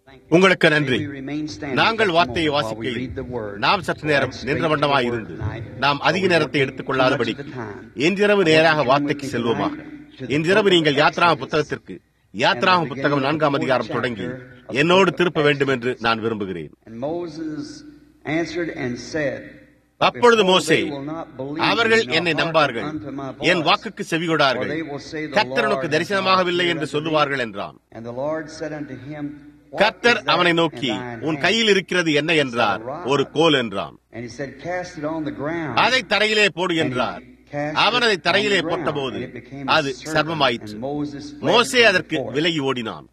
உங்களுக்கு நன்றி நாங்கள் வார்த்தையை வாசிக்கையில் நாம் சற்று நேரம் நின்ற வண்ணமாய் இருந்து நாம் அதிக நேரத்தை எடுத்துக் கொள்ளாதபடி இன்றிரவு நேராக வார்த்தைக்கு செல்வோமாக இன்றிரவு நீங்கள் யாத்ராம புத்தகத்திற்கு யாத்ராம புத்தகம் நான்காம் அதிகாரம் தொடங்கி என்னோடு திருப்ப வேண்டும் என்று நான் விரும்புகிறேன் அப்பொழுது மோசே அவர்கள் என்னை நம்பார்கள் என் வாக்குக்கு செவிகொடார்கள் கர்த்தரனுக்கு தரிசனமாகவில்லை என்று சொல்லுவார்கள் என்றான் கர்த்தர் அவனை நோக்கி உன் கையில் இருக்கிறது என்ன என்றார் ஒரு கோல் என்றான் அதை தரையிலே போடு என்றார் அவன் அதை தரையிலே போட்டபோது அது சர்வமாயிற்று மோசே அதற்கு விலகி ஓடினான்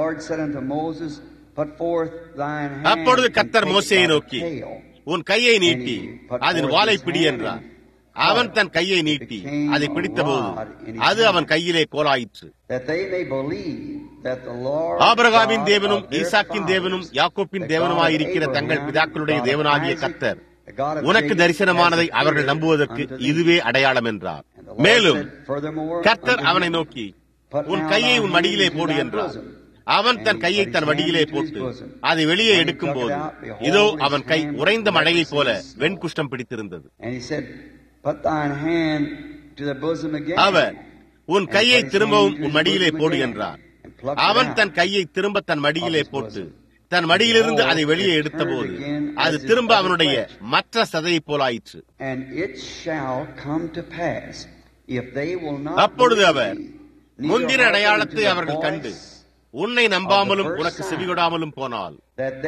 அப்பொழுது கர்த்தர் மோசையை நோக்கி உன் கையை நீட்டி அதன் வாலை பிடி என்றார் அவன் தன் கையை நீட்டி அதை பிடித்தபோது அது அவன் கையிலே கோலாயிற்று ஆபரகாமின் தேவனும் ஈசாக்கின் தேவனும் யாக்கோப்பின் தேவனுமாயிருக்கிற தங்கள் பிதாக்களுடைய தேவனாகிய கர்த்தர் உனக்கு தரிசனமானதை அவர்கள் நம்புவதற்கு இதுவே அடையாளம் என்றார் மேலும் கர்த்தர் அவனை நோக்கி உன் கையை உன் மடியிலே போடு என்றார் அவன் தன் கையை தன் வடியிலே போட்டு அதை வெளியே எடுக்கும் போது இதோ அவன் கை உறைந்த மழையைப் போல வெண்குஷ்டம் பிடித்திருந்தது அவர் உன் கையை திரும்பவும் உன் மடியிலே போடு என்றார் அவன் தன் கையை திரும்ப தன் மடியிலே போட்டு தன் மடியிலிருந்து அதை வெளியே எடுத்தபோது அது திரும்ப அவனுடைய மற்ற சதையை போலாயிற்று அப்பொழுது அவர் முந்தின அடையாளத்தை அவர்கள் கண்டு உன்னை நம்பாமலும் உனக்கு செவிகொடாமலும் போனால்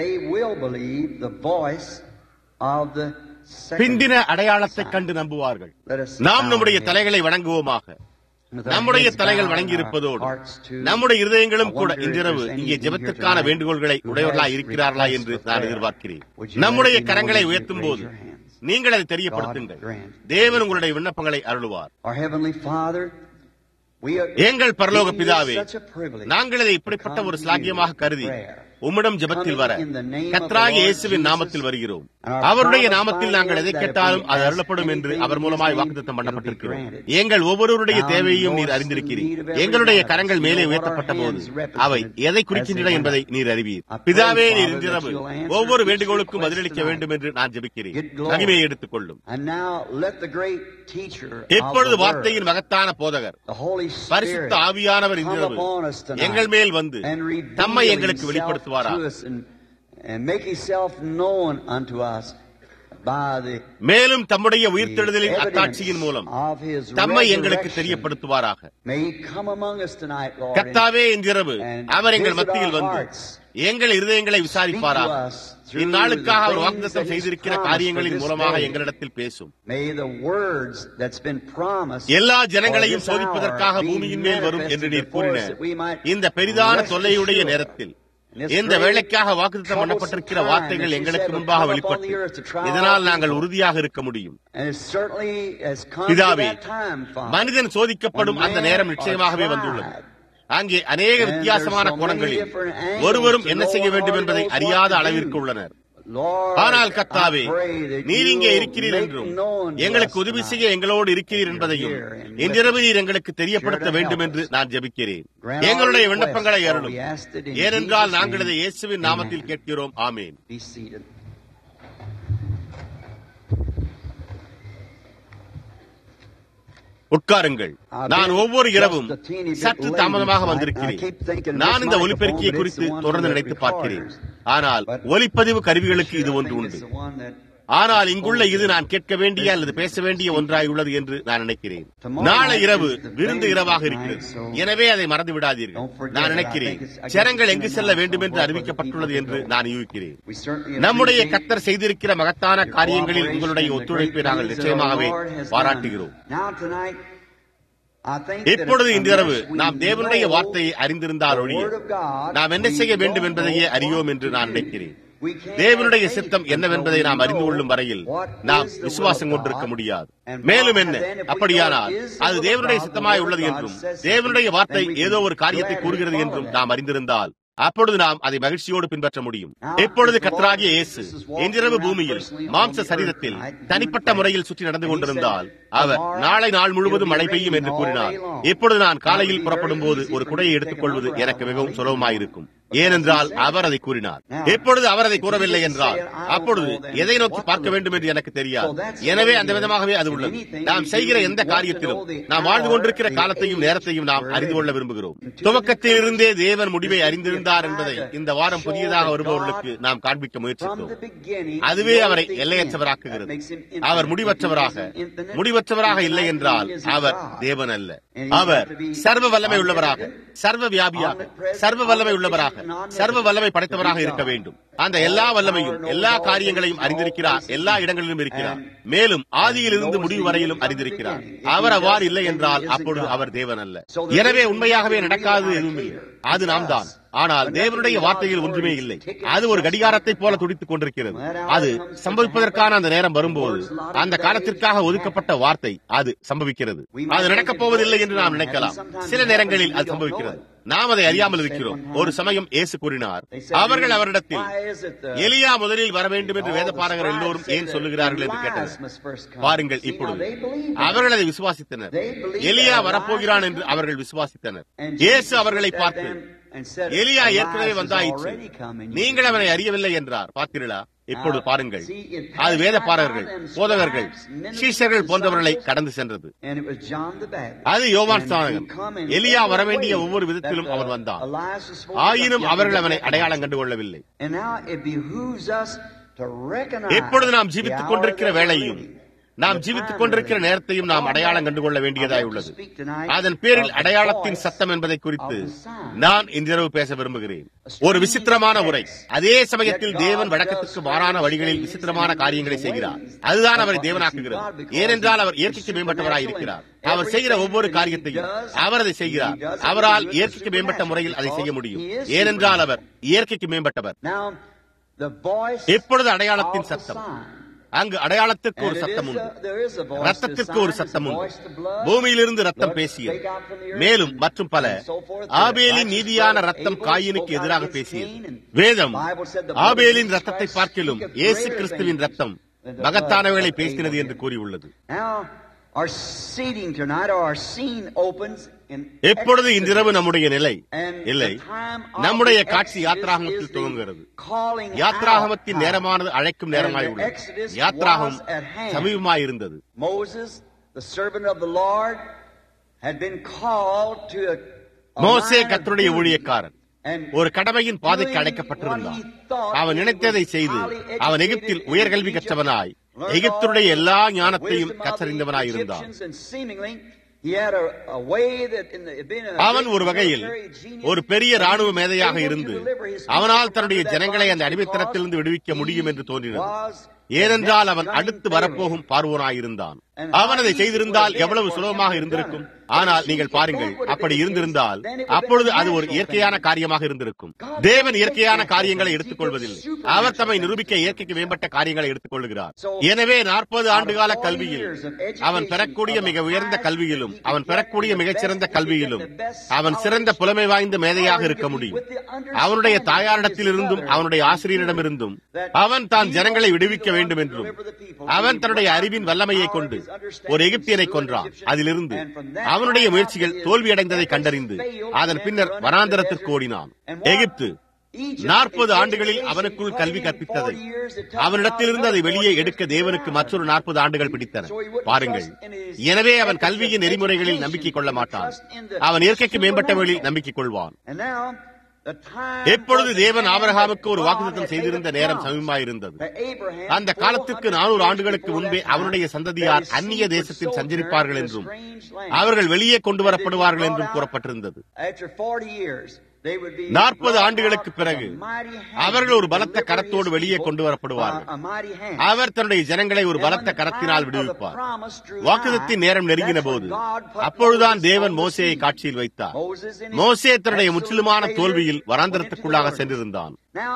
பிந்தின அடையாளத்தை கண்டு நம்புவார்கள் நாம் நம்முடைய தலைகளை வணங்குவோமாக நம்முடைய தலைகள் வணங்கி இருப்பதோடு நம்முடைய இருதயங்களும் கூட இன்றிரவு இங்கே ஜெபத்திற்கான வேண்டுகோள்களை உடையவர்களா இருக்கிறார்களா என்று நான் எதிர்பார்க்கிறேன் நம்முடைய கரங்களை உயர்த்தும் போது நீங்கள் அதை தெரியப்படுத்துங்கள் தேவன் உங்களுடைய விண்ணப்பங்களை அருளுவார் எங்கள் பரலோக பிதாவே நாங்கள் இதை இப்படிப்பட்ட ஒரு ஸ்லாகியமாக கருதி உம்மிடம் ஜெபத்தில் வர கத்ராக இயேசுவின் நாமத்தில் வருகிறோம் அவருடைய நாமத்தில் நாங்கள் எதை கேட்டாலும் அது அருளப்படும் என்று அவர் மூலமாய் வாக்குத்தம் பண்ணப்பட்டிருக்கிறோம் எங்கள் ஒவ்வொருவருடைய தேவையையும் நீர் அறிந்திருக்கிறீர் எங்களுடைய கரங்கள் மேலே உயர்த்தப்பட்ட போது அவை எதை குறிக்கின்றன என்பதை நீர் அறிவீர் பிதாவே நீர் இன்றிரவு ஒவ்வொரு வேண்டுகோளுக்கும் பதிலளிக்க வேண்டும் என்று நான் ஜெபிக்கிறேன் மகிமையை எடுத்துக் கொள்ளும் இப்பொழுது வார்த்தையின் மகத்தான போதகர் பரிசுத்த ஆவியானவர் இன்றிரவு எங்கள் மேல் வந்து தம்மை எங்களுக்கு வெளிப்படுத்த மேலும் தம்முடைய உயிர்த்தெழுதலின் அத்தாட்சியின் மூலம் தம்மை எங்களுக்கு தெரியப்படுத்துவாராக கத்தாவே இன்றிரவு அவர் எங்கள் மத்தியில் வந்து எங்கள் இருதயங்களை விசாரிப்பாராக இந்நாளுக்காக அவர் வாக்குத்தம் செய்திருக்கிற காரியங்களின் மூலமாக எங்களிடத்தில் பேசும் எல்லா ஜனங்களையும் சோதிப்பதற்காக பூமியின் மேல் வரும் என்று நீர் கூறின இந்த பெரிதான தொல்லையுடைய நேரத்தில் இந்த வேலைக்காக வாக்குத்தம் பண்ணப்பட்டிருக்கிற வார்த்தைகள் எங்களுக்கு முன்பாக வெளிப்பட்டு இதனால் நாங்கள் உறுதியாக இருக்க முடியும் பிதாவே மனிதன் சோதிக்கப்படும் அந்த நேரம் நிச்சயமாகவே வந்துள்ளது அங்கே அநேக வித்தியாசமான கோணங்களில் ஒருவரும் என்ன செய்ய வேண்டும் என்பதை அறியாத அளவிற்கு உள்ளனர் ஆனால் கத்தாவே நீர் இங்கே இருக்கிறீர் என்றும் எங்களுக்கு உதவி செய்ய எங்களோடு இருக்கிறீர் என்பதையும் இன்றிரவு நீர் எங்களுக்கு தெரியப்படுத்த வேண்டும் என்று நான் ஜபிக்கிறேன் எங்களுடைய விண்ணப்பங்களை அருளும் ஏனென்றால் நாங்கள் இதை இயேசுவின் நாமத்தில் கேட்கிறோம் ஆமேன் உட்காருங்கள் நான் ஒவ்வொரு இரவும் சற்று தாமதமாக வந்திருக்கிறேன் நான் இந்த ஒலிபெருக்கியை குறித்து தொடர்ந்து நினைத்து பார்க்கிறேன் ஆனால் ஒலிப்பதிவு கருவிகளுக்கு இது ஒன்று உண்டு ஆனால் இங்குள்ள இது நான் கேட்க வேண்டிய அல்லது பேச வேண்டிய ஒன்றாய் உள்ளது என்று நான் நினைக்கிறேன் நாளை இரவு விருந்து இரவாக இருக்கிறது எனவே அதை மறந்து விடாதீர்கள் நான் நினைக்கிறேன் ஜனங்கள் எங்கு செல்ல வேண்டும் என்று அறிவிக்கப்பட்டுள்ளது என்று நான் யூகிக்கிறேன் நம்முடைய கத்தர் செய்திருக்கிற மகத்தான காரியங்களில் உங்களுடைய ஒத்துழைப்பை நாங்கள் நிச்சயமாகவே பாராட்டுகிறோம் இப்பொழுது இன்றிரவு நாம் தேவனுடைய வார்த்தையை அறிந்திருந்தால் ஒழிய நாம் என்ன செய்ய வேண்டும் என்பதையே அறியோம் என்று நான் நினைக்கிறேன் தேவனுடைய சித்தம் என்னவென்பதை நாம் அறிந்து கொள்ளும் வரையில் நாம் விசுவாசம் கொண்டிருக்க முடியாது மேலும் என்ன அப்படியானால் அது தேவனுடைய சித்தமாய் உள்ளது என்றும் தேவனுடைய வார்த்தை ஏதோ ஒரு காரியத்தை கூறுகிறது என்றும் நாம் அறிந்திருந்தால் அப்பொழுது நாம் அதை மகிழ்ச்சியோடு பின்பற்ற முடியும் இப்பொழுது கத்தராகிய இயேசு இன்றிரவு பூமியில் மாம்ச சரீரத்தில் தனிப்பட்ட முறையில் சுற்றி நடந்து கொண்டிருந்தால் அவர் நாளை நாள் முழுவதும் மழை பெய்யும் என்று கூறினார் இப்பொழுது நான் காலையில் புறப்படும் போது ஒரு குடையை எடுத்துக் கொள்வது எனக்கு மிகவும் சுலபமாயிருக்கும் ஏனென்றால் அவர் அதை கூறினார் எப்பொழுது அவர் அதை கூறவில்லை என்றால் அப்பொழுது எதை நோக்கி பார்க்க வேண்டும் என்று எனக்கு தெரியாது எனவே அந்த விதமாகவே அது உள்ளது நாம் செய்கிற எந்த காரியத்திலும் நாம் வாழ்ந்து கொண்டிருக்கிற காலத்தையும் நேரத்தையும் நாம் அறிந்து கொள்ள விரும்புகிறோம் துவக்கத்திலிருந்தே தேவன் முடிவை அறிந்திருந்தார் என்பதை இந்த வாரம் புதியதாக வருபவர்களுக்கு நாம் காண்பிக்க முயற்சித்தோம் அதுவே அவரை எல்லையற்றவராக்குகிறது அவர் முடிவற்றவராக முடிவற்றவராக இல்லை என்றால் அவர் தேவன் அல்ல அவர் சர்வ வல்லமை உள்ளவராக சர்வ வியாபியாக சர்வ வல்லமை உள்ளவராக சர்வ வல்லமை படைத்தவராக இருக்க வேண்டும் அந்த எல்லா வல்லமையும் எல்லா காரியங்களையும் அறிந்திருக்கிறார் எல்லா இடங்களிலும் இருக்கிறார் மேலும் ஆதியிலிருந்து முடிவு வரையிலும் அறிந்திருக்கிறார் அவர் அவ்வாறு இல்லை என்றால் அப்பொழுது அவர் தேவன் அல்ல எனவே உண்மையாகவே நடக்காது எதுவும் இல்லை அது நாம் தான் ஆனால் தேவனுடைய வார்த்தையில் ஒன்றுமே இல்லை அது ஒரு கடிகாரத்தை போல துடித்துக் கொண்டிருக்கிறது அது சம்பவிப்பதற்கான அந்த நேரம் வரும்போது அந்த காலத்திற்காக ஒதுக்கப்பட்ட வார்த்தை அது சம்பவிக்கிறது அது நடக்கப் போவதில்லை என்று நாம் நினைக்கலாம் சில நேரங்களில் அது சம்பவிக்கிறது நாம் அதை அறியாமல் இருக்கிறோம் ஒரு சமயம் இயேசு கூறினார் அவர்கள் அவரிடத்தில் எலியா முதலில் வர வேண்டும் என்று வேத பாரகர் எல்லோரும் ஏன் சொல்லுகிறார்கள் என்று கேட்டனர் பாருங்கள் இப்பொழுது அவர்கள் அதை விசுவாசித்தனர் எலியா வரப்போகிறான் என்று அவர்கள் விசுவாசித்தனர் இயேசு அவர்களை பார்த்து எலியா ஏற்கனவே வந்தாயிற்று நீங்கள் அவனை அறியவில்லை என்றார் பார்த்தீர்களா இப்பொழுது பாருங்கள் அது வேத பாரகர்கள் போதகர்கள் சீஷர்கள் போன்றவர்களை கடந்து சென்றது அது யோவான் ஸ்தானகன் எலியா வரவேண்டிய ஒவ்வொரு விதத்திலும் அவன் வந்தான் ஆயினும் அவர்கள் அவனை அடையாளம் கண்டு கொள்ளவில்லை எப்பொழுது நாம் ஜீவித்துக் கொண்டிருக்கிற வேளையும் நாம் ஜீவித்துக் கொண்டிருக்கிற நேரத்தையும் நாம் அடையாளம் கண்டுகொள்ள வேண்டியதாய் உள்ளது அதன் பேரில் அடையாளத்தின் சத்தம் என்பதை குறித்து நான் இன்றிரவு பேச விரும்புகிறேன் ஒரு விசித்திரமான உரை அதே சமயத்தில் தேவன் வழக்கத்துக்கு மாறான வழிகளில் விசித்திரமான காரியங்களை செய்கிறார் அதுதான் அவரை தேவனாக்குகிறது ஏனென்றால் அவர் இயற்கைக்கு மேம்பட்டவராய் இருக்கிறார் அவர் செய்கிற ஒவ்வொரு காரியத்தையும் அவர் அதை செய்கிறார் அவரால் இயற்கைக்கு மேம்பட்ட முறையில் அதை செய்ய முடியும் ஏனென்றால் அவர் இயற்கைக்கு மேம்பட்டவர் இப்பொழுது அடையாளத்தின் சத்தம் அங்கு அடையாளத்திற்கு ஒரு சத்தம் உண்டு ரத்தத்திற்கு ஒரு சத்தம் உண்டு பூமியிலிருந்து ரத்தம் பேசியது மேலும் மற்றும் பல ஆபேலின் நீதியான ரத்தம் காயினுக்கு எதிராக பேசியது வேதம் ஆபேலின் ரத்தத்தை பார்க்கிலும் இயேசு கிறிஸ்துவின் ரத்தம் மகத்தானவைகளை பேசினது என்று கூறியுள்ளது எப்பொழுது இன்றிரவு நம்முடைய நிலை இல்லை நம்முடைய காட்சி யாத்ராகமத்தில் துவங்குகிறது யாத்ராகமத்தின் நேரமானது அழைக்கும் நேரமாய் உள்ளது யாத்ராகம் சமீபமாய் இருந்தது மோசே கத்தருடைய ஊழியக்காரன் ஒரு கடமையின் பாதைக்கு அழைக்கப்பட்டிருந்தான் அவன் நினைத்ததை செய்து அவன் எகிப்தில் உயர்கல்வி கற்றவனாய் எகிப்துடைய எல்லா ஞானத்தையும் கற்றறிந்தவனாய் இருந்தான் அவன் ஒரு வகையில் ஒரு பெரிய ராணுவ மேதையாக இருந்து அவனால் தன்னுடைய ஜனங்களை அந்த அடிமைத்தனத்திலிருந்து விடுவிக்க முடியும் என்று தோன்றினது ஏனென்றால் அவன் அடுத்து வரப்போகும் பார்வோனாயிருந்தான் அவன் அதை செய்திருந்தால் எவ்வளவு சுலபமாக இருந்திருக்கும் ஆனால் நீங்கள் பாருங்கள் அப்படி இருந்திருந்தால் அப்பொழுது அது ஒரு இயற்கையான காரியமாக இருந்திருக்கும் தேவன் இயற்கையான காரியங்களை எடுத்துக் கொள்வதில்லை அவர் தம்மை நிரூபிக்க இயற்கைக்கு மேம்பட்ட காரியங்களை எடுத்துக் கொள்கிறார் எனவே நாற்பது ஆண்டுகால கல்வியில் அவன் பெறக்கூடிய மிக உயர்ந்த கல்வியிலும் அவன் பெறக்கூடிய மிகச்சிறந்த கல்வியிலும் அவன் சிறந்த புலமை வாய்ந்த மேதையாக இருக்க முடியும் அவனுடைய தாயாரிடத்திலிருந்தும் அவனுடைய ஆசிரியரிடமிருந்தும் அவன் தான் ஜனங்களை விடுவிக்க வேண்டும் என்றும் அவன் தன்னுடைய அறிவின் வல்லமையை கொண்டு ஒரு எகிப்தியனை கொன்றான் அதிலிருந்து அவனுடைய முயற்சிகள் தோல்வியடைந்ததை கண்டறிந்து அதன் பின்னர் வனாந்தரத்திற்கு ஓடினான் எகிப்து நாற்பது ஆண்டுகளில் அவனுக்குள் கல்வி கற்பித்ததை அவனிடத்திலிருந்து அதை வெளியே எடுக்க தேவனுக்கு மற்றொரு நாற்பது ஆண்டுகள் பிடித்தன பாருங்கள் எனவே அவன் கல்வியின் நெறிமுறைகளில் நம்பிக்கை கொள்ள மாட்டான் அவன் இயற்கைக்கு மேம்பட்டவர்களில் நம்பிக்கை கொள்வான் எப்பொழுது தேவன் ஆபரகாமுக்கு ஒரு வாக்குத்தம் செய்திருந்த நேரம் சமீபமாயிருந்தது அந்த காலத்திற்கு நானூறு ஆண்டுகளுக்கு முன்பே அவனுடைய சந்ததியார் அந்நிய தேசத்தில் சஞ்சரிப்பார்கள் என்றும் அவர்கள் வெளியே கொண்டு வரப்படுவார்கள் என்றும் கூறப்பட்டிருந்தது நாற்பது ஆண்டுகளுக்கு பிறகு அவர்கள் ஒரு பலத்த கரத்தோடு வெளியே கொண்டு வரப்படுவார்கள் அவர் தன்னுடைய ஜனங்களை ஒரு பலத்த கரத்தினால் விடுவிப்பார் வாக்குதத்தின் நேரம் நெருங்கின போது அப்பொழுதுதான் தேவன் மோசையை காட்சியில் வைத்தார் மோசே தன்னுடைய முற்றிலுமான தோல்வியில் வராந்திரத்துக்குள்ளாக சென்றிருந்தான்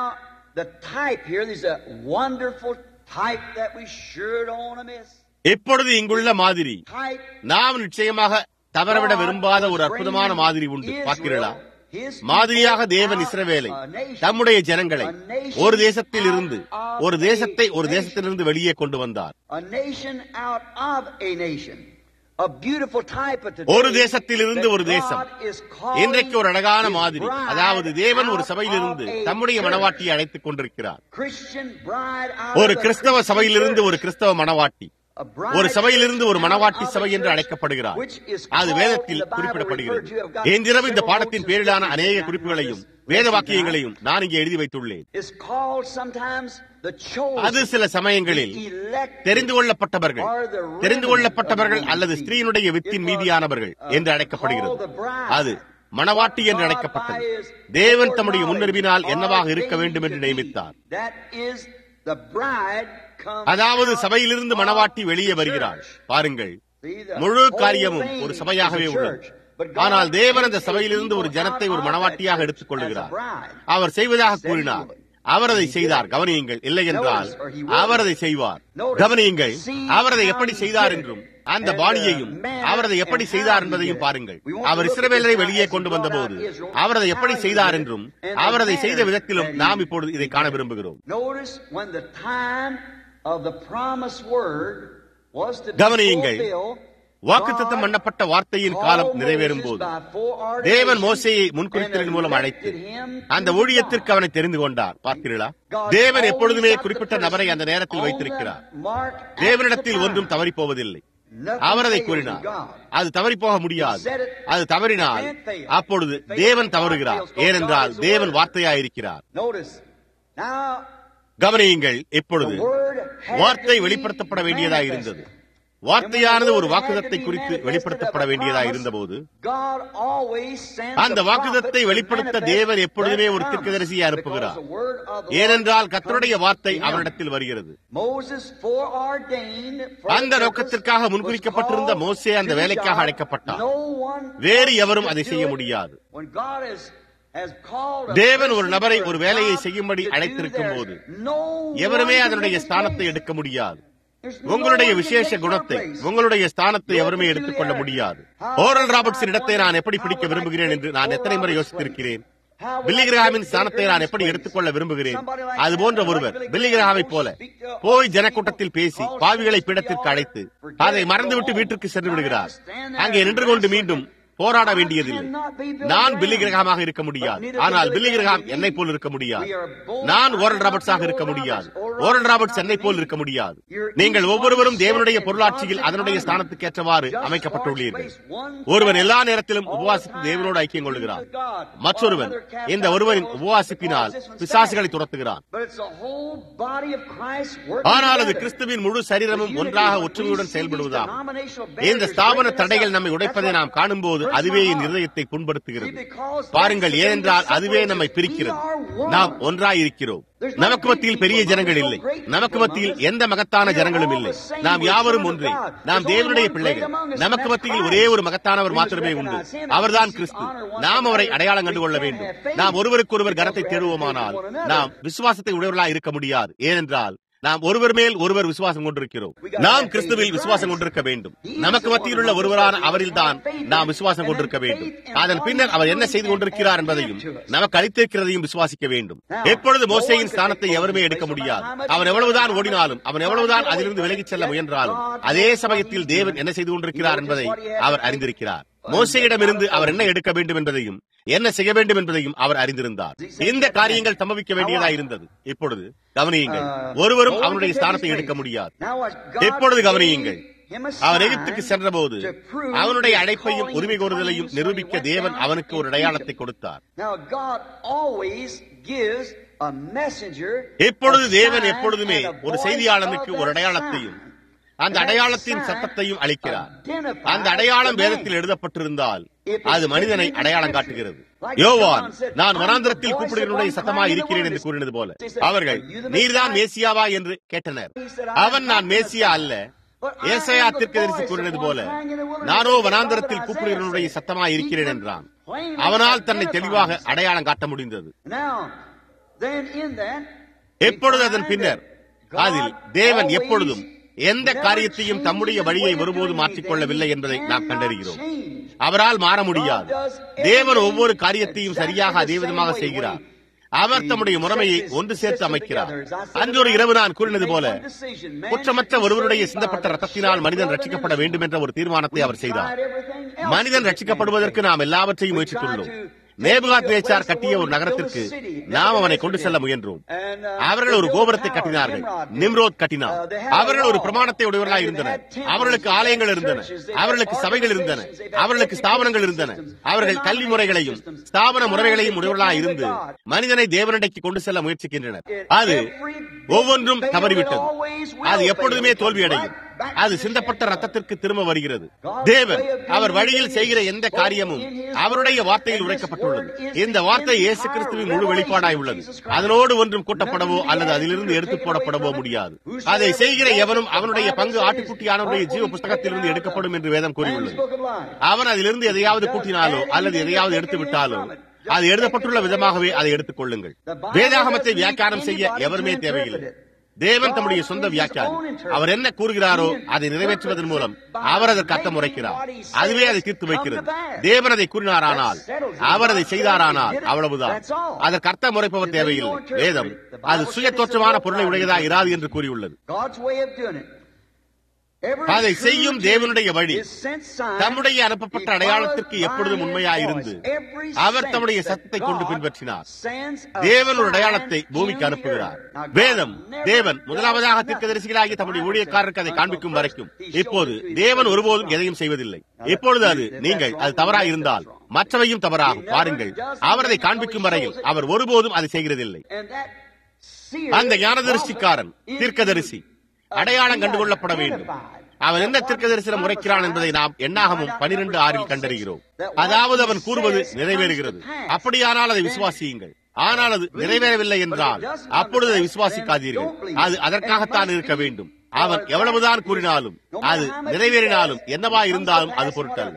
எப்பொழுது இங்குள்ள மாதிரி நாம் நிச்சயமாக தவறவிட விரும்பாத ஒரு அற்புதமான மாதிரி உண்டு பார்க்கிறீர்களா மாதிரியாக தேவன் இஸ்ரவேலை தம்முடைய ஜனங்களை ஒரு தேசத்தில் இருந்து ஒரு தேசத்தை ஒரு தேசத்திலிருந்து வெளியே கொண்டு வந்தார் ஒரு தேசத்திலிருந்து ஒரு தேசம் இன்றைக்கு ஒரு அழகான மாதிரி அதாவது தேவன் ஒரு சபையிலிருந்து தம்முடைய மனவாட்டியை அழைத்துக் கொண்டிருக்கிறார் ஒரு கிறிஸ்தவ சபையிலிருந்து ஒரு கிறிஸ்தவ மனவாட்டி ஒரு சபையிலிருந்து ஒரு மனவாட்டி சபை என்று அழைக்கப்படுகிறார் அது வேதத்தில் குறிப்பிடப்படுகிறது இன்றிரவு இந்த பாடத்தின் பேரிலான அநேக குறிப்புகளையும் வேத வாக்கியங்களையும் நான் இங்கே எழுதி வைத்துள்ளேன் அது சில சமயங்களில் தெரிந்து கொள்ளப்பட்டவர்கள் தெரிந்து கொள்ளப்பட்டவர்கள் அல்லது ஸ்திரீனுடைய வித்தின் மீதியானவர்கள் என்று அழைக்கப்படுகிறது அது மணவாட்டி என்று அழைக்கப்பட்டது தேவன் தம்முடைய முன்னறிவினால் என்னவாக இருக்க வேண்டும் என்று நியமித்தார் அதாவது சபையிலிருந்து மணவாட்டி வெளியே வருகிறாள் பாருங்கள் முழு காரியமும் ஒரு சபையாகவே உள்ளது ஆனால் தேவன் அந்த சபையிலிருந்து ஒரு ஜனத்தை ஒரு மணவாட்டியாக எடுத்துக் கொள்ளுகிறார் அவர் செய்வதாக கூறினார் அவர் அதை செய்தார் கவனியுங்கள் இல்லை என்றால் அவர் அதை செய்வார் கவனியுங்கள் அவர் அதை எப்படி செய்தார் என்றும் அந்த பாணியையும் அவர் அதை எப்படி செய்தார் என்பதையும் பாருங்கள் அவர் இஸ்ரவேலரை வெளியே கொண்டு வந்தபோது அவர் அதை எப்படி செய்தார் என்றும் அவர் அதை செய்த விதத்திலும் நாம் இப்பொழுது இதை காண விரும்புகிறோம் கவனியுங்கள் வாக்குத்தத்தம் பண்ணப்பட்ட வார்த்தையின் காலம் நிறைவேறும் போது தேவன் மோசையை முன்குறித்தலின் மூலம் அழைத்து அந்த ஊழியத்திற்கு அவனை தெரிந்து கொண்டார் பார்த்தீர்களா தேவன் எப்பொழுதுமே குறிப்பிட்ட நபரை அந்த நேரத்தில் வைத்திருக்கிறார் தேவனிடத்தில் ஒன்றும் தவறி போவதில்லை அவர் அதை கூறினார் அது தவறி போக முடியாது அது தவறினால் அப்பொழுது தேவன் தவறுகிறார் ஏனென்றால் தேவன் வார்த்தையாயிருக்கிறார் கவனியுங்கள் எப்பொழுது வார்த்தை வெளிப்படுத்தப்பட வேண்டியதாக இருந்தது வார்த்தையானது ஒரு வாக்குதத்தை குறித்து வெளிப்படுத்தப்பட வேண்டியதாக இருந்தபோது அந்த வாக்குதத்தை வெளிப்படுத்த தேவன் எப்பொழுதுமே ஒரு தீர்க்கதரிசியை அனுப்புகிறார் ஏனென்றால் கத்தருடைய வார்த்தை அவரிடத்தில் வருகிறது அந்த நோக்கத்திற்காக முன்குறிக்கப்பட்டிருந்த மோசே அந்த வேலைக்காக அழைக்கப்பட்டார் வேறு எவரும் அதை செய்ய முடியாது தேவன் ஒரு நபரை ஒரு வேலையை செய்யும்படி அழைத்திருக்கும் போது எவருமே அதனுடைய ஸ்தானத்தை எடுக்க முடியாது உங்களுடைய விசேஷ குணத்தை உங்களுடைய ஸ்தானத்தை எவருமே எடுத்துக்கொள்ள முடியாது ஓரல் ராபர்ட்ஸின் இடத்தை நான் எப்படி பிடிக்க விரும்புகிறேன் என்று நான் எத்தனை முறை யோசித்திருக்கிறேன் பில்லிகிரகாமின் ஸ்தானத்தை நான் எப்படி எடுத்துக்கொள்ள விரும்புகிறேன் அது போன்ற ஒருவர் பில்லிகிரகாமை போல போய் ஜனக்கூட்டத்தில் பேசி பாவிகளை பீடத்திற்கு அழைத்து அதை மறந்துவிட்டு வீட்டிற்கு சென்று விடுகிறார் அங்கே நின்று கொண்டு மீண்டும் போராட வேண்டியதில்லை நான் பில்லி கிரகமாக இருக்க முடியாது ஆனால் பில்லி கிரகாம் என்னை போல் இருக்க முடியாது நான் ஓரல் ராபர்ட்ஸாக இருக்க முடியாது ஓரல் ராபர்ட்ஸ் என்னை போல் இருக்க முடியாது நீங்கள் ஒவ்வொருவரும் தேவனுடைய பொருளாட்சியில் அதனுடைய ஸ்தானத்துக்கு ஏற்றவாறு அமைக்கப்பட்டுள்ளீர்கள் ஒருவன் எல்லா நேரத்திலும் உபவாசித்து தேவனோடு ஐக்கியம் கொள்ளுகிறான் மற்றொருவன் இந்த ஒருவரின் உபவாசிப்பினால் பிசாசுகளை துரத்துகிறான் ஆனால் அது கிறிஸ்துவின் முழு சரீரமும் ஒன்றாக ஒற்றுமையுடன் செயல்படுவதாகும் இந்த ஸ்தாபன தடைகள் நம்மை உடைப்பதை நாம் காணும்போது அதுவே என் இருதயத்தை புண்படுத்துகிறது பாருங்கள் ஏனென்றால் அதுவே நம்மை பிரிக்கிறது நாம் ஒன்றாயிருக்கிறோம் நமக்கு மத்தியில் பெரிய ஜனங்கள் இல்லை நமக்கு மத்தியில் எந்த மகத்தான ஜனங்களும் இல்லை நாம் யாவரும் ஒன்றே நாம் தேவனுடைய பிள்ளைகள் நமக்கு மத்தியில் ஒரே ஒரு மகத்தானவர் மாத்திரமே உண்டு அவர்தான் கிறிஸ்து நாம் அவரை அடையாளம் கண்டுகொள்ள வேண்டும் நாம் ஒருவருக்கொருவர் கரத்தை தேடுவோமானால் நாம் விசுவாசத்தை உடையவர்களாக இருக்க முடியாது ஏனென்றால் நாம் ஒருவர் மேல் ஒருவர் விசுவாசம் கொண்டிருக்கிறோம் நாம் கிறிஸ்துவில் விசுவாசம் கொண்டிருக்க வேண்டும் நமக்கு மத்தியில் உள்ள ஒருவரான அவரில் தான் நாம் விசுவாசம் கொண்டிருக்க வேண்டும் அதன் பின்னர் அவர் என்ன செய்து கொண்டிருக்கிறார் என்பதையும் நமக்கு அளித்திருக்கிறதையும் விசுவாசிக்க வேண்டும் எப்பொழுது மோசையின் ஸ்தானத்தை எவருமே எடுக்க முடியாது அவன் எவ்வளவுதான் ஓடினாலும் அவன் எவ்வளவுதான் அதிலிருந்து விலகிச் செல்ல முயன்றாலும் அதே சமயத்தில் தேவன் என்ன செய்து கொண்டிருக்கிறார் என்பதை அவர் அறிந்திருக்கிறார் மோசையிடமிருந்து அவர் என்ன எடுக்க வேண்டும் என்பதையும் என்ன செய்ய வேண்டும் என்பதையும் அவர் அறிந்திருந்தார் இந்த காரியங்கள் சம்பவிக்க வேண்டியதாக இருந்தது இப்பொழுது கவனியுங்கள் ஒருவரும் அவனுடைய ஸ்தானத்தை எடுக்க முடியாது எப்பொழுது கவனியுங்கள் அவன் எகிப்துக்கு சென்றபோது அவனுடைய அழைப்பையும் உரிமை கோருதலையும் நிரூபிக்க தேவன் அவனுக்கு ஒரு அடையாளத்தை கொடுத்தார் எப்பொழுது தேவன் எப்பொழுதுமே ஒரு செய்தியாளனுக்கு ஒரு அடையாளத்தையும் அந்த அடையாளத்தின் சட்டத்தையும் அளிக்கிறார் அந்த அடையாளம் வேதத்தில் எழுதப்பட்டிருந்தால் அது மனிதனை அடையாளம் காட்டுகிறது யோவான் நான் வனாந்திரத்தில் கூப்பிடுகிறனுடைய சத்தமாய் இருக்கிறேன் என்று கூறினது போல அவர்கள் நீர்தான் மேசியாவா என்று கேட்டனர் அவன் நான் மேசியா அல்ல ஏசையா தீர்க்கதரிசி கூறினது போல நானோ வனாந்திரத்தில் கூப்பிடுகிறனுடைய சத்தமாய் இருக்கிறேன் என்றான் அவனால் தன்னை தெளிவாக அடையாளம் காட்ட முடிந்தது எப்பொழுது அதன் பின்னர் அதில் தேவன் எப்பொழுதும் எந்த காரியத்தையும் தம்முடைய வழியை ஒருபோது மாற்றிக்கொள்ளவில்லை என்பதை நாம் கண்டறிகிறோம் அவரால் மாற முடியாது தேவன் ஒவ்வொரு காரியத்தையும் சரியாக அதே விதமாக செய்கிறார் அவர் தம்முடைய முறைமையை ஒன்று சேர்த்து அமைக்கிறார் அன்று ஒரு இரவு நான் கூறினது போல குற்றமற்ற ஒருவருடைய சிந்தப்பட்ட ரத்தத்தினால் மனிதன் ரட்சிக்கப்பட வேண்டும் என்ற ஒரு தீர்மானத்தை அவர் செய்தார் மனிதன் ரட்சிக்கப்படுவதற்கு நாம் எல்லாவற்றையும் முயற்சித்துள்ளோம் நேபுகாத் நேச்சார் கட்டிய ஒரு நகரத்திற்கு நாம் அவனை கொண்டு செல்ல முயன்றோம் அவர்கள் ஒரு கோபுரத்தை கட்டினார்கள் நிம்ரோத் கட்டினார் அவர்கள் ஒரு பிரமாணத்தை உடையவர்களாக இருந்தனர் அவர்களுக்கு ஆலயங்கள் இருந்தன அவர்களுக்கு சபைகள் இருந்தன அவர்களுக்கு ஸ்தாபனங்கள் இருந்தன அவர்கள் கல்வி முறைகளையும் ஸ்தாபன முறைகளையும் உடையவர்களாக இருந்து மனிதனை தேவனடைக்கு கொண்டு செல்ல முயற்சிக்கின்றனர் அது ஒவ்வொன்றும் தவறிவிட்டது அது எப்பொழுதுமே தோல்வியடையும் அது சிந்தப்பட்ட ரத்தத்திற்கு திரும்ப வருகிறது தேவன் அவர் வழியில் செய்கிற எந்த காரியமும் அவருடைய வார்த்தையில் உரைக்கப்பட்டுள்ளது இந்த வார்த்தை இயேசு கிறிஸ்துவின் முழு வெளிப்பாடாய் உள்ளது அதனோடு ஒன்றும் கூட்டப்படவோ அல்லது அதிலிருந்து எடுத்து போடப்படவோ முடியாது அதை செய்கிற எவனும் அவனுடைய பங்கு ஆட்டுக்குட்டியானவருடைய ஜீவ புஸ்தகத்திலிருந்து எடுக்கப்படும் என்று வேதம் கூறியுள்ளது அவன் அதிலிருந்து எதையாவது கூட்டினாலோ அல்லது எதையாவது எடுத்து விட்டாலோ அது எழுதப்பட்டுள்ள விதமாகவே அதை எடுத்துக் கொள்ளுங்கள் வேதாகமத்தை வியாக்கியானம் செய்ய எவருமே தேவையில்லை தேவன் தம்முடைய சொந்த வியாக்கியானம் அவர் என்ன கூறுகிறாரோ அதை நிறைவேற்றுவதன் மூலம் அவர் அதற்கு அர்த்தம் உரைக்கிறார் அதுவே அதை தீர்த்து வைக்கிறது தேவன் அதை கூறினாரானால் அவர் அதை செய்தாரானால் அவ்வளவுதான் அதற்கு அர்த்தம் உரைப்பவர் தேவையில்லை வேதம் அது சுய தோற்றமான பொருளை உடையதா இராது என்று கூறியுள்ளது அதை செய்யும் தேவனுடைய வழி தம்முடைய அனுப்பப்பட்ட அடையாளத்திற்கு எப்பொழுதும் உண்மையாயிருந்து அவர் தம்முடைய சத்தத்தை கொண்டு பின்பற்றினார் தேவன் ஒரு அடையாளத்தை பூமிக்கு அனுப்புகிறார் வேதம் தேவன் முதலாவதாக தீர்க்கதரிசிகளாகிய தம்முடைய ஊழியக்காரருக்கு அதை காண்பிக்கும் வரைக்கும் இப்போது தேவன் ஒருபோதும் எதையும் செய்வதில்லை இப்பொழுது அது நீங்கள் அது தவறாக இருந்தால் மற்றவையும் தவறாகும் பாருங்கள் அவர் அதை காண்பிக்கும் வரையில் அவர் ஒருபோதும் அதை செய்கிறதில்லை அந்த ஞானதரிசிக்காரன் தீர்க்கதரிசி அடையாளம் கண்டுகொள்ளப்பட வேண்டும் அவன் என்ன தீர்க்க தரிசனம் உரைக்கிறான் என்பதை நாம் எண்ணாகமும் பனிரெண்டு ஆறில் கண்டறிகிறோம் அதாவது அவன் கூறுவது நிறைவேறுகிறது அப்படியானால் அதை விசுவாசியுங்கள் ஆனால் அது நிறைவேறவில்லை என்றால் அப்பொழுது அதை விசுவாசிக்காதீர்கள் அது அதற்காகத்தான் இருக்க வேண்டும் அவன் எவ்வளவுதான் கூறினாலும் அது நிறைவேறினாலும் என்னவா இருந்தாலும் அது பொருட்டல்ல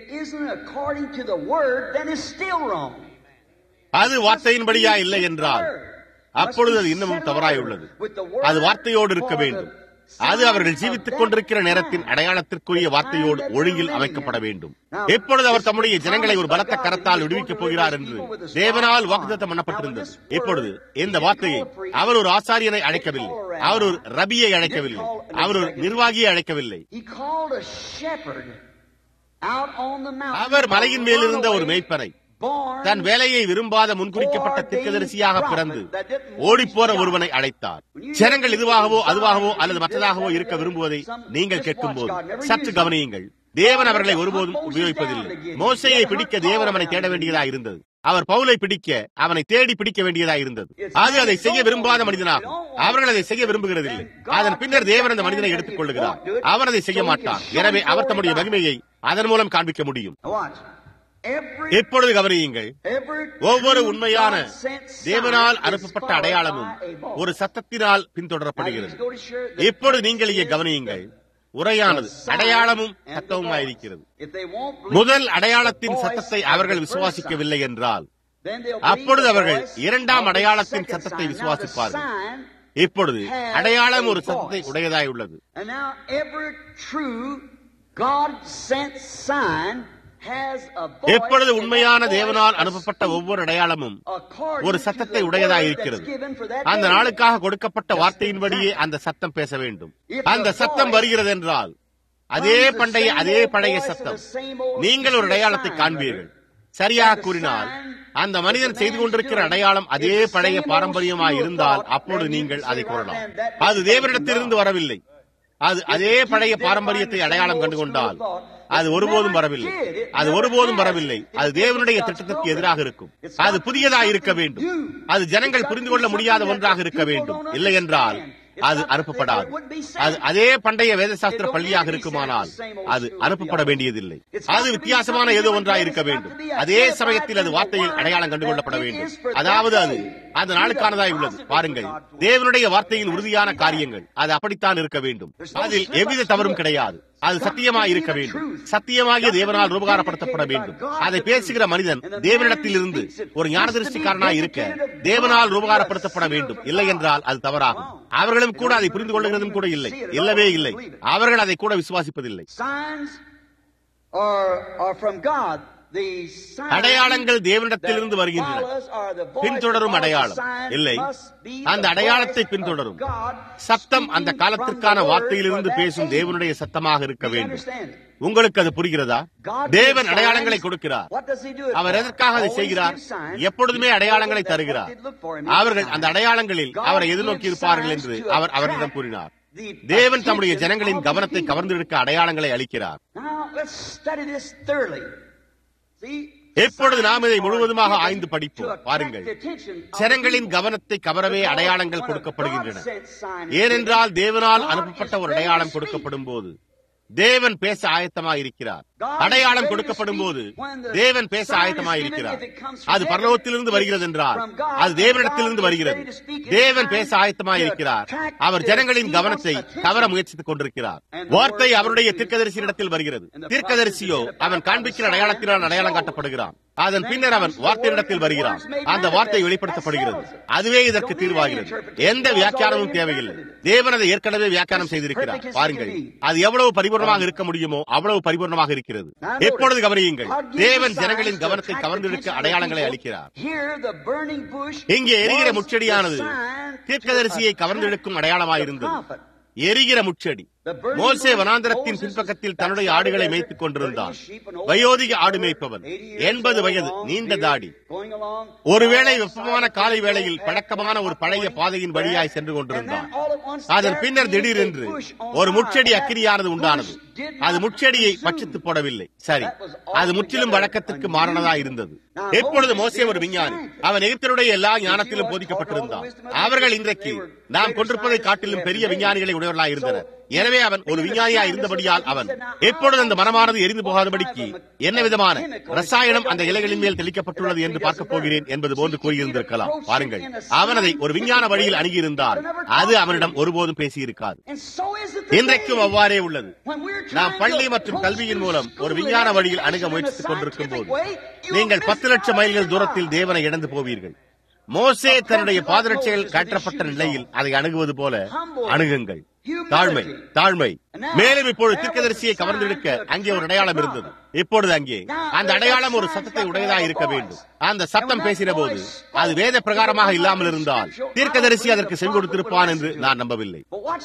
அது வார்த்தையின்படியா இல்லை என்றால் அப்பொழுது அது இன்னமும் தவறாய் உள்ளது அது வார்த்தையோடு இருக்க வேண்டும் அது அவர்கள் ஜீவித்துக் கொண்டிருக்கிற நேரத்தின் அடையாளத்திற்குரிய வார்த்தையோடு ஒழுங்கில் அமைக்கப்பட வேண்டும் எப்பொழுது அவர் தம்முடைய ஜனங்களை ஒரு பலத்த கரத்தால் விடுவிக்கப் போகிறார் என்று தேவனால் வாக்குத்தம் பண்ணப்பட்டிருந்தது இப்பொழுது இந்த வார்த்தையை அவர் ஒரு ஆசாரியனை அழைக்கவில்லை அவர் ஒரு ரபியை அழைக்கவில்லை அவர் ஒரு நிர்வாகியை அழைக்கவில்லை அவர் மலையின் மேலிருந்த ஒரு மெய்ப்பனை தன் வேலையை விரும்பாத முன்குறிக்கப்பட்ட திக்கதரிசியாக பிறந்து ஓடிப்போற ஒருவனை அழைத்தார் ஜனங்கள் இதுவாகவோ அதுவாகவோ அல்லது மற்றதாகவோ இருக்க விரும்புவதை நீங்கள் கேட்கும் போது சற்று கவனியுங்கள் தேவன் அவர்களை ஒருபோதும் உபயோகிப்பதில்லை மோசையை பிடிக்க தேவன் அவனை தேட வேண்டியதா இருந்தது அவர் பவுலை பிடிக்க அவனை தேடி பிடிக்க வேண்டியதா இருந்தது அது அதை செய்ய விரும்பாத மனிதனாகும் அவர்கள் அதை செய்ய விரும்புகிறதில்லை அதன் பின்னர் தேவன் அந்த மனிதனை எடுத்துக் கொள்ளுகிறார் அவர் அதை செய்ய மாட்டார் எனவே அவர் தம்முடைய மகிமையை அதன் மூலம் காண்பிக்க முடியும் எப்பொழுது கவனியுங்கள் ஒவ்வொரு உண்மையான தேவனால் அனுப்பப்பட்ட அடையாளமும் ஒரு சத்தத்தினால் பின்தொடரப்படுகிறது இப்பொழுது நீங்கள் இங்கே கவனியுங்கள் உரையானது அடையாளமும் சத்தமுமாயிருக்கிறது முதல் அடையாளத்தின் சத்தத்தை அவர்கள் விசுவாசிக்கவில்லை என்றால் அப்பொழுது அவர்கள் இரண்டாம் அடையாளத்தின் சத்தத்தை விசுவாசிப்பார்கள் இப்பொழுது அடையாளம் ஒரு சத்தத்தை உடையதாய் உள்ளது எப்பொழுது உண்மையான தேவனால் அனுப்பப்பட்ட ஒவ்வொரு அடையாளமும் ஒரு சத்தத்தை உடையதாக இருக்கிறது அந்த நாளுக்காக கொடுக்கப்பட்ட வார்த்தையின்படியே அந்த சத்தம் பேச வேண்டும் அந்த சத்தம் வருகிறது என்றால் அதே பண்டைய அதே பழைய சத்தம் நீங்கள் ஒரு அடையாளத்தை காண்பீர்கள் சரியாக கூறினால் அந்த மனிதன் செய்து கொண்டிருக்கிற அடையாளம் அதே பழைய பாரம்பரியமாக இருந்தால் அப்பொழுது நீங்கள் அதை கூறலாம் அது தேவனிடத்திலிருந்து வரவில்லை அது அதே பழைய பாரம்பரியத்தை அடையாளம் கண்டுகொண்டால் அது ஒருபோதும் வரவில்லை அது ஒருபோதும் வரவில்லை அது தேவனுடைய திட்டத்திற்கு எதிராக இருக்கும் அது புதியதாக இருக்க வேண்டும் அது ஜனங்கள் புரிந்து கொள்ள முடியாத ஒன்றாக இருக்க வேண்டும் இல்லை என்றால் அது அனுப்பப்படாது அது அதே பண்டைய வேதசாஸ்திர பள்ளியாக இருக்குமானால் அது அனுப்பப்பட வேண்டியதில்லை அது வித்தியாசமான ஏதோ ஒன்றாக இருக்க வேண்டும் அதே சமயத்தில் அது வார்த்தையில் அடையாளம் கண்டுகொள்ளப்பட வேண்டும் அதாவது அது அந்த நாளுக்கானதாய் உள்ளது பாருங்கள் தேவனுடைய வார்த்தையின் உறுதியான காரியங்கள் அது அப்படித்தான் இருக்க வேண்டும் அதில் எவ்வித தவறும் கிடையாது அது சத்தியமாக இருக்க வேண்டும் சத்தியமாகிய தேவனால் ரூபகாரப்படுத்தப்பட வேண்டும் அதை பேசுகிற மனிதன் தேவனிடத்தில் இருந்து ஒரு ஞானதிருஷ்டிக்காரனாய் இருக்க தேவனால் ரூபகாரப்படுத்தப்பட வேண்டும் இல்லை என்றால் அது தவறாகும் அவர்களும் கூட அதை புரிந்து கொள்ளுகிறதும் கூட இல்லை இல்லவே இல்லை அவர்கள் அதை கூட விசுவாசிப்பதில்லை அடையாளங்கள் தேவனிடத்திலிருந்து வருகின்றன பின்தொடரும் அடையாளம் இல்லை அந்த அடையாளத்தை பின்தொடரும் சத்தம் அந்த காலத்திற்கான வார்த்தையிலிருந்து பேசும் தேவனுடைய சத்தமாக இருக்க வேண்டும் உங்களுக்கு அது புரிகிறதா தேவன் அடையாளங்களை கொடுக்கிறார் அவர் எதற்காக அதை செய்கிறார் எப்பொழுதுமே அடையாளங்களை தருகிறார் அவர்கள் அந்த அடையாளங்களில் அவரை எதிர்நோக்கி இருப்பார்கள் என்று அவர் அவரிடம் கூறினார் தேவன் தம்முடைய ஜனங்களின் கவனத்தை கவர்ந்தெடுக்க அடையாளங்களை அளிக்கிறார் எப்பொழுது நாம் இதை முழுவதுமாக ஆய்ந்து படிப்போம் பாருங்கள் ஜனங்களின் கவனத்தை கவரவே அடையாளங்கள் கொடுக்கப்படுகின்றன ஏனென்றால் தேவனால் அனுப்பப்பட்ட ஒரு அடையாளம் கொடுக்கப்படும் போது தேவன் பேச ஆயத்தமாயிருக்கிறார் அடையாளம் கொடுக்கப்படும் போது தேவன் பேச ஆயத்தமாயிருக்கிறார் அது பரலோகத்திலிருந்து வருகிறது என்றால் அது தேவனிடத்திலிருந்து வருகிறது தேவன் பேச ஆயத்தமாயிருக்கிறார் அவர் ஜனங்களின் கவனத்தை கவர முயற்சித்துக் கொண்டிருக்கிறார் வார்த்தை அவருடைய தீர்க்கதரிசியிடத்தில் வருகிறது தீர்க்கதரிசியோ அவன் காண்பிக்கிற அடையாளத்தினால் அடையாளம் காட்டப்படுகிறான் அதன் பின்னர் அவன் வார்த்தையிடத்தில் வருகிறான் அந்த வார்த்தை வெளிப்படுத்தப்படுகிறது அதுவே இதற்கு தீர்வாகிறது எந்த வியாக்கியானமும் தேவையில்லை தேவன் அதை ஏற்கனவே வியாக்கியானம் செய்திருக்கிறார் பாருங்கள் அது எவ்வளவு பரிபூர்ணமாக இருக்க முடியுமோ அவ்வளவு பரிபூர்ணமாக இருக்கிறது எப்பொழுது கவனியுங்கள் தேவன் ஜனங்களின் கவனத்தை கவர்ந்தெடுக்க அடையாளங்களை அளிக்கிறார் இங்கே எரிகிற முச்செடியானது தீர்க்கதரிசியை கவர்ந்தெடுக்கும் அடையாளமாயிருந்தது எரிகிற முச்செடி மோசே வனாந்தரத்தின் பின்பக்கத்தில் தன்னுடைய ஆடுகளை மேய்த்துக் கொண்டிருந்தான் வயோதிக ஆடு மேய்ப்பவன் எண்பது வயது நீண்ட தாடி ஒருவேளை வெப்பமான காலை வேளையில் பழக்கமான ஒரு பழைய பாதையின் வழியாய் சென்று கொண்டிருந்தான் அதன் பின்னர் திடீரென்று ஒரு முச்செடி அக்கிரியானது உண்டானது அது முச்செடியை பட்சித்து போடவில்லை சரி அது முற்றிலும் வழக்கத்திற்கு மாறானதா இருந்தது எப்பொழுது மோசே ஒரு விஞ்ஞானி அவன் எகிப்தருடைய எல்லா ஞானத்திலும் போதிக்கப்பட்டிருந்தான் அவர்கள் இன்றைக்கு நாம் கொண்டிருப்பதை காட்டிலும் பெரிய விஞ்ஞானிகளை உடையவர்களாக இருந்தனர் எனவே அவன் ஒரு விஞ்ஞானியா இருந்தபடியால் அவன் எப்பொழுது அந்த மரமானது எரிந்து போகாதபடிக்கு என்ன விதமான ரசாயனம் அந்த இலைகளின் மேல் தெளிக்கப்பட்டுள்ளது என்று பார்க்க போகிறேன் என்பது போன்று கூறியிருந்திருக்கலாம் பாருங்கள் அவன் அதை ஒரு விஞ்ஞான வழியில் அணுகியிருந்தால் அது அவனிடம் ஒருபோதும் பேசியிருக்காது இன்றைக்கும் அவ்வாறே உள்ளது நாம் பள்ளி மற்றும் கல்வியின் மூலம் ஒரு விஞ்ஞான வழியில் அணுக முயற்சித்துக் கொண்டிருக்கும் போது நீங்கள் பத்து லட்சம் மைல்கள் தூரத்தில் தேவனை இழந்து போவீர்கள் மோசே தன்னுடைய பாதரட்சைகள் கட்டப்பட்ட நிலையில் அதை அணுகுவது போல அணுகுங்கள் தாழ்மை தாழ்மை மேலும் இப்பொழுது தீர்க்கதரிசியை கவர்ந்தெடுக்க அங்கே ஒரு அடையாளம் இருந்தது இப்பொழுது அங்கே அந்த அடையாளம் ஒரு சத்தத்தை உடையதாக இருக்க வேண்டும் அந்த சத்தம் பேசின போது அது வேத பிரகாரமாக இல்லாமல் இருந்தால் தீர்க்கதரிசி அதற்கு செவி கொடுத்திருப்பான் என்று நான் நம்பவில்லை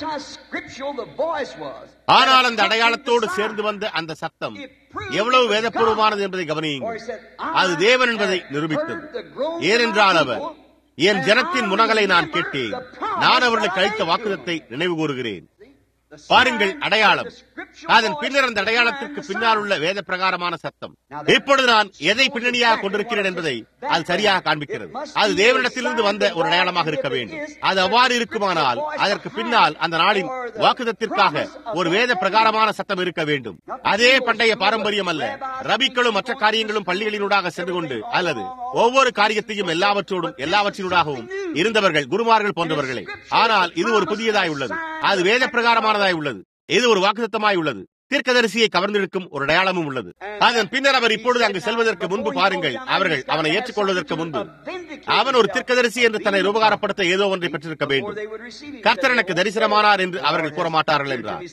ஆனால் அந்த அடையாளத்தோடு சேர்ந்து வந்த அந்த சத்தம் எவ்வளவு வேதப்பூர்வமானது என்பதை கவனியுங்கள் அது தேவன் என்பதை நிரூபித்தது ஏனென்றால் அவர் என் ஜனத்தின் முனகலை நான் கேட்டேன் நான் அவர்களுக்கு அளித்த வாக்குதத்தை நினைவு கூறுகிறேன் பாருங்கள் அடையாளம் அதன் பின்னர் அந்த அடையாளத்திற்கு பின்னால் உள்ள வேத பிரகாரமான சத்தம் இப்பொழுது நான் எதை பின்னணியாக கொண்டிருக்கிறேன் என்பதை அது சரியாக காண்பிக்கிறது அது தேவனிடத்திலிருந்து வந்த ஒரு அடையாளமாக இருக்க வேண்டும் அது அவ்வாறு இருக்குமானால் அதற்கு பின்னால் அந்த நாளின் வாக்குதத்திற்காக ஒரு வேத பிரகாரமான சத்தம் இருக்க வேண்டும் அதே பண்டைய பாரம்பரியம் அல்ல ரபிக்களும் மற்ற காரியங்களும் பள்ளிகளினூடாக சென்று கொண்டு அல்லது ஒவ்வொரு காரியத்தையும் எல்லாவற்றோடும் எல்லாவற்றினூடாகவும் இருந்தவர்கள் குருமார்கள் போன்றவர்களே ஆனால் இது ஒரு புதியதாய் உள்ளது அது வேத பிரகாரமானதாய் உள்ளது இது ஒரு வாக்குத்தமாய் உள்ளது தீர்க்கதரிசியை கவர்ந்தெடுக்கும் ஒரு அடையாளமும் உள்ளது அதன் பின்னர் அவர் இப்பொழுது அங்கு செல்வதற்கு முன்பு பாருங்கள் அவர்கள் அவனை ஏற்றுக்கொள்வதற்கு முன்பு அவன் ஒரு தீர்க்கதரிசி என்று தன்னை ரூபகாரப்படுத்த ஏதோ ஒன்றை பெற்றிருக்க வேண்டும் கர்த்தர் எனக்கு தரிசனமானார் என்று அவர்கள் கூற மாட்டார்கள் என்றார்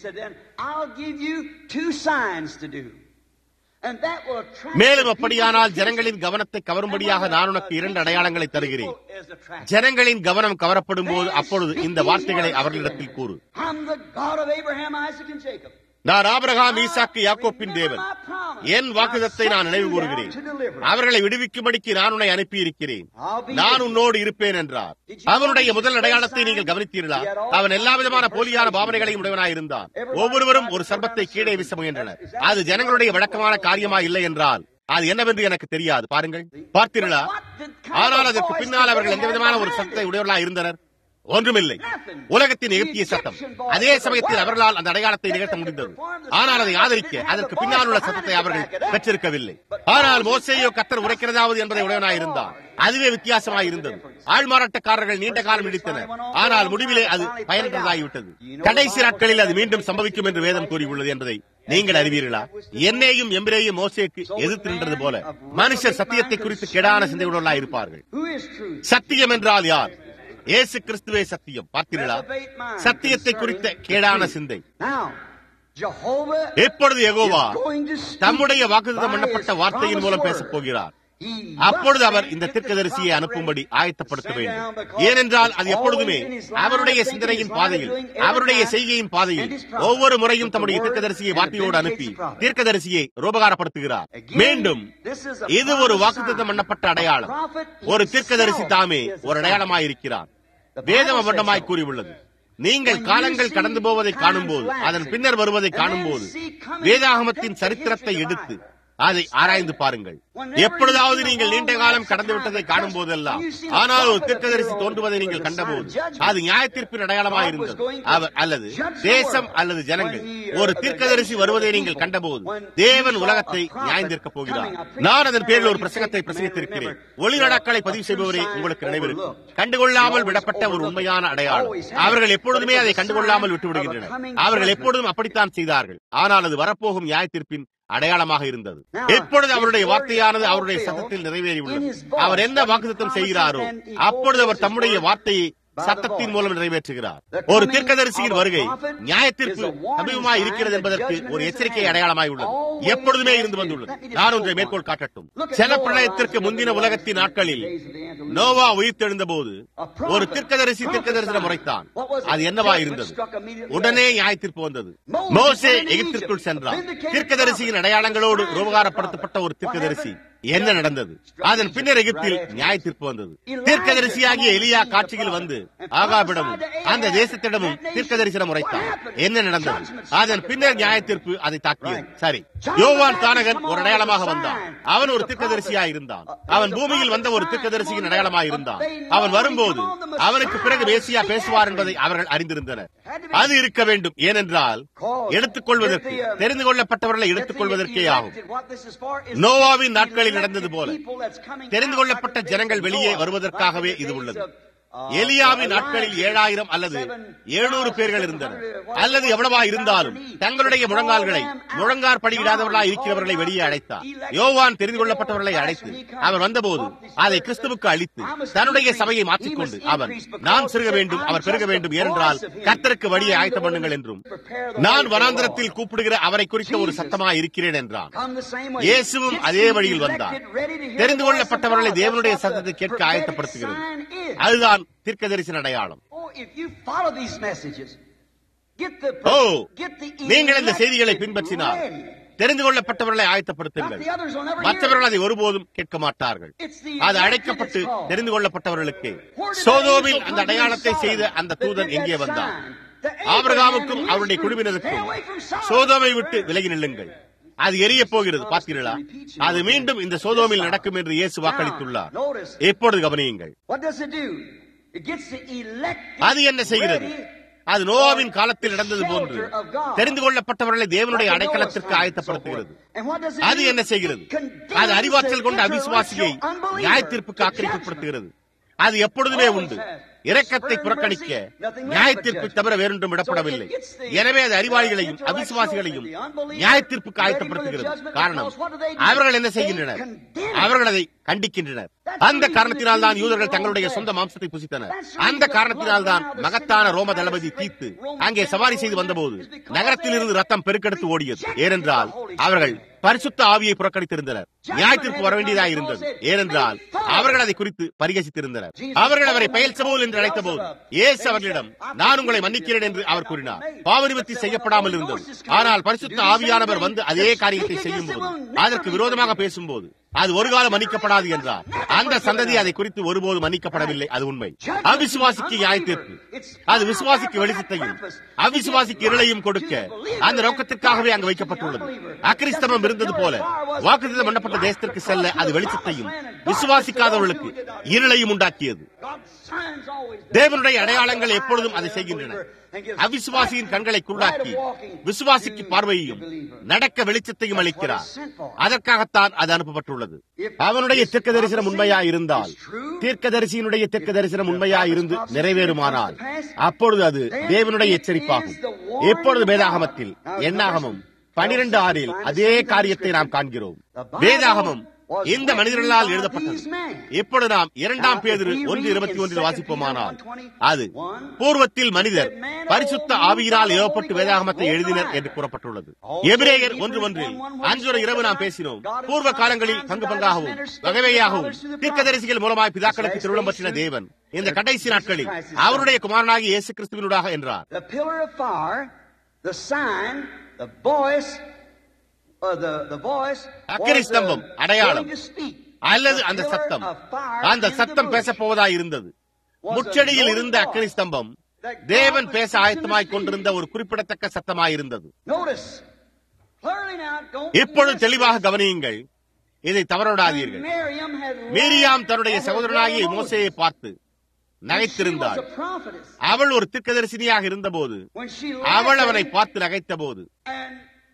மேலும் அப்படியானால் ஜனங்களின் கவனத்தை கவரும்படியாக நான் உனக்கு இரண்டு அடையாளங்களை தருகிறேன் ஜனங்களின் கவனம் கவரப்படும் போது அப்பொழுது இந்த வார்த்தைகளை அவர்களிடத்தில் கூறு நான் ஆபிரகாம் ஈசாக்கு யாக்கோப்பின் தேவன் என் வாக்குதத்தை நான் நினைவு கூறுகிறேன் அவர்களை விடுவிக்கும்படிக்கு நான் உன்னை அனுப்பி இருக்கிறேன் நான் உன்னோடு இருப்பேன் என்றார் அவனுடைய முதல் அடையாளத்தை நீங்கள் கவனித்தீர்களா அவன் எல்லா விதமான போலியான பாவனைகளையும் உடையவனாய் இருந்தான் ஒவ்வொருவரும் ஒரு சர்பத்தை கீழே வீச முயன்றனர் அது ஜனங்களுடைய வழக்கமான காரியமா இல்லை என்றால் அது என்னவென்று எனக்கு தெரியாது பாருங்கள் பார்த்தீர்களா ஆனால் அதற்கு பின்னால் அவர்கள் எந்த விதமான ஒரு சத்தத்தை உடையவர்களா இருந்தனர் ஒன்றுமில்லை உலகத்தின் எகிப்திய சத்தம் அதே சமயத்தில் அவர்களால் அந்த அடையாளத்தை நிகழ்த்த முடிந்தது ஆனால் அதை ஆதரிக்க அதற்கு பின்னால் உள்ள சத்தத்தை அவர்கள் பெற்றிருக்கவில்லை ஆனால் மோசையோ கத்தர் உரைக்கிறதாவது என்பதை உடையவனாயிருந்தான் அதுவே வித்தியாசமாய் இருந்தது ஆழ்மாறாட்டக்காரர்கள் நீண்ட காலம் நீடித்தனர் ஆனால் முடிவிலே அது பயனற்றதாகிவிட்டது கடைசி நாட்களில் அது மீண்டும் சம்பவிக்கும் என்று வேதம் கூறியுள்ளது என்பதை நீங்கள் அறிவீர்களா என்னையும் எம்பிரேயும் மோசேக்கு எதிர்த்து நின்றது போல மனுஷர் சத்தியத்தை குறித்து கெடான சிந்தையுள்ளா இருப்பார்கள் சத்தியம் என்றால் யார் இயேசு கிறிஸ்துவே சத்தியம் பார்த்தீர்களா சத்தியத்தை குறித்த கேடான சிந்தை எப்பொழுது யெகோவா தம்முடைய வாக்குத்தம் பண்ணப்பட்ட வார்த்தையின் மூலம் பேசப் போகிறார் அப்பொழுது அவர் இந்த தீர்க்கதரிசியை அனுப்பும்படி ஆயத்தப்படுத்த வேண்டும் ஏனென்றால் அது எப்பொழுதுமே அவருடைய சிந்தனையின் பாதையில் அவருடைய செய்கையின் பாதையில் ஒவ்வொரு முறையும் தம்முடைய தீர்க்கதரிசியை வார்த்தையோடு அனுப்பி தீர்க்கதரிசியை ரூபகாரப்படுத்துகிறார் மீண்டும் இது ஒரு வாக்குத்தம் பண்ணப்பட்ட அடையாளம் ஒரு தீர்க்கதரிசி தாமே ஒரு அடையாளமாயிருக்கிறார் வேதம் அபண்டமாய் கூறியுள்ளது நீங்கள் காலங்கள் கடந்து போவதை காணும்போது அதன் பின்னர் வருவதை காணும்போது வேதாகமத்தின் சரித்திரத்தை எடுத்து அதை ஆராய்ந்து பாருங்கள் எப்பொழுதாவது நீங்கள் நீண்ட காலம் கடந்து விட்டதை காணும் போதெல்லாம் ஆனால் ஒரு தீர்க்கதரிசி தோன்றுவதை நீங்கள் கண்டபோது அது நியாயத்தீர்ப்பின் அடையாளமாக இருந்தது அவர் அல்லது தேசம் அல்லது ஜனங்கள் ஒரு தீர்க்கதரிசி வருவதை நீங்கள் கண்டபோது தேவன் உலகத்தை நியாயந்திருக்கப் போகிறார் நான் அதன் பேரில் ஒரு பிரசங்கத்தை பிரசங்கித்திருக்கிறேன் ஒளிநடாக்களை பதிவு செய்பவரே உங்களுக்கு நினைவிருக்கும் கண்டுகொள்ளாமல் விடப்பட்ட ஒரு உண்மையான அடையாளம் அவர்கள் எப்பொழுதுமே அதை கண்டுகொள்ளாமல் விட்டு விடுகின்றனர் அவர்கள் எப்பொழுதும் அப்படித்தான் செய்தார்கள் ஆனால் அது வரப்போகும் நியாயத்தீர்ப்பின் அடையாளமாக இருந்தது எப்பொழுது அவருடைய வார்த்தையானது அவருடைய சத்தத்தில் நிறைவேறியுள்ளது அவர் என்ன வாக்குத்தம் செய்கிறாரோ அப்பொழுது அவர் தம்முடைய வார்த்தையை சத்தத்தின் மூலம் நிறைவேற்றுகிறார் ஒரு தீர்க்கதரிசியின் வருகை நியாயத்திற்கு சமீபமாய் இருக்கிறது என்பதற்கு ஒரு எச்சரிக்கை அடையாளமாய் உள்ளது எப்பொழுதுமே இருந்து வந்துள்ளது நான் ஒன்றை மேற்கோள் காட்டட்டும் செல பிரளயத்திற்கு முந்தின உலகத்தின் நாட்களில் நோவா உயிர்த்தெழுந்த போது ஒரு தீர்க்கதரிசி தீர்க்கதரிசனம் உரைத்தான் அது என்னவா இருந்தது உடனே நியாயத்திற்கு வந்தது மோசே எகிப்திற்குள் சென்றார் தீர்க்கதரிசியின் அடையாளங்களோடு ரூபகாரப்படுத்தப்பட்ட ஒரு தீர்க்கதரிசி என்ன நடந்தது அதன் பின்னர் எகிப்தில் நியாயத்திற்கு வந்தது தீர்க்கதரிசியாகிய எலியா காட்சியில் வந்து ஆகாபிடமும் அந்த தேசத்திடமும் தீர்க்க தரிசனம் உரைத்தான் என்ன நடந்தது அதன் பின்னர் நியாயத்திற்கு அதை தாக்கியது சரி யோவான் தானகன் ஒரு அடையாளமாக வந்தான் அவன் ஒரு தீர்க்கதரிசியா இருந்தான் அவன் பூமியில் வந்த ஒரு தீர்க்கதரிசியின் அடையாளமாக இருந்தான் அவன் வரும்போது அவனுக்கு பிறகு மேசியா பேசுவார் என்பதை அவர்கள் அறிந்திருந்தனர் அது இருக்க வேண்டும் ஏனென்றால் எடுத்துக்கொள்வதற்கு தெரிந்து கொள்ளப்பட்டவர்களை எடுத்துக் கொள்வதற்கே ஆகும் நோவாவின் நாட்களில் நடந்தது போல தெரிந்து கொள்ளப்பட்ட ஜனங்கள் வெளியே வருவதற்காகவே இது உள்ளது எலியாவின் நாட்களில் ஏழாயிரம் அல்லது எழுநூறு பேர்கள் இருந்தனர் அல்லது எவ்வளவா இருந்தாலும் தங்களுடைய முழங்கால்களை முழங்கார் படியிடாதவர்களா இருக்கிறவர்களை வெளியே அழைத்தார் யோவான் தெரிந்து கொள்ளப்பட்டவர்களை அழைத்து அவர் வந்தபோது அதை கிறிஸ்துவுக்கு அளித்து தன்னுடைய சபையை மாற்றிக்கொண்டு அவர் நான் சிறுக வேண்டும் அவர் பெருக வேண்டும் ஏனென்றால் கர்த்தருக்கு வழியை ஆயத்த பண்ணுங்கள் என்றும் நான் வனாந்திரத்தில் கூப்பிடுகிற அவரை குறித்த ஒரு சத்தமாக இருக்கிறேன் என்றான் இயேசுவும் அதே வழியில் வந்தார் தெரிந்து கொள்ளப்பட்டவர்களை தேவனுடைய சத்தத்தை கேட்க ஆயத்தப்படுத்துகிறது அதுதான் தீர்க்க தரிசன அடையாளம் ஓ நீங்கள் இந்த செய்திகளை பின்பற்றினால் தெரிந்து கொள்ளப்பட்டவர்களை ஆயத்தப்படுத்துங்கள் மற்றவர்கள் அதை ஒருபோதும் கேட்க மாட்டார்கள் அது அழைக்கப்பட்டு தெரிந்து கொள்ளப்பட்டவர்களுக்கு சோதோவில் அந்த அடையாளத்தை செய்த அந்த தூதன் எங்கே வந்தான் ஆபிரகாமுக்கும் அவருடைய குழுவினருக்கும் சோதோவை விட்டு விலகி நில்லுங்கள் அது எரிய போகிறது பார்த்தீர்களா அது மீண்டும் இந்த சோதோமில் நடக்கும் என்று இயேசு வாக்களித்துள்ளார் எப்பொழுது கவனியுங்கள் அது என்ன செய்கிறது அது நோவாவின் காலத்தில் நடந்தது போன்று தெரிந்து கொள்ளப்பட்டவர்களை தேவனுடைய அடைக்கலத்திற்கு ஆயத்தப்படுத்துகிறது அது என்ன செய்கிறது அது அறிவாற்றல் கொண்ட அவிசுவாசியை நியாயத்தீர்ப்புக்கு ஆக்கிரமிக்கப்படுத்துகிறது அது எப்பொழுதுமே உண்டு இரக்கத்தை புறக்கணிக்க நியாயத்தீர்ப்பு தவிர வேறொன்றும் விடப்படவில்லை எனவே அது அறிவாளிகளையும் அவிசுவாசிகளையும் நியாயத்தீர்ப்புக்கு ஆயத்தப்படுத்துகிறது காரணம் அவர்கள் என்ன செய்கின்றனர் அவர்கள் அதை கண்டிக்கின்றனர் அந்த காரணத்தினால் தான் யூதர்கள் தங்களுடைய சொந்த மாம்சத்தை புசித்தனர் அந்த காரணத்தினால் தான் மகத்தான ரோம தளபதி தீத்து அங்கே சவாரி செய்து வந்தபோது நகரத்தில் இருந்து ரத்தம் பெருக்கெடுத்து ஓடியது ஏனென்றால் அவர்கள் பரிசுத்த ஆவியை புறக்கணித்திருந்தனர் நியாயத்திற்கு வர வேண்டியதாக இருந்தது ஏனென்றால் அவர்கள் அதை குறித்து பரிகசித்திருந்தனர் அவர்கள் அவரை பெயல் சபோல் என்று அழைத்த போது ஏசு அவர்களிடம் நான் உங்களை மன்னிக்கிறேன் என்று அவர் கூறினார் பாவநிவர்த்தி செய்யப்படாமல் இருந்தது ஆனால் பரிசுத்த ஆவியானவர் வந்து அதே காரியத்தை செய்யும் போது அதற்கு விரோதமாக பேசும்போது அது ஒரு காலம் மன்னிக்கப்படாது என்றார் அந்த சந்ததி அதை குறித்து ஒருபோது மன்னிக்கப்படவில்லை அது உண்மை அவிசுவாசிக்கு நியாயத்தீர்ப்பு அது விசுவாசிக்கு வெளிச்சத்தையும் அவிசுவாசிக்கு இருளையும் கொடுக்க அந்த நோக்கத்திற்காகவே அங்கு வைக்கப்பட்டுள்ளது அக்கிரிஸ்தமம் இருந்தது போல வாக்குத்தம் பண்ணப்பட்ட தேசத்திற்கு செல்ல அது வெளிச்சத்தையும் விசுவாசிக்காதவர்களுக்கு இருளையும் உண்டாக்கியது தேவனுடைய அடையாளங்கள் எப்பொழுதும் அதை செய்கின்றன அவிசுவாசியின் கண்களை குள்ளாக்கி விசுவாசிக்கு பார்வையையும் நடக்க வெளிச்சத்தையும் அளிக்கிறார் அதற்காகத்தான் அது அனுப்பப்பட்டுள்ளது அவனுடைய தெற்கு தரிசனம் உண்மையா இருந்தால் தீர்க்க தரிசியினுடைய தெற்கு தரிசனம் உண்மையா இருந்து நிறைவேறுமானால் அப்பொழுது அது தேவனுடைய எச்சரிப்பாகும் எப்பொழுது வேதாகமத்தில் எண்ணாகமும் பனிரெண்டு ஆறில் அதே காரியத்தை நாம் காண்கிறோம் வேதாகமம் இந்த மனிதர்களால் எழுதப்பட்டது இப்பொழுது நாம் இரண்டாம் பேதிரு ஒன்று இருபத்தி ஒன்றில் வாசிப்போமானால் அது பூர்வத்தில் மனிதர் பரிசுத்த ஆவியினால் ஏவப்பட்டு வேதாகமத்தை எழுதினர் என்று கூறப்பட்டுள்ளது எபிரேயர் ஒன்று ஒன்றில் அன்றொரு இரவு நாம் பேசினோம் பூர்வ காலங்களில் பங்கு பங்காகவும் வகைவையாகவும் தீர்க்கதரிசிகள் மூலமாய் பிதாக்களுக்கு திருவிழம் பற்றின தேவன் இந்த கடைசி நாட்களில் அவருடைய குமாரனாகி இயேசு கிறிஸ்துவினூடாக என்றார் The pillar of fire, the sign, the voice, uh, the, the voice அக்கினி was, uh, ஸ்தம்பம், அடையாளம். going to speak. அல்லது The அந்த pillar சத்தம் of fire அந்த in the சத்தம் bush பேசப் போவதாய் இருந்தது was a முச்சடியில் இருந்த known அக்கினி voice ஸ்தம்பம் that God தேவன் was பேச fixing to ஆயத்தமாய் speak. கொண்டிருந்த ஒரு குறிப்பிடத்தக்க சத்தமாயிருந்தது Notice, clearly now, don't இப்பொழுது miss தெளிவாக this. கவனியுங்கள் இதை தவறவிடாதீர்கள் When Miriam had Miriam laughed தன்னுடைய at her சகோதரனாகிய brother மோசையை Moses. பார்த்து When நகைத்திருந்தாள் She was a prophetess. அவள் ஒரு தீர்க்கதரிசினியாக இருந்தபோது When she அவள் laughed அவனை at him, பார்த்து நகைத்த போது and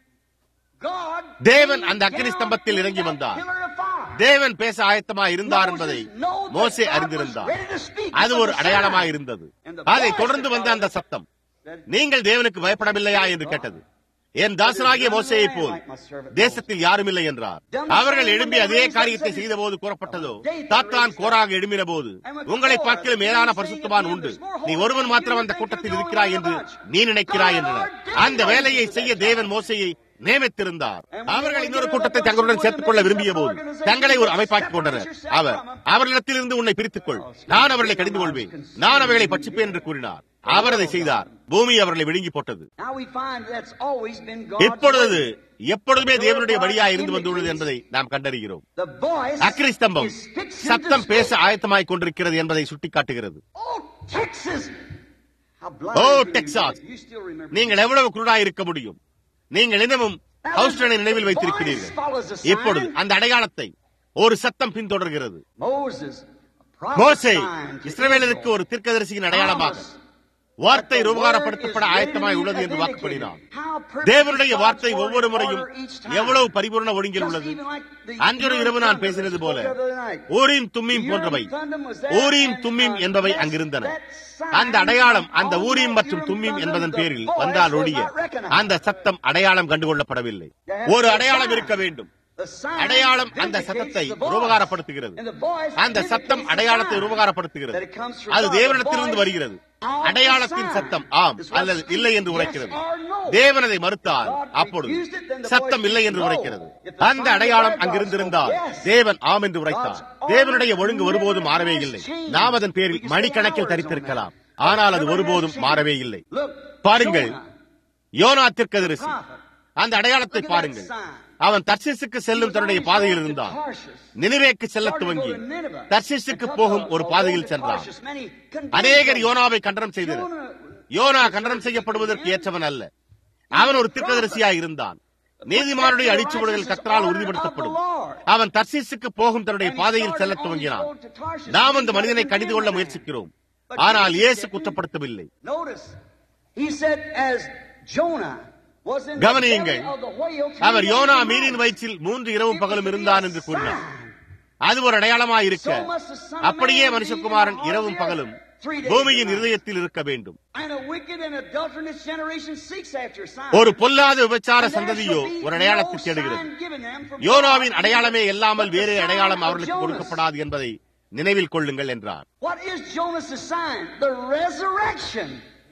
God தேவன் came அந்த அக்கினி down ஸ்தம்பத்தில் in இறங்கி that வந்தார். pillar of fire. தேவன் பேச ஆயத்தமாய் இருந்தார் என்பதை Moses know that மோசே God was அறிந்திருந்தார் ready to speak. அது It was ஒரு a அடையாளமாய் sign. இருந்தது And the அதை voice தொடர்ந்து that வந்த God அந்த சத்தம் that நீங்கள் தேவனுக்கு பயப்படவில்லையா என்று கேட்டது என் தாசனாகிய மோசையை போல் தேசத்தில் யாரும் இல்லை என்றார் அவர்கள் எழும்பி அதே காரியத்தை செய்த போது கூறப்பட்டதோ தாத்தான் கோராக எழும்பின போது உங்களை பார்க்கல மேலான பரிசுத்தவான் உண்டு நீ ஒருவன் மாத்திரம் அந்த கூட்டத்தில் இருக்கிறாய் என்று நீ நினைக்கிறாய் என்றனர் அந்த வேலையை செய்ய தேவன் மோசையை நியமித்திருந்தார் அவர்கள் இன்னொரு கூட்டத்தை தங்களுடன் சேர்த்துக் கொள்ள விரும்பிய போது தங்களை ஒரு அமைப்பாக்கிக் கொண்டனர் அவர் அவர்களிடத்திலிருந்து உன்னை பிரித்துக் கொள் நான் அவர்களை கடிந்து கொள்வேன் நான் அவைகளை பட்சிப்பேன் என்று கூறினார் அவர் அதை செய்தார் பூமி அவர்களை விழுங்கி போட்டது Now we find that's always been God's இப்பொழுது way. எப்பொழுதுமே தேவனுடைய வழியா இருந்து வந்துள்ளது என்பதை நாம் கண்டறிகிறோம் The voice அக்னி ஸ்தம்பம் is fixing to சத்தம் பேச speak. ஆயத்தமாய் கொண்டிருக்கிறது என்பதை சுட்டிக்காட்டுகிறது Oh, Texas! How blind Oh, you Texas. You still remember நீங்கள் எவ்வளவு குருடாய் இருக்க முடியும் நீங்கள் இன்னமும் ஹவுஸ்டனை நினைவில் வைத்திருக்கிறீர்கள் இப்பொழுது அந்த அடையாளத்தை ஒரு சத்தம் பின்தொடர்கிறது Moses, a மோசே prophet sign to இஸ்ரவேலருக்கு Israel. ஒரு தீர்க்கதரிசியின் அடையாளமாக Promise வார்த்தை that the ரூபகாரப்படுத்தப்பட word is ஆயத்தமாய் ready உள்ளது to என்று be வாக்குப்படினார் vindicated. How perfect தேவனுடைய is வார்த்தை God's ஒவ்வொரு word முறையும் order each time. எவ்வளவு பரிபூர்ண ஒழுங்கில் Just உள்ளது even like the அன்றொரு இரவு நான் பேசினது போல ஊரீம் தும்மீம் போன்றவை ஊரீம் தும்மீம் என்பவை அங்கிருந்தன அந்த அடையாளம் அந்த ஊரீம் மற்றும் தும்மீம் என்பதன் பேரில் வந்தால் ஒழிய அந்த சத்தம் அடையாளம் கண்டுகொள்ளப்படவில்லை ஒரு அடையாளம் இருக்க வேண்டும் அடையாளம் அந்த சத்தத்தை உபகாரப்படுத்துகிறது அந்த சத்தம் அடையாளத்தை உபகாரப்படுத்துகிறது அது தேவனிடத்திலிருந்து வருகிறது அடையாளத்தின் சத்தம் ஆம் அல்லது இல்லை என்று உரைக்கிறது தேவன் அதை மறுத்தால் அப்பொழுது சத்தம் இல்லை என்று உரைக்கிறது அந்த அடையாளம் அங்கிருந்திருந்தால் தேவன் ஆம் என்று உரைத்தார் தேவனுடைய ஒழுங்கு ஒருபோதும் மாறவே இல்லை நாம் அதன் பேரில் மணிக்கணக்கில் தரித்திருக்கலாம் ஆனால் அது ஒருபோதும் மாறவே இல்லை பாருங்கள் யோனா தீர்க்கதரிசி அந்த அடையாளத்தை பாருங்கள் அவன் தர்சிசுக்கு செல்லும் தன்னுடைய பாதையில் இருந்தான் நினைவேக்கு செல்ல துவங்கி தர்சிசுக்கு போகும் ஒரு பாதையில் சென்றான் அநேகர் யோனாவை கண்டனம் செய்தனர் யோனா கண்டனம் செய்யப்படுவதற்கு ஏற்றவன் அல்ல அவன் ஒரு தீர்க்கதரிசியாய் இருந்தான் நீதிமானுடைய அடிச்சுவடுகள் கத்தரால் உறுதிப்படுத்தப்படும் அவன் தர்சீசுக்கு போகும் தன்னுடைய பாதையில் செல்ல துவங்கினான் நாம் அந்த மனிதனை கடிந்து கொள்ள முயற்சிக்கிறோம் ஆனால் இயேசு குற்றப்படுத்தவில்லை கவனியுங்கள் அவர் யோனா மீனின் வயிற்றில் மூன்று இரவும் பகலும் இருந்தான் என்று கூறினார் அது ஒரு அடையாளமாய் இருக்க அப்படியே மனுஷகுமாரன் இரவும் பகலும் பூமியின் இருதயத்தில் இருக்க வேண்டும் ஒரு பொல்லாத விபச்சார சந்ததியோ ஒரு அடையாளத்தை தேடுகிறது யோனாவின் அடையாளமே இல்லாமல் வேறு அடையாளம் அவர்களுக்கு கொடுக்கப்படாது என்பதை நினைவில் கொள்ளுங்கள் என்றார் What is Jonas' sign? The resurrection.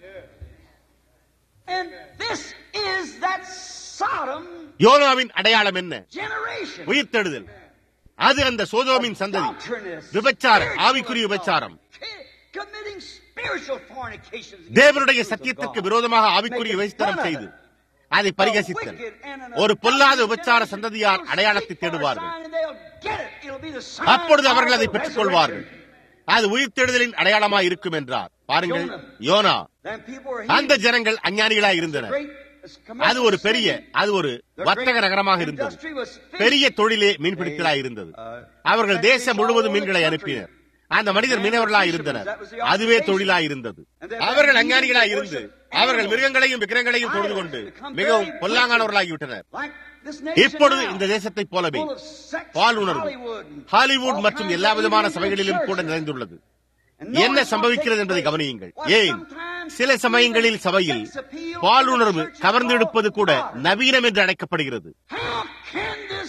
And this is that Sodom யோனாவின் அடையாளம் என்ன generation. உயிர்த்தெழுதல் அது அந்த சோதோமின் சந்ததி Doctrinist, விபச்சாரம் spiritual ஆவிக்குரிய விபச்சாரம் committing spiritual fornications. தேவனுடைய சத்தியத்திற்கு விரோதமாக ஆவிக்குரிய விபச்சாரம் செய்து அதை பரிகசித்தல் ஒரு பொல்லாத விபச்சார சந்ததியார் அடையாளத்தை தேடுவார்கள் அப்பொழுது அவர்கள் அதை பெற்றுக் கொள்வார்கள் அது உயிர்த்தெழுதலின் அடையாளமாய் இருக்கும் என்றார் பாருங்கள் யோனா அந்த ஜனங்கள் அஞ்ஞானிகளாய் இருந்தனர் அது ஒரு பெரிய அது ஒரு வர்த்தக நகரமாக இருந்தது பெரிய தொழிலே மீன்பிடித்தலாய் இருந்தது அவர்கள் தேசம் முழுவதும் மீன்களை அனுப்பினர் அந்த மனிதர் மீனவர்களாய் இருந்தனர் அதுவே தொழிலாய் இருந்தது அவர்கள் அஞ்ஞானிகளாய் இருந்து அவர்கள் மிருகங்களையும் விக்கிரங்களையும் தொழுது கொண்டு மிகவும் பொல்லாங்கானவர்களாகிவிட்டனர் இப்பொழுது இந்த தேசத்தைப் போலவே பால் உணர்வு ஹாலிவுட் மற்றும் எல்லா விதமான சபைகளிலும் கூட நிறைந்துள்ளது என்ன சம்பவிக்கிறது என்பதை கவனியுங்கள் ஏன் சில சமயங்களில் சபையில் பாலுணர்வு கவர்ந்தெடுப்பது கூட நவீனம் என்று அழைக்கப்படுகிறது How can this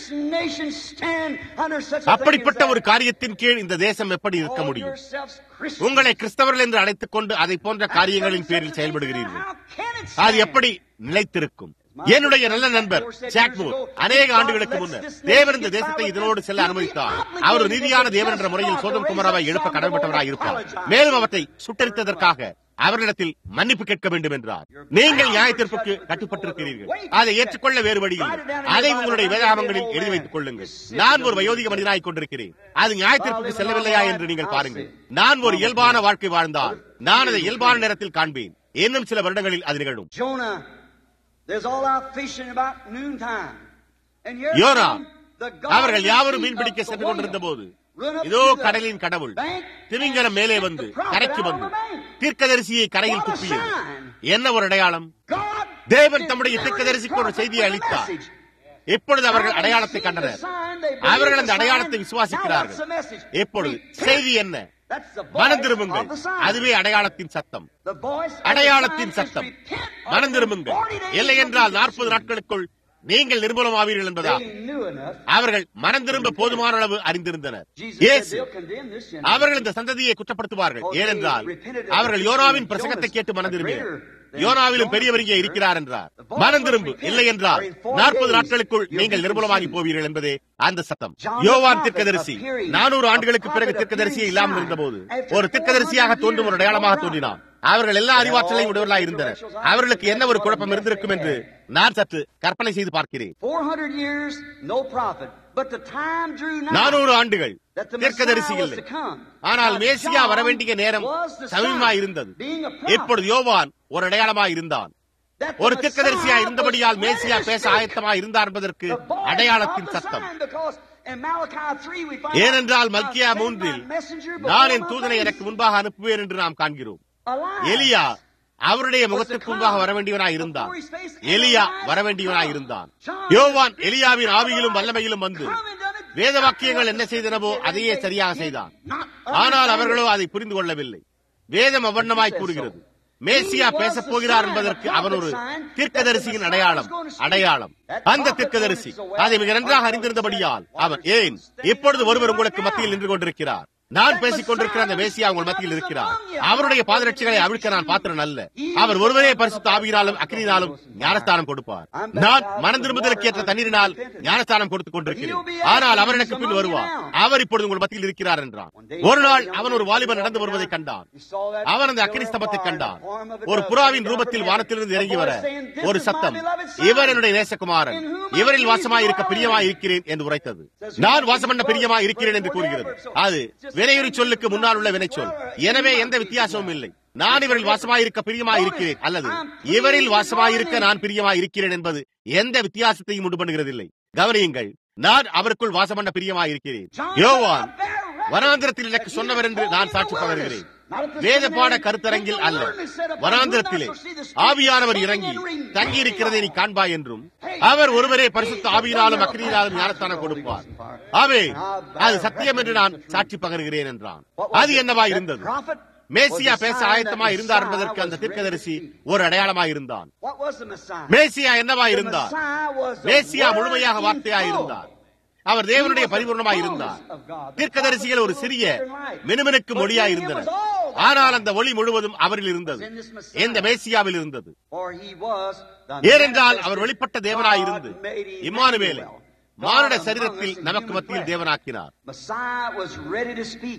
this nation stand under such a thing as அப்படிப்பட்ட that? ஒரு காரியத்தின் கீழ் இந்த தேசம் எப்படி இருக்க Call முடியும் yourselves Christians. உங்களை கிறிஸ்தவர்கள் என்று அழைத்துக் கொண்டு அதை போன்ற காரியங்களின் பேரில் செயல்படுகிறீர்கள் அது எப்படி நிலைத்திருக்கும் என்னுடைய நல்ல நண்பர் ஜாக்மூர் அநேக ஆண்டுகளுக்கு முன்னர் தேவன் இந்த தேசத்தை இதனோடு செல்ல அனுமதித்தார் அவர் ஒரு நீதியான தேவன் என்ற முறையில் சோதம் குமாராவை எழுப்ப கடன்பட்டவராக இருப்பார் மேலும் அவற்றை சுட்டரித்ததற்காக அவர்களிடத்தில் மன்னிப்பு கேட்க வேண்டும் என்றார் நீங்கள் நியாயத்திற்கு கட்டுப்பட்டிருக்கிறீர்கள் அதை ஏற்றுக்கொள்ள வேறு வழி இல்லை அதை உங்களுடைய வேதாகமங்களில் எழுதி வைத்துக் கொள்ளுங்கள் நான் ஒரு வயோதிக மனிதனாய் கொண்டிருக்கிறேன் அது நியாயத்திற்கு செல்லவில்லையா என்று நீங்கள் பாருங்கள் நான் ஒரு இயல்பான வாழ்க்கை வாழ்ந்தால் நான் அதை இயல்பான நேரத்தில் காண்பேன் இன்னும் சில வருடங்களில் அது நிகழும் Jonah, there's all out fishing about noontime. And here யோனா come the God அவர்கள் of the யாவரும் sea மீன்பிடிக்க of the சென்று கொண்டிருந்த போது whale. Run up இதோ to the கடலின் கடவுள் bank திமிங்கலம் மேலே வந்து and the prophet கரைக்கு out on வந்து the bank. தீர்க்கதரிசியை கரையில் What a துப்பியது sign. என்ன ஒரு அடையாளம் God தேவன் is தம்முடைய delivering தீர்க்கதரிசிக்கு ஒரு his செய்தியை prophet with a அளித்தார் message. இப்பொழுது அவர்கள் Now they அடையாளத்தை see கண்டனர் the sign, they believe அவர்கள் அந்த the sign. அடையாளத்தை Now what's விசுவாசிக்கிறார்கள் the message? இப்பொழுது Repent. செய்தி என்ன That's the voice மனம் of திரும்புங்கள் the sign. அதுவே அடையாளத்தின் சத்தம் The voice of the அடையாளத்தின் sign is சத்தம் repent or மனம் திரும்புங்கள் 40 days இல்லை will என்றால் be நாற்பது consumed. நாட்களுக்குள் நீங்கள் நிர்மூலமாவீர்கள் என்பதா They knew enough. அவர்கள் மனம் திரும்ப போதுமான அளவு அறிந்திருந்தனர் Jesus இயேசு said they'll condemn this generation. அவர்கள் இந்த சந்ததியை குற்றப்படுத்துவார்கள் ஏனென்றால் அவர்கள் யோனாவின் பிரசங்கத்தை கேட்டு மனம் திரும்பினர் யோனாவிலும் பெரியவர் இங்கே இருக்கிறார் என்றார் மனம் திரும்பு இல்லை என்றால் நாற்பது நாட்களுக்குள் நீங்கள் நிர்மூலமாகி போவீர்கள் என்பதே அந்த சத்தம் யோவான் தீர்க்கதரிசி நானூறு ஆண்டுகளுக்கு பிறகு தீர்க்கதரிசியே இல்லாமல் இருந்தபோது ஒரு தீர்க்கதரிசியாக தோன்றும் ஒரு அடையாளமாக தோன்றினான் அவர்கள் எல்லா அறிவாற்றலையும் உடையவர்களாக இருந்தனர் அவர்களுக்கு என்ன ஒரு குழப்பம் இருந்திருக்கும் என்று நான் சற்று கற்பனை செய்து பார்க்கிறேன் 400 years, no prophet. But the time drew nigh நானூறு ஆண்டுகள் that the தீர்க்கதரிசி Messiah was இல்லை to come. ஆனால் Now, மேசியா John வர வேண்டிய நேரம் was the சமீபமாய் sign, இருந்தது being a prophet, இப்பொழுது யோவான் ஒரு அடையாளமாய் இருந்தான் that the ஒரு தீர்க்கதரிசியா Messiah இருந்தபடியால் was மேசியா ready to பேச speak. ஆயத்தமாய் இருந்தார் என்பதற்கு The voice அடையாளத்தின் of the சத்தம் sign, because in Malachi 3 we find ஏனென்றால் out, மல்கியா "I'll send மூன்றில் my messenger before நான் என் my தூதனை face." எனக்கு முன்பாக அனுப்புவேன் என்று நாம் காண்கிறோம் Elias எலியா அவருடைய முகத்துக்கு முன்பாக வர வேண்டியவனாய் இருந்தான் எலியா வர வேண்டியவனாய் இருந்தான் யோவான் எலியாவின் ஆவியிலும் வல்லமையிலும் வந்து வேத வாக்கியங்கள் என்ன செய்தனவோ அதையே சரியாக செய்தான் ஆனால் அவர்களோ அதை புரிந்து கொள்ளவில்லை வேதம் அவ்வண்ணமாய் கூறுகிறது மேசியா பேசப் போகிறார் என்பதற்கு அவன் ஒரு தீர்க்கதரிசியின் அடையாளம் அடையாளம் அந்த தீர்க்கதரிசி அதை மிக நன்றாக அறிந்திருந்தபடியால் அவன் ஏன் இப்பொழுது ஒருவர் உங்களுக்கு மத்தியில் நின்று கொண்டிருக்கிறார் நான் பேசிக் கொண்டிருக்கிற அந்த மேசியா உங்கள் மத்தியில் இருக்கிறார் அவருடைய பாதரட்சிகளை அவிழ்க்க நான் பாத்திரன் அல்ல அவர் ஒருவரே பரிசுத்த ஆவியினாலும் அக்னியினாலும் ஞானஸ்தானம் கொடுப்பார் நான் மனம் திரும்புதலுக்கு ஏற்ற தண்ணீரினால் ஞானஸ்தானம் கொடுத்துக் கொண்டிருக்கிறேன் ஆனால் அவர் எனக்கு பின் வருவார் அவர் இப்பொழுது உங்கள் மத்தியில் இருக்கிறார் என்றான் ஒரு நாள் அவன் ஒரு வாலிபன் நடந்து வருவதை கண்டான் அவன் அந்த அக்கினி ஸ்தம்பத்தை கண்டான் ஒரு புறாவின் ரூபத்தில் வானத்திலிருந்து இறங்கி வர ஒரு சத்தம் இவர் என்னுடைய நேசகுமாரன் இவரில் வாசமாய் இருக்க பிரியமாய் இருக்கிறேன் என்று உரைத்தது நான் வாசம் பண்ண பிரியமாய் இருக்கிறேன் என்று கூறுகிறது அது வினையுறி சொல்லுக்கு முன்னால் உள்ள வினைச்சொல் எனவே எந்த வித்தியாசமும் இல்லை நான் இவரில் வாசமாயிருக்க பிரியமாய் இருக்கிறேன் அல்லது இவரில் வாசமாயிருக்க நான் பிரியமாய் இருக்கிறேன் என்பது எந்த வித்தியாசத்தையும் உண்டு பண்ணுகிறதில்லை கவனியுங்கள் நான் அவருக்குள் வாசம் பண்ண பிரியமாய் இருக்கிறேன் யோவான் வனாந்திரத்தில் எனக்கு சொன்னவர் என்று நான் சாட்சி பகர்கிறேன் வேத பாட கருத்தரங்கில் அல்ல வனாந்திரத்திலே ஆவியானவர் இறங்கி தங்கி இருக்கிறதை நீ காண்பாய் என்றும் அவர் ஒருவரே பரிசுத்த ஆவியினாலும் அக்னியினாலும் ஞானஸ்தானம் கொடுப்பார் ஆவே அது சத்தியம் என்று நான் சாட்சி பகர்கிறேன் என்றான் அது என்னவா இருந்தது மேசியா பேச ஆயத்தமா இருந்தார் என்பதற்கு அந்த தீர்க்கதரிசி ஒரு அடையாளமாய் இருந்தான் What was the Messiah? மேசியா என்னவா The இருந்தார் Messiah was the Messiah Word முழுமையாக in வார்த்தையாய் full. இருந்தார் அவர் தேவனுடைய பரிபூர்ணமாய் இருந்தார் தீர்க்கதரிசிகள் ஒரு சிறிய மினுமினுக்கு மொழியாய் இருந்தனர் ஆனால் அந்த ஒளி முழுவதும் அவரில் இருந்தது இந்த மேசியாவில் இருந்தது For he was the ஏனென்றால் அவர் வெளிப்பட்ட தேவனாய் God இருந்து made இம்மானுவேலை Emmanuel. மானுட God among சரீரத்தில் us in நமக்கு human மத்தியில் flesh. தேவனாக்கினார் Messiah was ready to speak.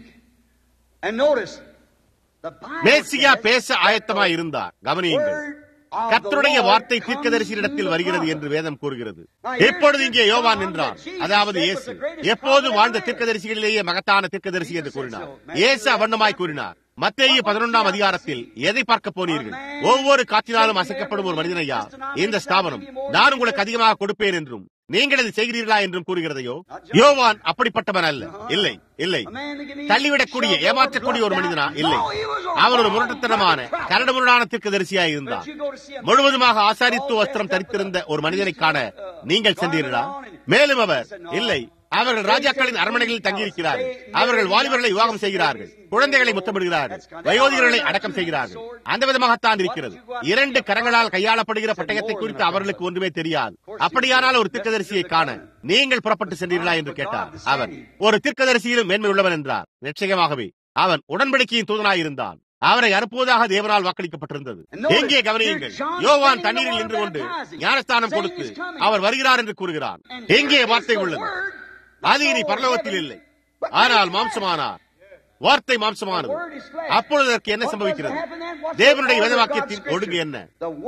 And notice, the Bible Messiah says பேச ஆயத்தமாய் இருந்தார் கவனியுங்கள் word of கர்த்தருடைய the Lord வார்த்தை comes தீர்க்கதரிசியிடத்தில் through the வருகிறது prophet. என்று வேதம் கூறுகிறது இப்பொழுது இங்கே யோவான் நின்றான் அதாவது இயேசு எப்போது வாழ்ந்த தீர்க்கதரிசிகளிலேயே மகத்தான தீர்க்கதரிசி என்று கூறினார் இயேசு அவண்ணமாய் கூறினார் மத்தேயு பதினொன்றாம் அதிகாரத்தில் எதை பார்க்க போனீர்கள் ஒவ்வொரு காற்றினாலும் அசைக்கப்படும் ஒரு மனிதனையா இந்த ஸ்தாபனம் நான் உங்களுக்கு அதிகமாக கொடுப்பேன் என்றும் நீங்கள் அதை செய்கிறீர்களா என்றும் கூறுகிறதையோ யோவான் அப்படிப்பட்டவன் அல்ல இல்லை இல்லை தள்ளிவிடக்கூடிய ஏமாற்றக்கூடிய ஒரு மனிதனா இல்லை அவன் ஒரு முரட்டுத்தனமான கரடுமுரடான தீர்க்கதரிசியாய் இருந்தான் முழுவதுமாக ஆசாரித்துவ வஸ்திரம் தரித்திருந்த ஒரு மனிதனை காண நீங்கள் சென்றீர்களா மேலும் அவர் இல்லை அவர்கள் ராஜாக்களின் அரண்மனைகளில் தங்கியிருக்கிறார்கள் அவர்கள் வாலிபர்களை விவாகம் செய்கிறார்கள் குழந்தைகளை முத்தமிடுகிறார்கள் வயோதிகர்களை அடக்கம் செய்கிறார்கள் அந்த விதமாகத்தான் இருக்கிறது இரண்டு கரங்களால் கையாளப்படுகிற பட்டயத்தை குறித்து அவர்களுக்கு ஒன்றுமே தெரியாது அப்படியானால் ஒரு தீர்க்கதரிசியை காண நீங்கள் புறப்பட்டு சென்றீர்களா என்று கேட்டார் அவன் ஒரு தீர்க்கதரிசியிலும் மேன்மை உள்ளவன் என்றார் நிச்சயமாகவே அவன் உடன்படிக்கையின் தூதனாயிருந்தான் அவரை அனுப்புவதாக தேவனால் வாக்களிக்கப்பட்டிருந்தது எங்கே கவனியுங்கள் யோவான் தண்ணீரில் நின்று கொண்டு ஞானஸ்தானம் கொடுத்து அவர் வருகிறார் என்று கூறுகிறார் எங்கே வார்த்தை உள்ளது அது இனி பரலோகத்தில் இல்லை ஆனால் மாம்சமானார் வார்த்தை மாம்சமானது அப்பொழுது அதற்கு என்ன சம்பவிக்கிறது தேவனுடைய வேதவாக்கியத்தின் ஒழுங்கு என்ன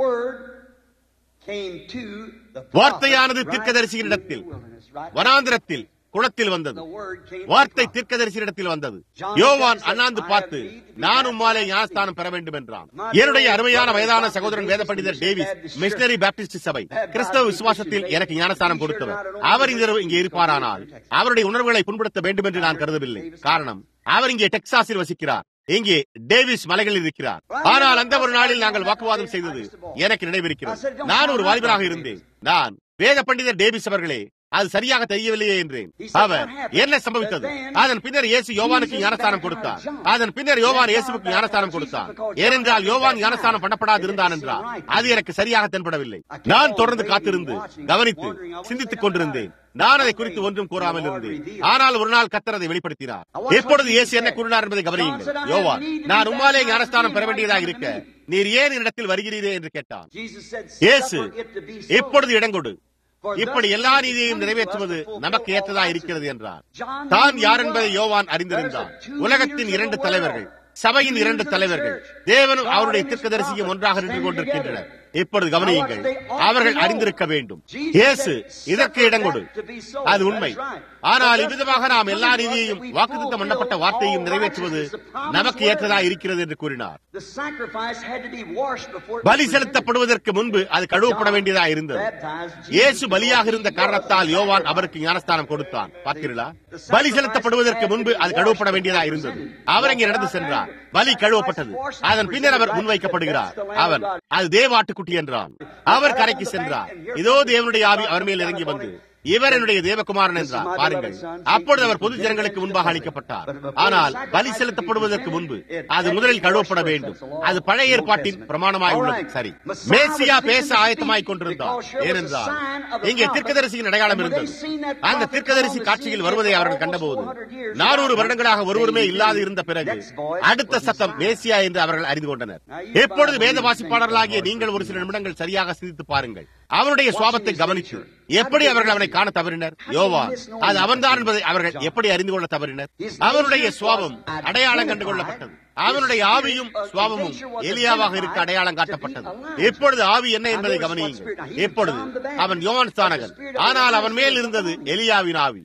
வார்த்தையானது தீர்க்கதரிசியினிடத்தில் வனாந்திரத்தில் குளத்தில் வந்தது வார்த்தை தீர்க்கதரிசியிடத்தில் வந்தது யோவான் அண்ணாந்து பார்த்து நானும் மாலை ஞானஸ்தானம் பெற வேண்டும் என்றான் என்னுடைய அருமையான வயதான சகோதரன் வேத பண்டிதர் டேவிஸ் மிஷனரி பேப்டிஸ்ட் சபை கிறிஸ்தவ விசுவாசத்தில் எனக்கு ஞானஸ்தானம் கொடுத்தவர் அவர் இந்த இங்கே இருப்பாரானால் அவருடைய உணர்வுகளை புண்படுத்த வேண்டும் என்று நான் கருதவில்லை காரணம் அவர் இங்கே டெக்சாஸில் வசிக்கிறார் இங்கே டேவிஸ் மலைகளில் இருக்கிறார் ஆனால் அந்த ஒரு நாளில் நாங்கள் வாக்குவாதம் செய்தது எனக்கு நினைவிருக்கிறது நான் ஒரு வாலிபராக இருந்தேன் நான் வேத பண்டிதர் டேவிஸ் அவர்களே அது சரியாக தெரியவில்லையே என்றேன் அவர் என்ன சம்பவித்தது அதன் பின்னர் இயேசு யோவானுக்கு ஞானஸ்தானம் கொடுத்தார் அதன் பின்னர் யோவான் இயேசுக்கு ஞானஸ்தானம் கொடுத்தார் ஏனென்றால் யோவான் ஞானஸ்தானம் பண்ணப்படாது இருந்தான் என்றார் அது எனக்கு சரியாக தென்படவில்லை நான் தொடர்ந்து காத்திருந்து கவனித்து சிந்தித்துக் கொண்டிருந்தேன் நான் அதை குறித்து ஒன்றும் கூறாமல் இருந்தேன் ஆனால் ஒரு நாள் கத்தர் அதை வெளிப்படுத்தினார் எப்பொழுது இயேசு என்ன கூறினார் என்பதை கவனியுங்கள் யோவான் நான் உம்மாலே ஞானஸ்தானம் பெற வேண்டியதாக இருக்க நீர் ஏன் இடத்தில் வருகிறீரே என்று கேட்டான் இயேசு இப்பொழுது இடங்கொடு இப்படி எல்லா நீதியையும் நிறைவேற்றுவது நமக்கு ஏற்றதா இருக்கிறது என்றார் தான் யார் என்பதை யோவான் அறிந்திருந்தார் உலகத்தின் இரண்டு தலைவர்கள் சபையின் இரண்டு தலைவர்கள் தேவனும் அவருடைய தீர்க்கதரிசியும் ஒன்றாக நின்று கொண்டிருக்கின்றனர் இப்பொழுது கவனியுங்கள் அவர்கள் அறிந்திருக்க வேண்டும் இயேசு இதற்கு இடம் கொடு அது உண்மை ஆனால் இவ்விதமாக நாம் எல்லா நீதியையும் வாக்குத்தம் பண்ணப்பட்ட வார்த்தையும் நிறைவேற்றுவது நமக்கு ஏற்றதா இருக்கிறது என்று கூறினார் பலி செலுத்தப்படுவதற்கு முன்பு அது கழுவப்பட வேண்டியதா இருந்தது இயேசு பலியாக இருந்த காரணத்தால் யோவான் அவருக்கு ஞானஸ்தானம் கொடுத்தான் பார்த்தீர்களா பலி செலுத்தப்படுவதற்கு முன்பு அது கழுவப்பட வேண்டியதா இருந்தது அவர் இங்கே நடந்து சென்றார் பலி கழுவப்பட்டது அதன் பின்னர் அவர் முன்வைக்கப்படுகிறார் அவன் அது தேவாட்டுக்குட்டி என்றான் அவர் கரைக்கு சென்றார் இதோ தேவனுடைய ஆவி அவர் மேல் இறங்கி வந்து இவர் என்னுடைய தேவகுமாரன் என்றார் பாருங்கள் அப்பொழுது அவர் பொது ஜனங்களுக்கு முன்பாக அளிக்கப்பட்டார் ஆனால் பலி செலுத்தப்படுவதற்கு முன்பு அது முதலில் கழுவப்பட வேண்டும் அது பழைய ஏற்பாட்டின் பிரமாணமாய் உள்ளது சரி மேசியா பேச ஆயத்தமாய் கொண்டிருந்தார் ஏனென்றால் இங்கே தீர்க்கதரிசியின் அடையாளம் இருந்தது அந்த தீர்க்கதரிசி காட்சியில் வருவதை அவர்கள் கண்டபோது நானூறு வருடங்களாக ஒருவருமே இல்லாது இருந்த பிறகு அடுத்த சத்தம் மேசியா என்று அவர்கள் அறிந்து கொண்டனர் எப்பொழுது வேத வாசிப்பாளர்களாகிய நீங்கள் ஒரு சில நிமிடங்கள் சரியாக சிந்தித்து பாருங்கள் அவனுடைய சுவாபத்தை கவனித்து எப்படி அவர்கள் அவனை காண தவறினர் யோவா அது அவன்தான் என்பதை அவர்கள் எப்படி அறிந்து கொள்ள தவறினர் அவனுடைய சுவாபம் அடையாளம் கண்டு கொள்ளப்பட்டது அவனுடைய ஆவியும் சுவாபமும் எலியாவாக இருக்க அடையாளம் காட்டப்பட்டது எப்பொழுது ஆவி என்ன என்பதை கவனியுங்கள் எப்பொழுது அவன் யோவான் ஸ்தானகன் ஆனால் அவன் மேல் இருந்தது எலியாவின் ஆவி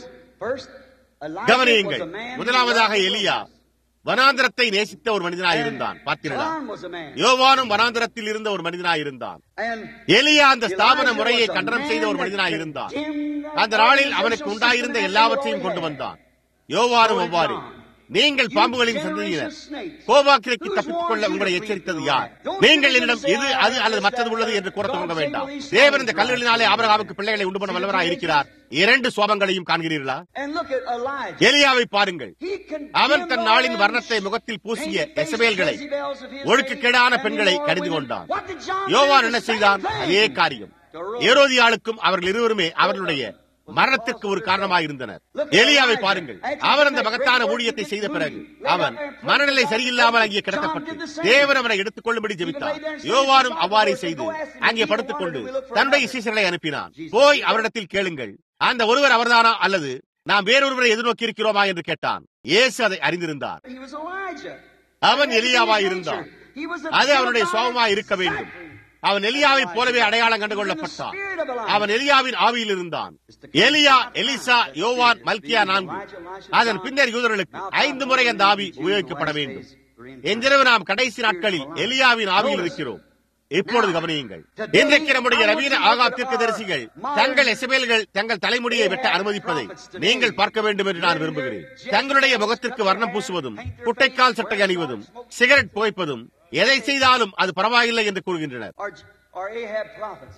கவனியுங்கள் முதலாவதாக எலியா வனாந்திரத்தை நேசித்த ஒரு மனிதனாய் இருந்தான் பார்த்தீர்களா யோவானும் வனாந்திரத்தில் இருந்த ஒரு மனிதனாய் இருந்தான் எலியா அந்த ஸ்தாபன முறையை கண்டனம் செய்த ஒரு மனிதனாய் இருந்தான் அந்த நாளில் அவனுக்கு உண்டாயிருந்த எல்லாவற்றையும் கொண்டு வந்தான் யோவானும் அவ்வாறு நீங்கள் பாம்புகளின் சந்ததியினர் கோபாக்கிரைக்கு தப்பித்துக் கொள்ள உங்களை எச்சரித்தது யார் நீங்கள் என்னிடம் இது அது அல்லது மற்றது உள்ளது என்று கூற துவங்க வேண்டாம் தேவன் இந்த கல்லுகளினாலே ஆபரகாவுக்கு பிள்ளைகளை உண்டு பண்ண வல்லவராக இருக்கிறார் இரண்டு சோபங்களையும் காண்கிறீர்களா எலியாவை பாருங்கள் அவன் தன் நாளின் வர்ணத்தை முகத்தில் பூசிய எசபேல்களை ஒழுக்கக்கேடான பெண்களை கடிந்து கொண்டான் யோவான் என்ன செய்தான் அதே காரியம் ஏரோதியாளுக்கும் அவர்கள் இருவருமே அவர்களுடைய மரணத்திற்கு ஒரு காரணமாக இருந்தனர் எலியாவை பாருங்கள் அவர் அந்த மகத்தான ஊழியத்தை செய்த பிறகு அவன் மனநிலை சரியில்லாமல் அங்கே கிடக்கப்பட்டு தேவன் அவனை எடுத்துக் கொள்ளும்படி ஜெபித்தார் யோவானும் அவ்வாறே செய்து அங்கே படுத்துக் கொண்டு தன்னுடைய சீசர்களை அனுப்பினான் போய் அவரிடத்தில் கேளுங்கள் அந்த ஒருவர் அவர்தானா அல்லது நாம் வேறொருவரை எதிர்நோக்கி இருக்கிறோமா என்று கேட்டான் இயேசு அதை அறிந்திருந்தார் அவன் எலியாவாய் இருந்தான் அது அவனுடைய சுவாபமாய் இருக்க வேண்டும் அவன் எலியாவை போலவே அடையாளம் கண்டு கொள்ளப்பட்டான் அவன் எலியாவின் ஆவியில் இருந்தான் எலியா எலிசா யோவான் மல்கியா நான்கு அதன் பின்னர் யூதர்களுக்கு ஐந்து முறை அந்த ஆவி உபயோகிக்கப்பட வேண்டும் என்றிரவு நாம் கடைசி நாட்களில் எலியாவின் ஆவியில் இருக்கிறோம் இப்பொழுது கவனியுங்கள் இன்றைக்கு நம்முடைய நவீன ஆகா தீர்க்கதரிசிகள் தங்கள் எசபேல்கள் தங்கள் தலைமுடியை வெட்ட அனுமதிப்பதை நீங்கள் பார்க்க வேண்டும் என்று நான் விரும்புகிறேன் தங்களுடைய முகத்திற்கு வர்ணம் பூசுவதும் குட்டைக்கால் சட்டை அணிவதும் சிகரெட் புகைப்பதும் எதை செய்தாலும் அது பரவாயில்லை என்று கூறுகின்றனர்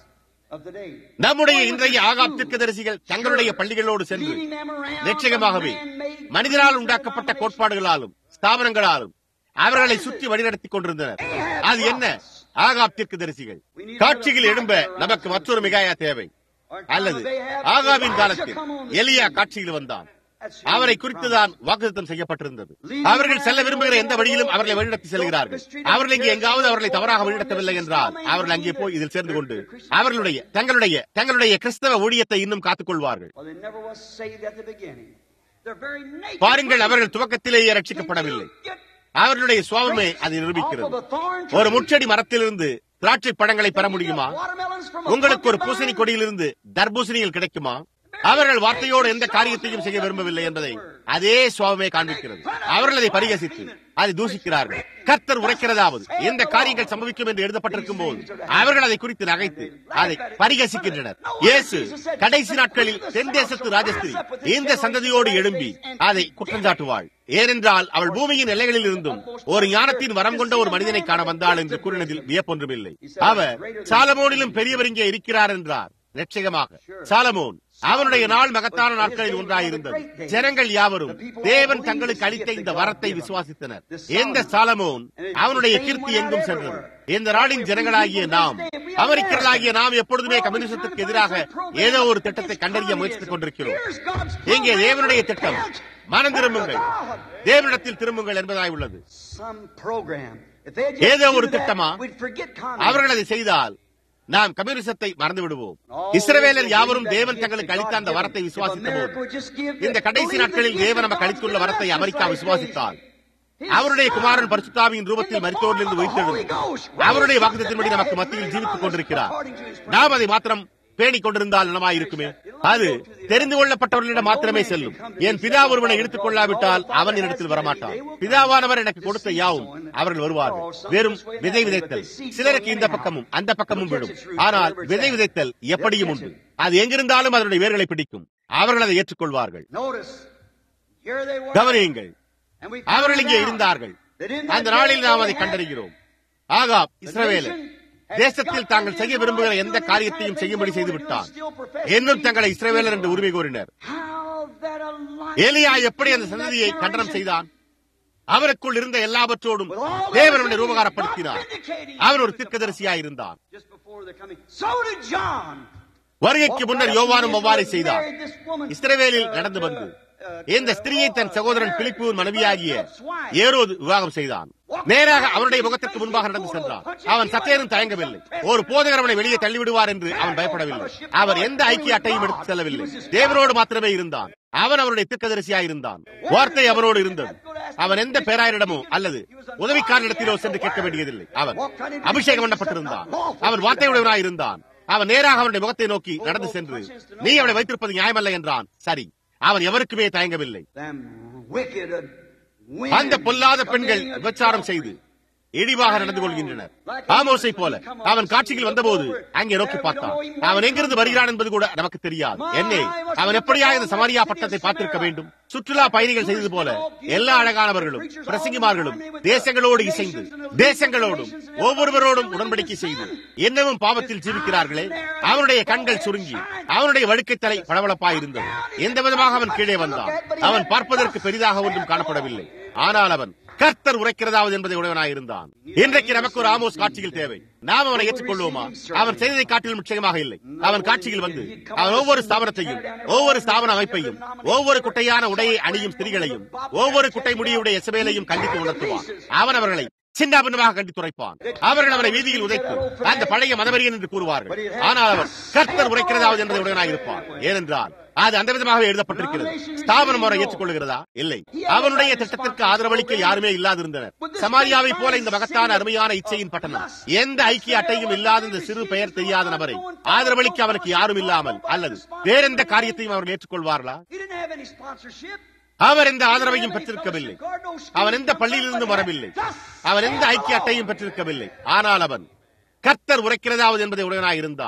of the day. நம்முடைய இன்றைய ஆகாப் தீர்க்கதரிசிகள் தங்களுடைய பள்ளிகளோடு சென்று Leading them around நிச்சயமாகவே from man-made மனிதனால் உண்டாக்கப்பட்ட கோட்பாடுகளாலும் ஸ்தாபனங்களாலும் அவர்களை சுற்றி வழிநடத்திக் கொண்டிருந்தனர் அது என்ன ஆகாப் தீர்க்கதரிசிகள் காட்சியில் எழும்ப நமக்கு மற்றொரு மிகாயா தேவை அல்லது ஆகாவின் காலத்தில் எலியா காட்சியில் வந்தான் அவரை குறித்துதான் வாக்குத்தம் செய்யப்பட்டிருந்தது அவர்கள் செல்ல விரும்புகிற எந்த வழியிலும் அவர்களை வழிநடத்தி செல்கிறார்கள் அவர்கள் இங்கே எங்காவது அவர்களை தவறாக வழிநடத்தவில்லை என்றால் அவர்கள் அங்கே போய் இதில் சேர்ந்து கொண்டு அவர்களுடைய தங்களுடைய தங்களுடைய கிறிஸ்தவ ஊழியத்தை இன்னும் காத்துக் கொள்வார்கள் Well, they never was saved at the beginning. Their very nature. பாருங்கள் அவர்கள் துவக்கத்திலேயே ரட்சிக்கப்படவில்லை அவர்களுடைய சுவாபமே அதை நிரூபிக்கிறது ஒரு முச்செடி மரத்திலிருந்து திராட்சை பழங்களை பெற முடியுமா உங்களுக்கு ஒரு பூசணி கொடியிலிருந்து தர்பூசணிகள் கிடைக்குமா அவர்கள் வார்த்தையோடு எந்த காரியத்தையும் செய்ய விரும்பவில்லை என்பதை அதே சுவாபமே காண்பிக்கிறது அவர்கள் அதை பரிகசித்து அதை தூசிக்கிறார்கள் கர்த்தர் உரைக்கிறதாவது எந்த காரியங்கள் சம்பவிக்கும் என்று எழுதப்பட்டிருக்கும் போது அவர்கள் அதை குறித்து நகைத்து அதை பரிகசிக்கின்றனர் இயேசு கடைசி நாட்களில் தென் தேசத்து ராஜஸ்திரி இந்த சந்ததியோடு எழும்பி அதை குற்றஞ்சாட்டுவாள் ஏனென்றால் அவள் பூமியின் எல்லைகளில் இருந்தும் ஒரு ஞானத்தின் வரம் கொண்ட ஒரு மனிதனை காண வந்தாள் என்று கூறினதில் வியப்பொன்றுமில்லை அவர் சாலமோனிலும் பெரியவர் இங்கே இருக்கிறார் என்றார் லட்சியமாக சாலமோன் அவனுடைய நாள் மகத்தான நாட்களில் ஒன்றாயிருந்தது ஜனங்கள் யாவரும் தேவன் தங்களுக்கு அளித்த இந்த வரத்தை விசுவாசித்தனர் எந்த சாலமோன் அவனுடைய கீர்த்தி எங்கும் சென்றது இந்த நாளின் ஜனங்களாகிய நாம் அமெரிக்கர்களாகிய நாம் எப்பொழுதுமே கம்யூனிசத்துக்கு எதிராக ஏதோ ஒரு திட்டத்தை கண்டறிய முயற்சித்துக் கொண்டிருக்கிறோம் இங்கே தேவனுடைய திட்டம் மனம் திரும்புங்கள் தேவனிடத்தில் திரும்புங்கள் என்பதாய் உள்ளது Some program. If they had ஏதோ just ஒரு do that, திட்டமா? we'd forget communism. அவர்கள் அதை செய்தால் நாம் கம்யூனிசத்தை மறந்து விடுவோம் இஸ்ரவேலர் யாவரும் தேவன் தங்களுக்கு அளித்த அந்த வரத்தை விசுவாசித்த போது இந்த கடைசி நாட்களில் தேவன் நமக்கு அளித்துள்ள வரத்தை அமெரிக்கா விசுவாசித்தால் அவருடைய குமாரன் பரிசுத்தாவியின் ரூபத்தில் மருத்துவரிலிருந்து வைத்தெழுந்து அவருடைய வாக்குத்தின்படி நமக்கு மத்தியில் ஜீவித்துக் கொண்டிருக்கிறார் நாம் அதை மாத்திரம் பேணிக் கொண்டிருந்தால் நலமாய் இருக்குமே அது தெரிந்து கொள்ளப்பட்டவர்களிடம் மாத்திரமே செல்லும் என் பிதா ஒருவனை எடுத்துக் கொள்ளாவிட்டால் அவன் என்னிடத்தில் வரமாட்டான் பிதாவானவர் எனக்கு கொடுத்த யாவும் அவர்கள் வருவார்கள் வெறும் விதை விதைத்தல் சிலருக்கு இந்த பக்கமும் அந்த பக்கமும் விடும் ஆனால் விதை விதைத்தல் எப்படியும் உண்டு அது எங்கிருந்தாலும் அதனுடைய வேர்களை பிடிக்கும் அவர்கள் அதை ஏற்றுக்கொள்வார்கள் Notice, here they were. கவனியுங்கள் And we அவர்கள் found இங்கே out இருந்தார்கள் that in that அந்த நாளில் நாம் day அதை they கண்டறிகிறோம் ஆகாப் இஸ்ரவேலர் தேசத்தில் தாங்கள் செய்ய விரும்புகிற எந்த காரியத்தையும் செய்யும்படி செய்து விட்டான் இன்னும் தங்களை இஸ்ரவேலர் என்று உரிமை கோரினர் How that a lion- ஏலியா எப்படி அந்த சந்ததியை கண்டனம் செய்தான் அவருக்குள் இருந்த எல்லாவற்றோடும் தேவன் அவனை ரூபகாரப்படுத்தினார் அவன் ஒரு தீர்க்கதரிசியாய் இருந்தான் Just before the coming. So did John. வருகைக்கு முன்னர் யோவானும் அவ்வாறே செய்தார் இஸ்ரவேலில் நடந்து வந்து இந்த ஸ்திரியை தன் சகோதரன் பிலிப்புவின் மனைவியாகிய ஏரோது விவாகம் செய்தான் நேராக அவனுடைய முகத்திற்கு முன்பாக நடந்து சென்றான் அவன் சத்தேனும் தயங்கவில்லை ஒரு போதகர் அவனை வெளியே தள்ளிவிடுவார் என்று அவன் பயப்படவில்லை அவர் எந்த ஐக்கிய அட்டையும் எடுத்து செல்லவில்லை தேவனோடு மாத்திரமே இருந்தான் அவன் அவருடைய திக்கதரிசியாய் இருந்தான் வார்த்தை அவனோடு இருந்தது அவன் எந்த பேராயரிடமோ அல்லது உதவிக்காரனிடத்திலோ சென்று கேட்க வேண்டியதில்லை அவன் அபிஷேகம் பண்ணப்பட்டிருந்தான் அவன் வார்த்தையுடையவனாய் இருந்தான் அவன் நேராக அவனுடைய முகத்தை நோக்கி நடந்து சென்று நீ அவனை வைத்திருப்பது நியாயமல்ல என்றான் சரி அவன் எவருக்குமே தயங்கவில்லை Them wicked uh, அந்த women பொல்லாத come பெண்கள் in, விபச்சாரம் செய்து இழிவாக நடந்து கொள்கின்றனர் ஆமோஸை போல அவன் காட்சியில் வந்தபோது அங்கே நோக்கி பார்த்தான் அவன் எங்கிருந்து வருகிறான் என்பது கூட நமக்கு தெரியாது என்னே அவன் எப்படியா இந்த சமாரியா பட்டத்தை பார்த்திருக்க வேண்டும் சுற்றுலா பயணிகள் செய்தது போல எல்லா அழகானவர்களும் பிரசங்கிமார்களும் தேசங்களோடு இசைந்து தேசங்களோடும் ஒவ்வொருவரோடும் உடன்படிக்கை செய்து என்னவும் பாவத்தில் ஜீவிக்கிறார்களே அவனுடைய கண்கள் சுருங்கி அவனுடைய வழுக்கைத்தலை பளபளப்பாய் இருந்தது எந்த விதமாக அவன் கீழே வந்தான் அவன் பார்ப்பதற்கு பெரிதாக ஒன்றும் காணப்படவில்லை ஆனால் அவன் கர்த்தர் உரைக்கிறதாவது என்பதை உடையவனாயிருந்தான் இன்றைக்கு நமக்கு ஒரு ஆமோஸ் காட்சியில் தேவை நாம் அவனை ஏற்றுக்கொள்வோமா அவன் செய்ததை காட்டிலும் நிச்சயமாக இல்லை அவன் காட்சியில் வந்து அவன் ஒவ்வொரு ஸ்தாபனத்தையும் ஒவ்வொரு ஸ்தாபன அமைப்பையும் ஒவ்வொரு குட்டையான உடையை அணியும் ஸ்திரிகளையும் ஒவ்வொரு குட்டை முடியுடைய எசபேலையும் கண்டித்து உணர்த்துவான் அவன் அவர்களை சின்ன பின்னமாக கண்டித்துரைப்பான் அவர்கள் அவரை வீதியில் உதைத்து அந்த பழைய மதவரியன் என்று கூறுவார்கள் ஆனால் அவர் கர்த்தர் உரைக்கிறதாவது என்பதை உடனாக இருப்பார் ஏனென்றால் அது அந்த விதமாக எழுதப்பட்டிருக்கிறது ஸ்தாபனம் அவரை ஏற்றுக்கொள்கிறதா இல்லை அவனுடைய திட்டத்திற்கு ஆதரவளிக்க யாருமே இல்லாதிருந்தனர் சமாரியாவை போல இந்த மகத்தான அருமையான இச்சையின் பட்டணம் எந்த ஐக்கிய அட்டையும் இல்லாத இந்த சிறு பெயர் தெரியாத நபரை ஆதரவளிக்க அவனுக்கு யாரும் இல்லாமல் அல்லது வேறெந்த காரியத்தையும் அவர்கள் ஏற்றுக்கொள்வார்களா He didn't have any sponsorship. அவர் எந்த ஆதரவையும் பெற்றிருக்கவில்லை அவன் எந்த பள்ளியிலிருந்து வரவில்லை அவன் எந்த ஐக்கிய அட்டையும் பெற்றிருக்கவில்லை ஆனால் அவன் கர்த்தர் உரைக்கிறதாவது என்பதை உடையவனாய் இருந்தான்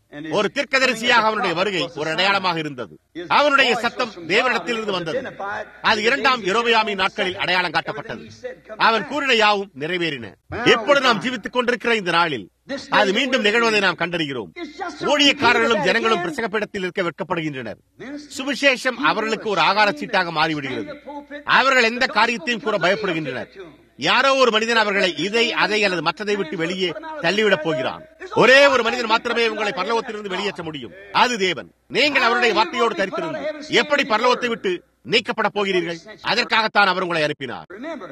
ஒரு தீர்க்கதரிசியாக அவனுடைய வருகை ஒரு அடையாளமாக இருந்தது அவனுடைய சத்தம் தேவனிடத்திலிருந்து வந்தது அது இரண்டாம் எரோபியாமி நாட்களில் அடையாளம் காட்டப்பட்டது அவன் கூறின யாவும் நிறைவேறின எப்பொழுது நாம் ஜீவித்துக் கொண்டிருக்கிற இந்த நாளில் அது மீண்டும் நிகழ்வதை நாம் கண்டறிகிறோம் ஊழியக்காரர்களும் ஜனங்களும் பிரசங்கப்பீடத்தில் இருக்க வெட்கப்படுகின்றனர் சுவிசேஷம் அவர்களுக்கு ஒரு ஆகார சீட்டாக மாறிவிடுகிறது அவர்கள் எந்த காரியத்தையும் கூற பயப்படுகின்றனர் யாரோ ஒரு மனிதன் அவர்களை இதை அதை அல்லது மற்றதை விட்டு வெளியே தள்ளிவிடப் போகிறான் ஒரே ஒரு மனிதன் மாத்திரமே உங்களை பரலோகத்திலிருந்து வெளியேற்ற முடியும் அது தேவன் நீங்கள் அவருடைய வார்த்தையோடு தரித்திருந்து எப்படி பரலோகத்தை விட்டு நீக்கப்பட போகிறீர்கள் அதற்காகத்தான் அவர் உங்களை அனுப்பினார்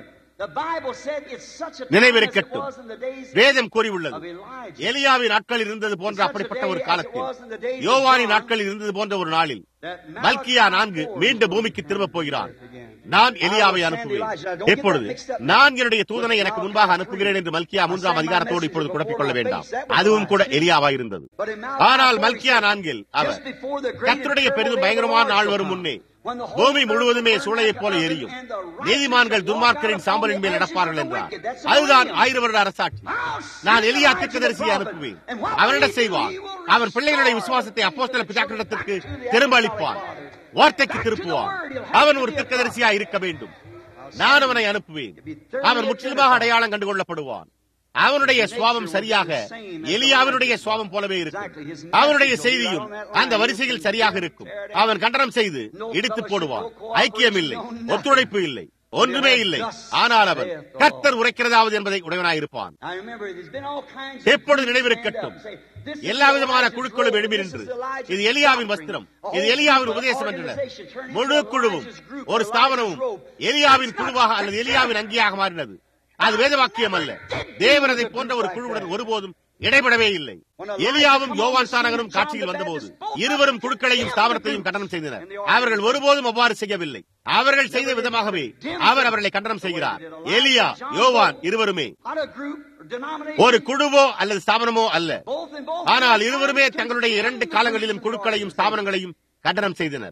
நினைவிருக்கட்டும் வேதம் கூறியுள்ளது எலியாவின் நாட்களில் இருந்தது போன்ற அப்படிப்பட்ட ஒரு காலத்தில் யோவானின் நாட்களில் இருந்தது போன்ற ஒரு நாளில் மல்கியா நான்கு மீண்டும் பூமிக்கு திரும்ப போகிறான் நான் எலியாவை அனுப்புவேன் எப்பொழுது நான் என்னுடைய தூதனை எனக்கு முன்பாக அனுப்புகிறேன் என்று மல்கியா மூன்றாம் அதிகாரத்தோடு இப்பொழுது குழப்பிக் கொள்ள வேண்டாம் அதுவும் கூட எலியாவா இருந்தது ஆனால் மல்கியா நான்கில் அவர் கத்தருடைய பெரிதும் பயங்கரமான நாள் வரும் முன்னே பூமி முழுவதுமே சூளையைப் போல எரியும் நீதிமான்கள் துன்மார்க்கரின் சாம்பலின் மேல் நடப்பார்கள் என்றார் அதுதான் ஆயிரம் வருட அரசாட்சி நான் எலியா திட்டதரிசியை அனுப்புவேன் அவனிடம் செய்வான் அவன் பிள்ளைகளுடைய விசுவாசத்தை அப்போஸ்தல பிதாக்களிடத்திற்கு திரும்ப அளிப்பான் வார்த்தைக்கு திருப்புவான் அவன் ஒரு திட்டதரிசியா இருக்க வேண்டும் நான் அவனை அனுப்புவேன் அவன் முற்றிலுமாக அடையாளம் கண்டுகொள்ளப்படுவான் அவனுடைய சுவாபம் சரியாக எலியாவினுடைய சுவாபம் போலவே இருக்கும் அவனுடைய செய்தியும் அந்த வரிசையில் சரியாக இருக்கும் அவன் கண்டனம் செய்து இடித்து போடுவான் ஐக்கியம் இல்லை ஒத்துழைப்பு இல்லை ஒன்றுமே இல்லை ஆனால் அவன் கர்த்தர் உரைக்கிறதாவது என்பதை உடையவனாயிருப்பான் எப்பொழுது நினைவிருக்கட்டும் எல்லா விதமான குழுக்களும் எழுப்பி நின்று இது எலியாவின் வஸ்திரம் இது எலியாவின் உபதேசம் என்றனர் முழு குழுவும் ஒரு ஸ்தாபனமும் எலியாவின் குழுவாக அல்லது எலியாவின் அங்கியாக மாறினது அது வேதவாக்கியம் அல்ல தேவனதை போன்ற ஒரு குழுவுடன் ஒருபோதும் இடைபடவே இல்லை எலியாவும் யோவான் சானகரும் காட்சியில் வந்தபோது இருவரும் குழுக்களையும் ஸ்தாபனத்தையும் கண்டனம் செய்தனர் அவர்கள் ஒருபோதும் அவ்வாறு செய்யவில்லை அவர்கள் செய்த விதமாகவே அவர் அவர்களை கண்டனம் செய்கிறார் எலியா யோவான் இருவருமே ஒரு குழுவோ அல்லது ஸ்தாபனமோ அல்ல ஆனால் இருவருமே தங்களுடைய இரண்டு காலங்களிலும் குழுக்களையும் ஸ்தாபனங்களையும் கண்டனம் செய்தனர்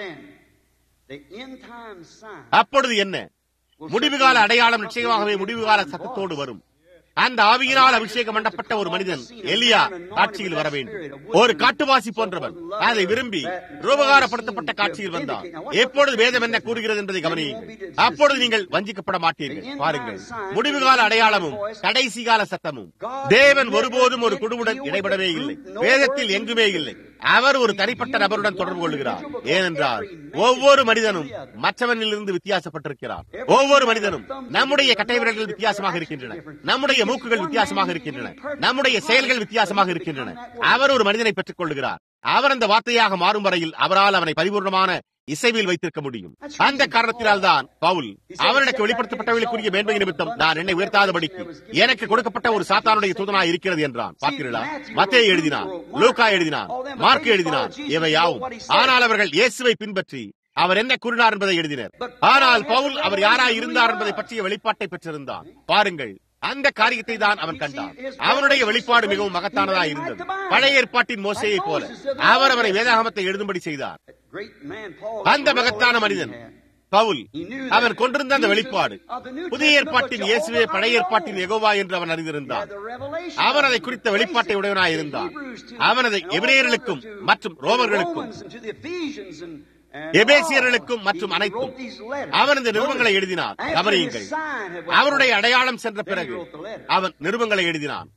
அப்பொழுது என்ன முடிவுகால அடையாளம் நிச்சயமாகவே முடிவுகால சத்தத்தோடு வரும் அந்த ஆவியினால் அபிஷேகம் பண்ணப்பட்ட ஒரு மனிதன் எலியா காட்சியில் வர வேண்டும் ஒரு காட்டுவாசி போன்றவன் அதை விரும்பி ரூபகாரப்படுத்தப்பட்ட காட்சியில் வந்தார் எப்பொழுது வேதம் என்ன கூறுகிறது என்பதை கவனியுங்கள் அப்பொழுது நீங்கள் வஞ்சிக்கப்பட மாட்டீர்கள் பாருங்கள் முடிவுகால அடையாளமும் கடைசி கால சத்தமும் தேவன் ஒருபோதும் ஒரு குழுவுடன் இடைபடவே இல்லை வேதத்தில் எங்குமே இல்லை அவர் ஒரு தனிப்பட்ட நபருடன் தொடர்பு கொள்கிறார் ஏனென்றால் ஒவ்வொரு மனிதனும் மற்றவனிலிருந்து வித்தியாசப்பட்டிருக்கிறார் ஒவ்வொரு மனிதனும் நம்முடைய கட்டை விரல்கள் வித்தியாசமாக இருக்கின்றன நம்முடைய மூக்குகள் வித்தியாசமாக இருக்கின்றன நம்முடைய செயல்கள் வித்தியாசமாக இருக்கின்றன அவர் ஒரு மனிதனை பெற்றுக் கொள்கிறார் அவர் அந்த வார்த்தையாக மாறும் வரையில் அவரால் அவனை பரிபூர்ணமான இசைவில் வைத்திருக்க முடியும் அந்த காரணத்தினால் தான் பவுல் அவனுக்கு வெளிப்படுத்தப்பட்டவர்களுக்குரிய மேன்மை நிமித்தம் நான் என்னை உயர்த்தாதபடிக்கு எனக்கு கொடுக்கப்பட்ட ஒரு சாத்தானுடைய தூதனா இருக்கிறது என்றான் பார்த்தீர்களா மத்தே எழுதினான் லூக்கா எழுதினான் மார்க் எழுதினான் இவை யாவும் ஆனால் அவர்கள் இயேசுவை பின்பற்றி அவர் என்ன கூறினார் என்பதை எழுதினர் ஆனால் பவுல் அவர் யாராய் இருந்தார் என்பதை பற்றிய வெளிப்பாட்டை பெற்றிருந்தான் பாருங்கள் அந்த காரியத்தை தான் அவன் கண்டான் அவனுடைய வெளிப்பாடு மிகவும் மகத்தானதா இருந்தது பழைய ஏற்பாட்டின் மோசையை போல அவர் அவரை வேதாகமத்தை எழுதும்படி செய்தார் அந்த மகத்தான மனிதன் பவுல் அவன் கொண்டிருந்த அந்த வெளிப்பாடு புதிய ஏற்பாட்டின் இயேசுவே பழைய ஏற்பாட்டின் எகோவா என்று அவன் அறிந்திருந்தான் அவன் அதை குறித்த வெளிப்பாட்டை உடையவனாய் இருந்தான் அவன் அதை எபிரேயர்களுக்கும் மற்றும் ரோமர்களுக்கும் எபேசியர்களுக்கும் மற்றும் அனைத்தும் அவன் இந்த நிறுவங்களை எழுதினான் கவனியுங்கள் அவருடைய அடையாளம் சென்ற பிறகு அவன் நிறுவங்களை எழுதினான்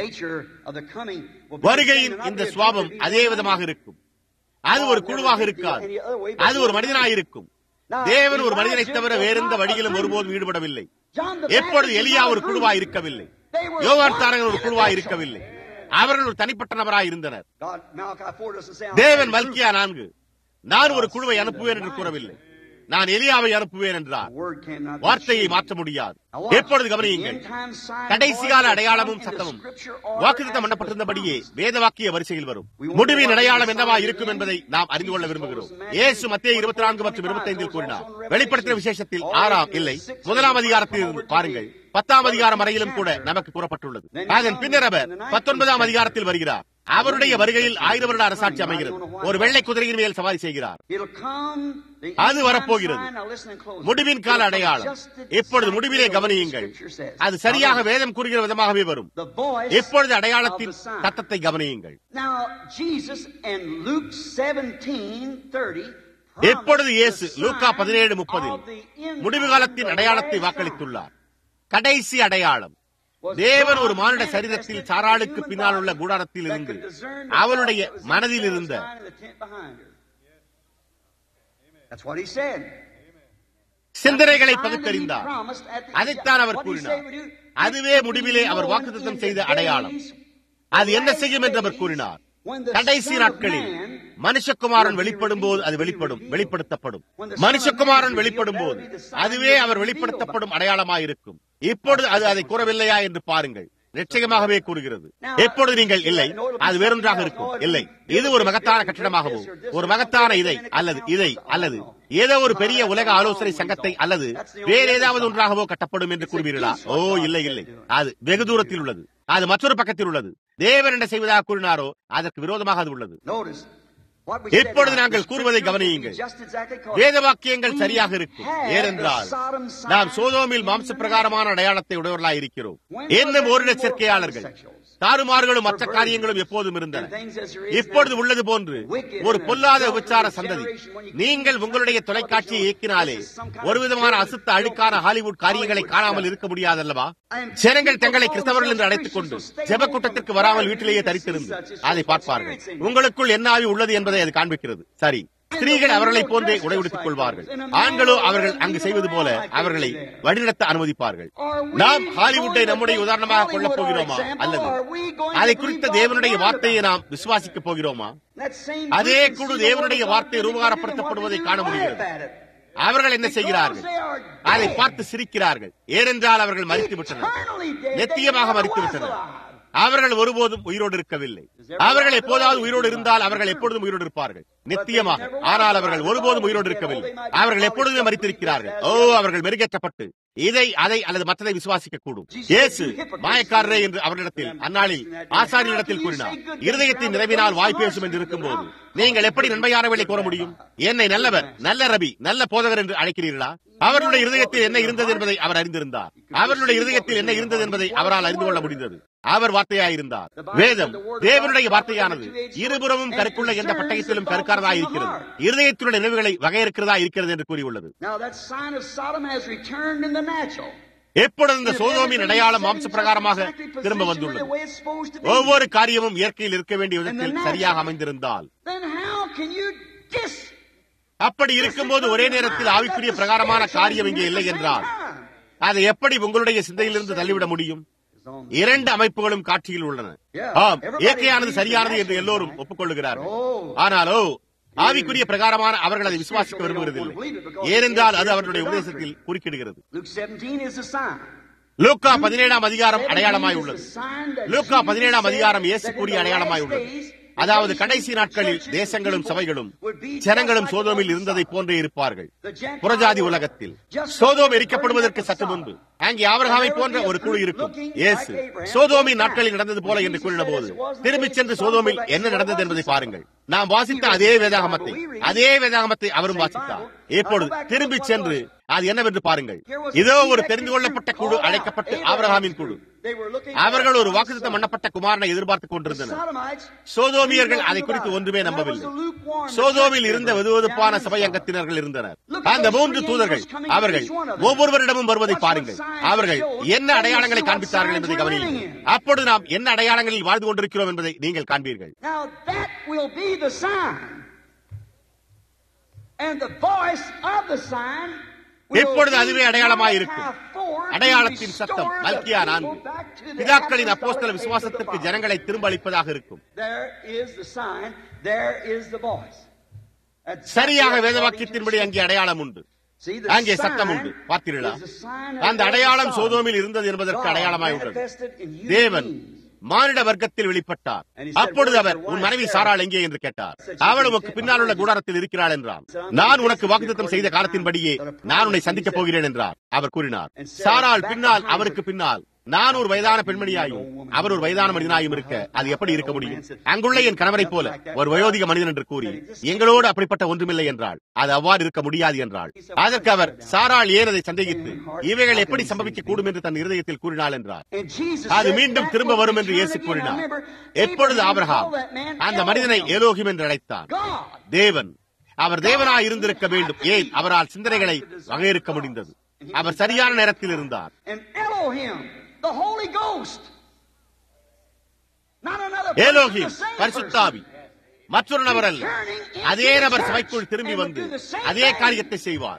வருகையின் இந்த சுவாபம் அதே விதமாக இருக்கும் அது ஒரு குழுவாக இருக்காது அது ஒரு மனிதனாக இருக்கும் தேவன் ஒரு மனிதனை தவிர வேறெந்த வழியிலும் ஒருபோதும் ஈடுபடவில்லை எப்பொழுது எலியா ஒரு குழுவா இருக்கவில்லை யோகான் தாரகன் ஒரு குழுவா இருக்கவில்லை அவர்கள் ஒரு தனிப்பட்ட நபராய் இருந்தனர் தேவன் மல்கியா நான்கு நான் ஒரு குழுவை அனுப்புவேன் என்று கூறவில்லை நான் எலியாவை அனுப்புவேன் என்றார் வார்த்தையை மாற்ற முடியாது எப்பொழுது கவனியுங்கள் கடைசி கால அடையாளமும் சத்தமும் வாக்குத்தம் பண்ணப்பட்டிருந்தபடியே வேத வாக்கிய வரிசையில் வரும் முடிவின் அடையாளம் என்னவா இருக்கும் என்பதை நாம் அறிந்து கொள்ள விரும்புகிறோம் ஏசு மத்திய இருபத்தி நான்கு மற்றும் இருபத்தி ஐந்தில் கூறினார் வெளிப்படுத்தின விசேஷத்தில் ஆறாம் இல்லை முதலாம் அதிகாரத்தில் இருந்து பாருங்கள் பத்தாம் அதிகாரம் வரையிலும் கூட நமக்கு கூறப்பட்டுள்ளது அதன் பின்னர் அவர் பத்தொன்பதாம் அதிகாரத்தில் வருகிறார் அவருடைய வருகையில் ஆயிரம் வருட அரசாட்சி அமைகிறது ஒரு வெள்ளை குதிரையின் மேல் சவாரி செய்கிறார் அது வரப்போகிறது முடிவின் கால அடையாளம் இப்பொழுது முடிவிலே கவனியுங்கள் அது சரியாக வேதம் கூறுகிற விதமாகவே வரும் இப்பொழுது அடையாளத்தின் சத்தத்தை கவனியுங்கள் எப்பொழுது இயேசு லூக்கா பதினேழு முப்பதில் முடிவு காலத்தின் அடையாளத்தை வாக்களித்துள்ளார் கடைசி அடையாளம் தேவன் ஒரு மானிட சரீரத்தில் சாராளுக்கு பின்னால் உள்ள கூடாரத்தில் இருந்து அவனுடைய மனதில் இருந்த சிந்தனைகளை பகுத்தறிந்தார் அதைத்தான் அவர் கூறினார் அதுவே முடிவிலே அவர் வாக்குத்தம் செய்த அடையாளம் அது என்ன செய்யும் என்று அவர் கூறினார் கடைசி நாட்களில் மனுஷகுமாரன் வெளிப்படும் போது அது வெளிப்படும் வெளிப்படுத்தப்படும் மனுஷகுமாரன் வெளிப்படும் போது அதுவே அவர் வெளிப்படுத்தப்படும் அடையாளமாயிருக்கும் இப்பொழுது அது அதை கூறவில்லையா என்று பாருங்கள் நிச்சயமாகவே கூறுகிறது எப்பொழுது நீங்கள் இல்லை அது வேறொன்றாக இருக்கும் இல்லை இது ஒரு மகத்தான கட்டிடமாகவோ ஒரு மகத்தான இதை அல்லது இதை அல்லது ஏதோ ஒரு பெரிய உலக ஆலோசனை சங்கத்தை அல்லது வேற ஏதாவது ஒன்றாகவோ கட்டப்படும் என்று கூறுவீர்களா ஓ இல்லை இல்லை அது வெகு தூரத்தில் உள்ளது அது மற்றொரு பக்கத்தில் உள்ளது தேவன் என்ன செய்வதாக கூறினாரோ அதற்கு விரோதமாக அது உள்ளது இப்பொழுது நாங்கள் கூறுவதை கவனியுங்கள் வேத வாக்கியங்கள் சரியாக இருக்கும் ஏனென்றால் நாம் சோதோமில் மாம்ச பிரகாரமான அடையாளத்தை உடையவர்களாக இருக்கிறோம் இன்னும் ஓரிட சேர்க்கையாளர்கள் தாறுமாறுகளும் மற்ற காரியங்களும் எப்போதும் இருந்தன இப்பொழுது உள்ளது போன்று ஒரு பொல்லாத உபச்சார சந்ததி நீங்கள் உங்களுடைய தொலைக்காட்சியை இயக்கினாலே ஒரு விதமான அசுத்த அழுக்கான ஹாலிவுட் காரியங்களை காணாமல் இருக்க முடியாதல்லவா ஜனங்கள் தங்களை கிறிஸ்தவர்கள் என்று அழைத்துக் கொண்டு ஜெப கூட்டத்திற்கு வராமல் வீட்டிலேயே தரித்திருந்து அதை பார்ப்பார்கள் உங்களுக்குள் என்ன ஆவி உள்ளது என்பதை அது காண்பிக்கிறது சரி ஸ்திரீகள் அவர்களை போன்றே உடைவிடுத்துக் கொள்வார்கள் ஆண்களோ அவர்கள் அங்கு செய்வது போல அவர்களை வழிநடத்த அனுமதிப்பார்கள் நாம் ஹாலிவுட்டை நம்முடைய உதாரணமாக கொள்ளப் போகிறோமா அல்லது அதை குறித்த தேவனுடைய வார்த்தையை நாம் விசுவாசிக்கப் போகிறோமா அதே குழு தேவனுடைய வார்த்தை ரூபகாரப்படுத்தப்படுவதை காண முடிகிறது அவர்கள் என்ன செய்கிறார்கள் அதை பார்த்து சிரிக்கிறார்கள் ஏனென்றால் அவர்கள் மறித்து விட்டனர் நித்தியமாக மறித்து விட்டனர் அவர்கள் ஒருபோதும் உயிரோடு இருக்கவில்லை அவர்கள் எப்போதாவது உயிரோடு இருந்தால் அவர்கள் எப்பொழுதும் உயிரோடு இருப்பார்கள் நித்தியமாக ஆனால் அவர்கள் ஒருபோதும் உயிரோடு இருக்கவில்லை அவர்கள் எப்பொழுதுமே மறித்திருக்கிறார்கள் ஓ அவர்கள் மெருகேற்றப்பட்டு இதை அதை அல்லது மற்றதை விசுவாசிக்க கூடும் இயேசு மாயக்காரரே என்று அவரிடத்தில் அந்நாளில் ஆசாரியரிடத்தில் கூறினார் இருதயத்தின் நிறைவினால் வாய் பேசும் என்று இருக்கும்போது நீங்கள் எப்படி நன்மையானவர்களை கூற முடியும் என்னை நல்லவர் நல்ல ரபி நல்ல போதகர் என்று அழைக்கிறீர்களா அவர்களுடைய இருதயத்தில் என்ன இருந்தது என்பதை அவர் அறிந்திருந்தார் அவர்களுடைய இருதயத்தில் என்ன இருந்தது என்பதை அவரால் அறிந்து கொள்ள முடிந்தது அவர் வார்த்தையாயிருந்தார் வேதம் தேவனுடைய வார்த்தையானது இருபுறமும் கருக்குள்ள எந்த பட்டயத்திலும் கருக்காரதா இருக்கிறது இருதயத்தினுடைய நினைவுகளை வகையிருக்கிறதா இருக்கிறது என்று கூறியுள்ளது எப்பொழுது இந்த சோதோமின் அடையாளம் மாம்ச பிரகாரமாக திரும்ப வந்துள்ளது ஒவ்வொரு காரியமும் இயற்கையில் இருக்க வேண்டிய விதத்தில் சரியாக அமைந்திருந்தால் அப்படி இருக்கும்போது ஒரே நேரத்தில் ஆவிக்குரிய பிரகாரமான காரியம் இங்கே இல்லை என்றால் அதை எப்படி உங்களுடைய சிந்தையிலிருந்து தள்ளிவிட முடியும் இரண்டு அமைப்புகளும் காட்சியில் உள்ளன ஆம் இயற்கையானது சரியானது என்று எல்லோரும் ஒப்புக்கொள்ளுகிறார்கள் ஆனாலோ ஆவிக்குரிய பிரகாரமான அவர்கள் அதை விசுவாசிக்க விரும்புகிறதில்லை ஏனென்றால் அது அவர்களுடைய உபதேசத்தில் குறுக்கிடுகிறது லூக்கா பதினேழாம் அதிகாரம் அடையாளமாய் உள்ளது லூக்கா பதினேழாம் அதிகாரம் இயேசு கூறிய அடையாளமாய் உள்ளது அதாவது கடைசி நாட்களில் தேசங்களும் சபைகளும் ஜனங்களும் சோதோமில் இருந்ததை போன்றே இருப்பார்கள் புறஜாதி உலகத்தில் சோதோம் எரிக்கப்படுவதற்கு சற்று முன்பு அங்கே ஆவரகாமை போன்ற ஒரு குழு இருக்கும் இயேசு சோதோமின் நாட்களில் நடந்தது போல என்று கூறின போது திரும்பிச் சென்று சோதோமில் என்ன நடந்தது என்பதை பாருங்கள் நாம் வாசித்த அதே வேதாகமத்தை அதே வேதாகமத்தை அவரும் வாசித்தார் இப்பொழுது திரும்பி சென்று அது என்னவென்று பாருங்கள் இதோ ஒரு தெரிந்து கொள்ளப்பட்ட குழு அழைக்கப்பட்டு ஆவரகாமின் குழு அவர்கள் ஒரு வாக்குத்தம் பண்ணப்பட்ட குமாரனை எதிர்பார்த்துக் கொண்டிருந்தனர் சோதோமியர்கள் அதை குறித்து ஒன்றுமே நம்பவில்லை சோதோமில் இருந்த வெதுவெதுப்பான சபை அங்கத்தினர்கள் இருந்தனர் அந்த மூன்று தூதர்கள் அவர்கள் ஒவ்வொருவரிடமும் வருவதை பாருங்கள் அவர்கள் என்ன அடையாளங்களை காண்பித்தார்கள் என்பதை கவனியுங்கள் அப்பொழுது நாம் என்ன அடையாளங்களில் வாழ்ந்து கொண்டிருக்கிறோம் என்பதை நீங்கள் காண்பீர்கள் இப்பொழுது அதுவே அடையாளமாய் இருக்கும் அடையாளத்தின் சத்தம் மல்கியா நான்கு பிதாக்களின் அப்போஸ்தல விசுவாசத்திற்கு ஜனங்களை திரும்ப அளிப்பதாக இருக்கும் சரியாக வேதவாக்கியத்தின்படி அங்கே அடையாளம் உண்டு அங்கே சத்தம் உண்டு பார்த்தீர்களா அந்த அடையாளம் சோதோமில் இருந்தது என்பதற்கு அடையாளமாய் உள்ளது தேவன் மானிட வர்க்கத்தில் வெளிப்பட்டார் அப்பொழுது அவர் உன் மனைவி சாராள் எங்கே என்று கேட்டார் அவள் உனக்கு பின்னால் உள்ள கூடாரத்தில் இருக்கிறாள் என்றார் நான் உனக்கு வாக்குத்தத்தம் செய்த காலத்தின்படியே நான் உன்னை சந்திக்கப் போகிறேன் என்றார் அவர் கூறினார் சாராள் பின்னால் அவருக்கு பின்னால் நான் ஒரு வயதான பெண்மணியாயும் அவர் ஒரு வயதான மனிதனாயும் இருக்க அது எப்படி இருக்க முடியும் அங்குள்ள என் கணவரைப் போல ஒரு வயோதிக மனிதன் என்று கூறி எங்களோடு அப்படிப்பட்ட ஒன்றுமில்லை என்றால் அது அவ்வாறு இருக்க முடியாது என்றாள் அதற்கு அவர் சாராள் ஏன் அதை சந்தேகித்து இவைகள் எப்படி சம்பவிக்க கூடும் என்று தன் இருதயத்தில் கூறினாள் என்றார் அது மீண்டும் திரும்ப வரும் என்று இயேசு கூறினார் எப்பொழுது ஆபிரகாம் அந்த மனிதனை ஏலோகிம் என்று அழைத்தான் தேவன் அவர் தேவனாய் இருந்திருக்க வேண்டும் ஏன் அவரால் சிந்தனைகளை வகையிருக்க முடிந்தது அவர் சரியான நேரத்தில் இருந்தார் ஏலோகிம் பரிசுத்தாவி மற்றொரு நபர் அல்ல அதே நபர் சபைக்குள் திரும்பி வந்து அதே காரியத்தை செய்வார்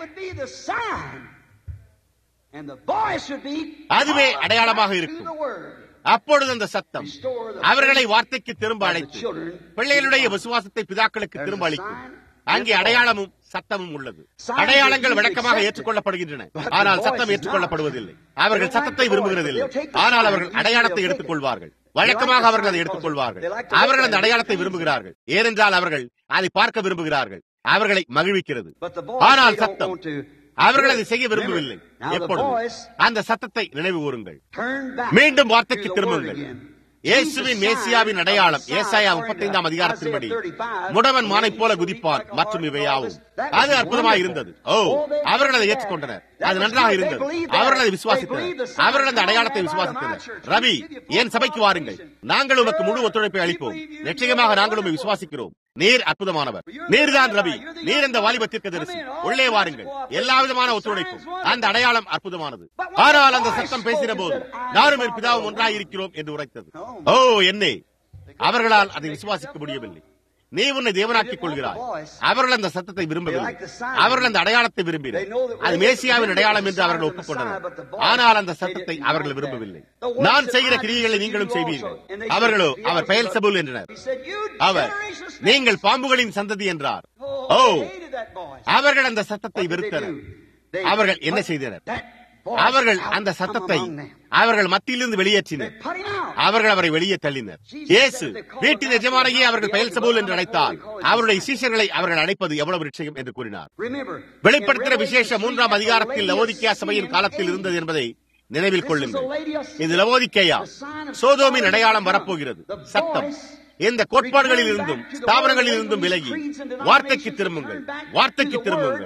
அதுவே அடையாளமாக இருக்கும் அப்பொழுது அந்த சத்தம் அவர்களை வார்த்தைக்கு திரும்ப அழைத்து பிள்ளைகளுடைய விசுவாசத்தை பிதாக்களுக்கு திரும்ப அளிக்கும் அங்கே அடையாளமும் சத்தமும் உள்ளது அடையாளங்கள் வழக்கமாக ஏற்றுக்கொள்ளப்படுகின்றன ஆனால் சத்தம் ஏற்றுக்கொள்ளப்படுவதில்லை அவர்கள் சத்தத்தை விரும்புகிறதில்லை ஆனால் அவர்கள் அடையாளத்தை எடுத்துக் கொள்வார்கள் வழக்கமாக அவர்கள் அதை எடுத்துக் கொள்வார்கள் அவர்கள் அந்த அடையாளத்தை விரும்புகிறார்கள் ஏனென்றால் அவர்கள் அதை பார்க்க விரும்புகிறார்கள் அவர்களை மகிழ்விக்கிறது ஆனால் சத்தம் அவர்கள் அதை செய்ய விரும்பவில்லை எப்பொழுது அந்த சத்தத்தை நினைவு கூறுங்கள் மீண்டும் வார்த்தைக்கு திரும்புங்கள் இயேசுவின் மேசியாவின் அடையாளம் ஏசாயா முப்பத்தைந்தாம் அதிகாரத்தின்படி முடவன் மானை போல குதிப்பான் மற்றும் இவையாவும் அது அற்புதமாக இருந்தது ஓ அவர்கள் அதை ஏற்றுக்கொண்டனர் அது நன்றாக இருந்தது அவர்கள் அதை விசுவாசித்தனர் அவர்கள் அந்த அடையாளத்தை விசுவாசித்தனர் ரவி என் சபைக்கு வாருங்கள் நாங்கள் உமக்கு முழு ஒத்துழைப்பை அளிப்போம் நிச்சயமாக நாங்கள் உண்மை விசுவாசிக்கிறோம் நீர் அற்புதமானவர் நீர்தான் ரவி நீர் இந்த வாலிபத்திற்கு தரிசி உள்ளே வாருங்கள் எல்லா விதமான ஒத்துழைப்பும் அந்த அடையாளம் அற்புதமானது ஆனால் அந்த சத்தம் பேசின போது நானும் என் பிதாவும் ஒன்றாயிருக்கிறோம் என்று உரைத்தது ஓ என்னே அவர்களால் அதை விசுவாசிக்க முடியவில்லை நீ உன்னை தேவனாக்கிக் கொள்கிறாய் அவர்கள் அந்த சத்தத்தை விரும்பவில்லை அவர்கள் அந்த அடையாளத்தை விரும்பினர் அது மேசியாவின் அடையாளம் என்று அவர்கள் ஒப்புக்கொண்டனர் ஆனால் அந்த சத்தத்தை அவர்கள் விரும்பவில்லை நான் செய்கிற கிரியைகளை நீங்களும் செய்வீர்கள் அவர்களோ அவர் பெயர் சபுல் என்றனர் அவர் நீங்கள் பாம்புகளின் சந்ததி என்றார் ஓ அவர்கள் அந்த சத்தத்தை வெறுத்தனர் அவர்கள் என்ன செய்தனர் அவர்கள் அந்த சத்தத்தை அவர்கள் மத்தியிலிருந்து வெளியேற்றினர் அவர்கள் அவரை வெளியே தள்ளினர் இயேசு வீட்டின் எஜமானையே அவர்கள் பெயல் சபூல் என்று அழைத்தால் அவருடைய சீஷர்களை அவர்கள் அழைப்பது எவ்வளவு நிச்சயம் என்று கூறினார் வெளிப்படுத்துகிற விசேஷ மூன்றாம் அதிகாரத்தில் லவோதிக்கியா சபையின் காலத்தில் இருந்தது என்பதை நினைவில் கொள்ளுங்கள் இது லவோதிக்கேயா சோதோமின் அடையாளம் வரப்போகிறது சத்தம் இந்த கோட்பாடுகளில் இருந்தும் ஸ்தாபனங்களில் இருந்தும் விலகி வார்த்தைக்கு திரும்புங்கள் வார்த்தைக்கு திரும்புங்கள்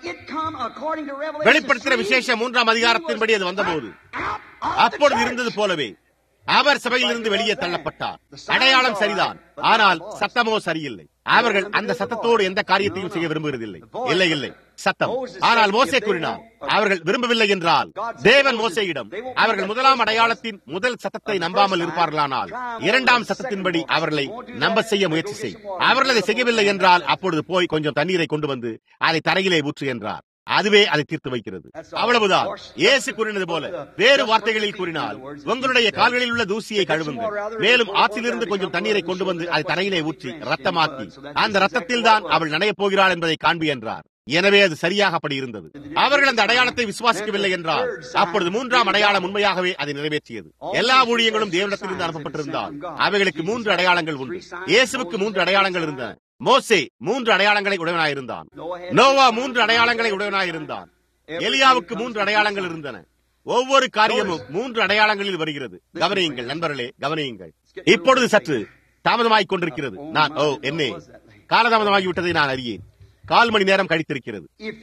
வெளிப்படுத்துகிற விசேஷ மூன்றாம் அதிகாரத்தின்படி அது வந்தபோது அப்பொழுது இருந்தது போலவே அவர் சபையிலிருந்து வெளியே தள்ளப்பட்டார் அடையாளம் சரிதான் ஆனால் சத்தமோ சரியில்லை அவர்கள் அந்த சத்தத்தோடு எந்த காரியத்தையும் செய்ய விரும்புகிறதில்லை இல்லை இல்லை சத்தம் ஆனால் மோசே கூறினார் அவர்கள் விரும்பவில்லை என்றால் தேவன் மோசையிடம் அவர்கள் முதலாம் அடையாளத்தின் முதல் சத்தத்தை நம்பாமல் இருப்பார்களானால் இரண்டாம் சத்தத்தின்படி அவர்களை நம்ப செய்ய முயற்சி செய் அவர்கள் அதை செய்யவில்லை என்றால் அப்பொழுது போய் கொஞ்சம் தண்ணீரை கொண்டு வந்து அதை தரையிலே ஊற்று என்றார் அதுவே அதை தீர்த்து வைக்கிறது அவ்வளவுதான் இயேசு கூறினது போல வேறு வார்த்தைகளில் கூறினால் உங்களுடைய கால்களில் உள்ள தூசியை கழுவுங்கள் மேலும் ஆற்றிலிருந்து கொஞ்சம் தண்ணீரை கொண்டு வந்து அதை தரையிலே ஊற்றி ரத்தமாக்கி அந்த ரத்தத்தில் தான் அவள் நனையப் போகிறாள் என்பதை காண்பி என்றார் எனவே அது சரியாக அப்படி இருந்தது அவர்கள் அந்த அடையாளத்தை விசுவாசிக்கவில்லை என்றால் அப்பொழுது மூன்றாம் அடையாளம் உண்மையாகவே அதை நிறைவேற்றியது எல்லா ஊழியங்களும் தேவனிடத்திலிருந்து அனுப்பப்பட்டிருந்தால் அவைகளுக்கு மூன்று அடையாளங்கள் உண்டு இயேசுவுக்கு மூன்று அடையாளங்கள் இருந்தன மோசே மூன்று அடையாளங்களை உடையவனாயிருந்தான் நோவா மூன்று அடையாளங்களை உடையவனாயிருந்தான் எலியாவுக்கு மூன்று அடையாளங்கள் இருந்தன ஒவ்வொரு காரியமும் மூன்று அடையாளங்களில் வருகிறது கவனியுங்கள் நண்பர்களே கவனியுங்கள் இப்பொழுது சற்று தாமதமாகிக் கொண்டிருக்கிறது நான் ஓ என்னே காலதாமதமாகி விட்டதை நான் அறியேன் கால் மணி நேரம் கழித்திருக்கிறது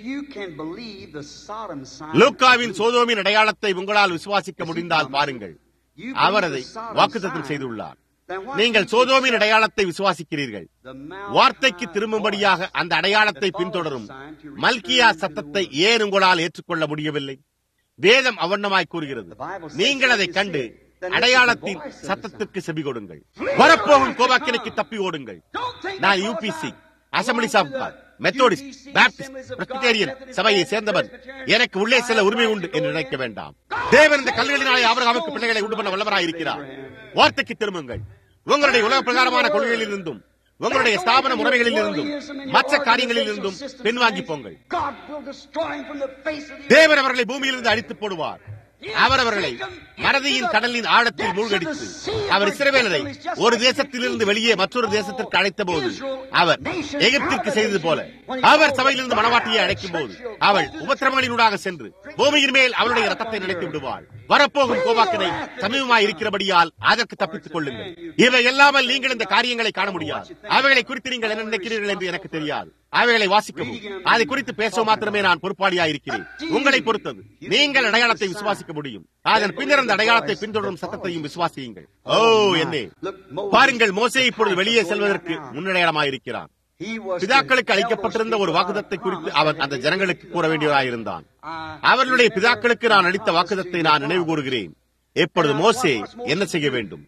லூக்காவின் சோதோமின் அடையாளத்தை உங்களால் விசுவாசிக்க முடிந்தால் பாருங்கள் அவர் அதை வாக்குத்தத்தம் செய்துள்ளார் நீங்கள் சோதோமின் அடையாளத்தை விசுவாசிக்கிறீர்கள் வார்த்தைக்கு திரும்பும்படியாக அந்த அடையாளத்தை பின்தொடரும் மல்கியா சத்தத்தை ஏன் உங்களால் ஏற்றுக்கொள்ள முடியவில்லை வேதம் அவண்ணமாய் கூறுகிறது நீங்கள் அதை கண்டு அடையாளத்தின் சத்தத்திற்கு செவி கொடுங்கள் வரப்போகும் கோபாக்கினைக்கு தப்பி ஓடுங்கள் நான் UPC assembly of Methodist Baptist Presbyterian சபையை சேர்ந்தவன் எனக்கு உள்ளே சில உரிமை உண்டு என்று நினைக்க வேண்டாம் தேவன் இந்த கல்விகளினாலே ஆபரகாமுக்கு பிள்ளைகளை உண்டு பண்ண வல்லவராய் இருக்கிறார் வார்த்தைக்கு திரும்புங்கள் உங்களுடைய உலக பிரகாரமான கொள்கைகளில் இருந்தும் உங்களுடைய ஸ்தாபன முறைகளில் இருந்தும் மற்ற காரியங்களில் இருந்தும் பின்வாங்கி போங்கள் தேவன் அவர்களை பூமியிலிருந்து அழித்து போடுவார் அவர் அவர்களை மறதியின் கடலின் ஆழத்தில் மூழ்கடித்து அவர் இஸ்ரவேலரை ஒரு தேசத்திலிருந்து வெளியே மற்றொரு தேசத்திற்கு அழைத்த போது அவர் எகிப்திற்கு செய்தது போல அவர் சபையிலிருந்து மனவாட்டியை அழைக்கும் போது அவள் உபத்திரமங்களினூடாக சென்று பூமியின் மேல் அவளுடைய ரத்தத்தை நினைத்து விடுவாள் வரப்போகும் கோபாக்கினை சமீபமாய் இருக்கிறபடியால் அதற்கு தப்பித்துக் கொள்ளுங்கள் இவை எல்லாமல் நீங்கள் இந்த காரியங்களை காண முடியாது அவைகளை குறித்து நீங்கள் என்ன நினைக்கிறீர்கள் என்று எனக்கு தெரியாது அவைகளை வாசிக்கவும் அதை குறித்து பேச மாத்திரமே நான் பொறுப்பாளியாக இருக்கிறேன் உங்களை பொறுத்தது நீங்கள் அடையாளத்தை விசுவாசிக்க முடியும் அதன் பின்னர் அந்த அடையாளத்தை பின்தொடரும் சத்தத்தையும் விசுவாசியுங்கள் ஓ என்னே பாருங்கள் மோசே இப்பொழுது வெளியே செல்வதற்கு முன்னடையாளமாயிருக்கிறான் பிதாக்களுக்கு அளிக்கப்பட்டிருந்த ஒரு வாக்குதத்தை குறித்து அவன் அந்த ஜனங்களுக்கு கூற வேண்டியவராயிருந்தான் அவர்களுடைய பிதாக்களுக்கு நான் அளித்த வாக்குதத்தை நான் நினைவு கூறுகிறேன் எப்பொழுது மோசே என்ன செய்ய வேண்டும்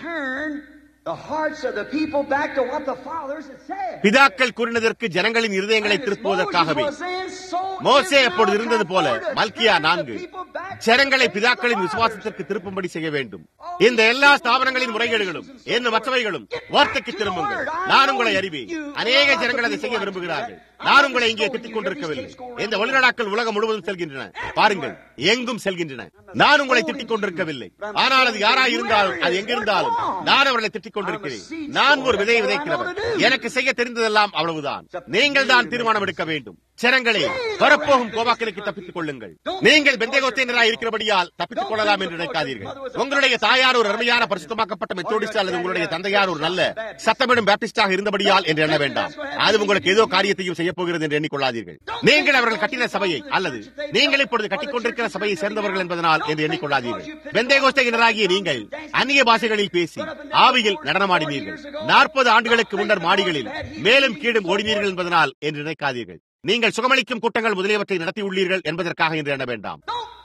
பிதாக்கள் கூறினதற்கு ஜனங்களின் இருதயங்களை திருப்புவதற்காகவே மோசே அப்பொழுது இருந்தது போல மல்கியா நான்கு ஜனங்களை பிதாக்களின் விசுவாசத்திற்கு திருப்பும்படி செய்ய வேண்டும் இந்த எல்லா ஸ்தாபனங்களின் முறைகேடுகளும் என்ன மற்றவைகளும் வார்த்தைக்கு திரும்புங்கள் நான் உங்களை அறிவேன் அநேக ஜனங்கள் அதை செய்ய விரும்புகிறார்கள் நான் உங்களை இங்கே திட்டிக் கொண்டிருக்கவில்லை இந்த ஒளிநடாக்கள் உலகம் முழுவதும் செல்கின்றன பாருங்கள் எங்கும் செல்கின்றன நான் உங்களை திட்டிக் கொண்டிருக்கவில்லை ஆனால் அது யாரா இருந்தாலும் அது எங்கிருந்தாலும் நான் அவர்களை திட்டிக் கொண்டிருக்கிறேன் நான் ஒரு விதையை விதைக்கிறவர் எனக்கு செய்ய தெரிந்ததெல்லாம் அவ்வளவுதான் நீங்கள் தான் தீர்மானம் எடுக்க வேண்டும் ஜனங்களே வரப்போகும் கோபாக்களுக்கு தப்பித்துக் கொள்ளுங்கள் நீங்கள் பெந்தேகோத்தினராக இருக்கிறபடியால் தப்பித்துக் கொள்ளலாம் என்று நினைக்காதீர்கள் உங்களுடைய தாயார் ஒரு அருமையான பரிசுத்தமாக்கப்பட்ட மெத்தோடிஸ்ட் அல்லது உங்களுடைய தந்தையார் ஒரு நல்ல சத்தமிடும் பேப்டிஸ்டாக இருந்தபடியால் என்று எண்ண வேண்டாம் அது உங்களுக்கு ஏதோ காரியத்தையும் செய்ய போகிறது என்று எண்ணிக்கொள்ளாதீர்கள் நீங்கள் அவர்கள் கட்டின சபையை அல்லது நீங்கள் இப்பொழுது கட்டிக்கொண்டிருக்கிற சபையை சேர்ந்தவர்கள் என்பதனால் என்று எண்ணிக்கொள்ளாதீர்கள் பெந்தேகோஸ்தகினராகிய நீங்கள் அந்நிய பாஷைகளில் பேசி ஆவியில் நடனமாடினீர்கள் நாற்பது ஆண்டுகளுக்கு முன்னர் மாடிகளில் மேலும் கீழும் ஓடினீர்கள் என்பதனால் என்று நினைக்காதீர்கள் நீங்கள் சுகமளிக்கும் கூட்டங்கள் முதலியவற்றை நடத்தியுள்ளீர்கள் என்பதற்காக என்று எண்ண வேண்டாம்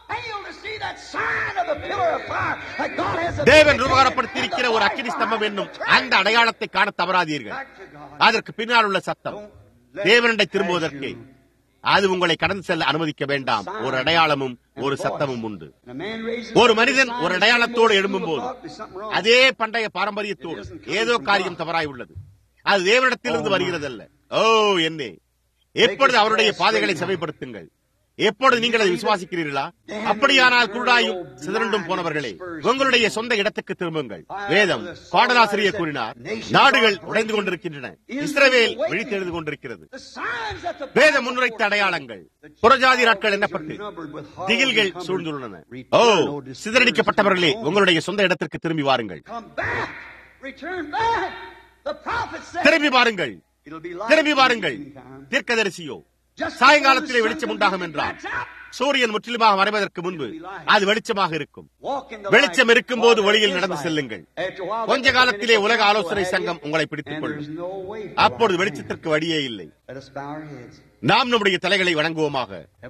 தேவன் ரூபகாரப்படுத்தியிருக்கிற ஒரு அக்கினி ஸ்தம்பம் என்னும் அந்த அடையாளத்தை காண தவறாதீர்கள் அதற்கு பின்னால் உள்ள சத்தம் தேவனிடை திரும்புவதற்கு அது உங்களை கடந்து செல்ல அனுமதிக்க வேண்டாம் ஒரு அடையாளமும் ஒரு சத்தமும் உண்டு ஒரு மனிதன் ஒரு அடையாளத்தோடு எழும்பும் போது அதே பண்டைய பாரம்பரியத்தோடு ஏதோ காரியம் தவறாய் உள்ளது அது தேவனிடத்திலிருந்து வருகிறதல்ல ஓ என்னே எப்பொழுது அவருடைய பாதைகளை சபைப்படுத்துங்கள் எப்பொழுது நீங்கள் அதை விசுவாசிக்கிறீர்களா அப்படியானால் குருடாயும் சிதறண்டும் போனவர்களே உங்களுடைய சொந்த இடத்துக்கு திரும்புங்கள் வேதம் பாடலாசிரியர் கூறினார் நாடுகள் உடைந்து கொண்டிருக்கின்றன இஸ்ரவேல் விழித்தெழுது கொண்டிருக்கிறது வேத முன்னுரைத்த அடையாளங்கள் புறஜாதி நாட்கள் எண்ணப்பட்டு திகில்கள் சூழ்ந்துள்ளன ஓ சிதறடிக்கப்பட்டவர்களே உங்களுடைய சொந்த இடத்திற்கு திரும்பி வாருங்கள் திரும்பி பாருங்கள் திரும்பி பாருங்கள் தீர்க்கதரிசியோ சாயங்காலத்திலே வெளிச்சம் உண்டாகும் என்றார் சூரியன் முற்றிலுமாக மறைவதற்கு முன்பு அது வெளிச்சமாக இருக்கும் வெளிச்சம் இருக்கும் போது வழியில் நடந்து செல்லுங்கள் கொஞ்ச காலத்திலே உலக ஆலோசனை சங்கம் உங்களை பிடித்துக் கொள்ளும் அப்பொழுது வெளிச்சத்திற்கு வழியே இல்லை நாம் நம்முடைய தலைகளை வணங்குவோமாக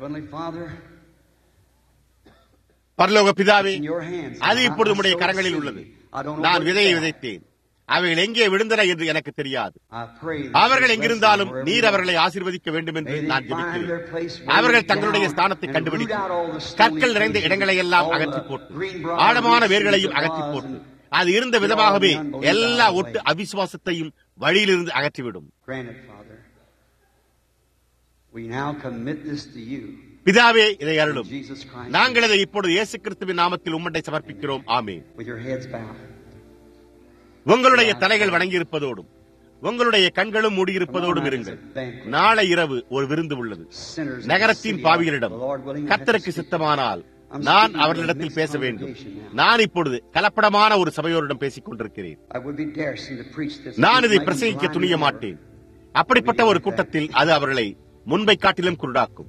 பரலோக பிதாவே அது இப்பொழுது நம்முடைய கரங்களில் உள்ளது நான் விதையை விதைத்தேன் அவைகள் எங்கே விழுந்தன என்று எனக்கு தெரியாது அவர்கள் எங்கிருந்தாலும் நீர் அவர்களை ஆசீர்வதிக்க வேண்டும் என்று நான் ஜெபிக்கிறேன் அவர்கள் தங்களுடைய ஸ்தானத்தை கண்டுபிடித்து கற்கள் நிறைந்த இடங்களை எல்லாம் அகற்றி போட்டு ஆழமான வேர்களையும் அகற்றி போட்டு அது இருந்த விதமாகவே எல்லா ஒட்டு அவிசுவாசத்தையும் வழியிலிருந்து அகற்றிவிடும் பிதாவே இதை அருளும் நாங்கள் இதை இப்பொழுது இயேசு கிறிஸ்துவின் நாமத்தில் உம்மட்டை சமர்ப்பிக்கிறோம் ஆமே உங்களுடைய தலைகள் வணங்கியிருப்பதோடும் உங்களுடைய கண்களும் மூடியிருப்பதோடும் இருங்கள் நாளை இரவு ஒரு விருந்து உள்ளது நகரத்தின் பாவிகளிடம் கத்தருக்கு சித்தமானால் நான் அவர்களிடத்தில் பேச வேண்டும் நான் இப்பொழுது கலப்படமான ஒரு சபையோரிடம் பேசிக் கொண்டிருக்கிறேன் நான் இதை பிரசங்கிக்க துணிய மாட்டேன் அப்படிப்பட்ட ஒரு கூட்டத்தில் அது அவர்களை முன்பை காட்டிலும் குருடாக்கும்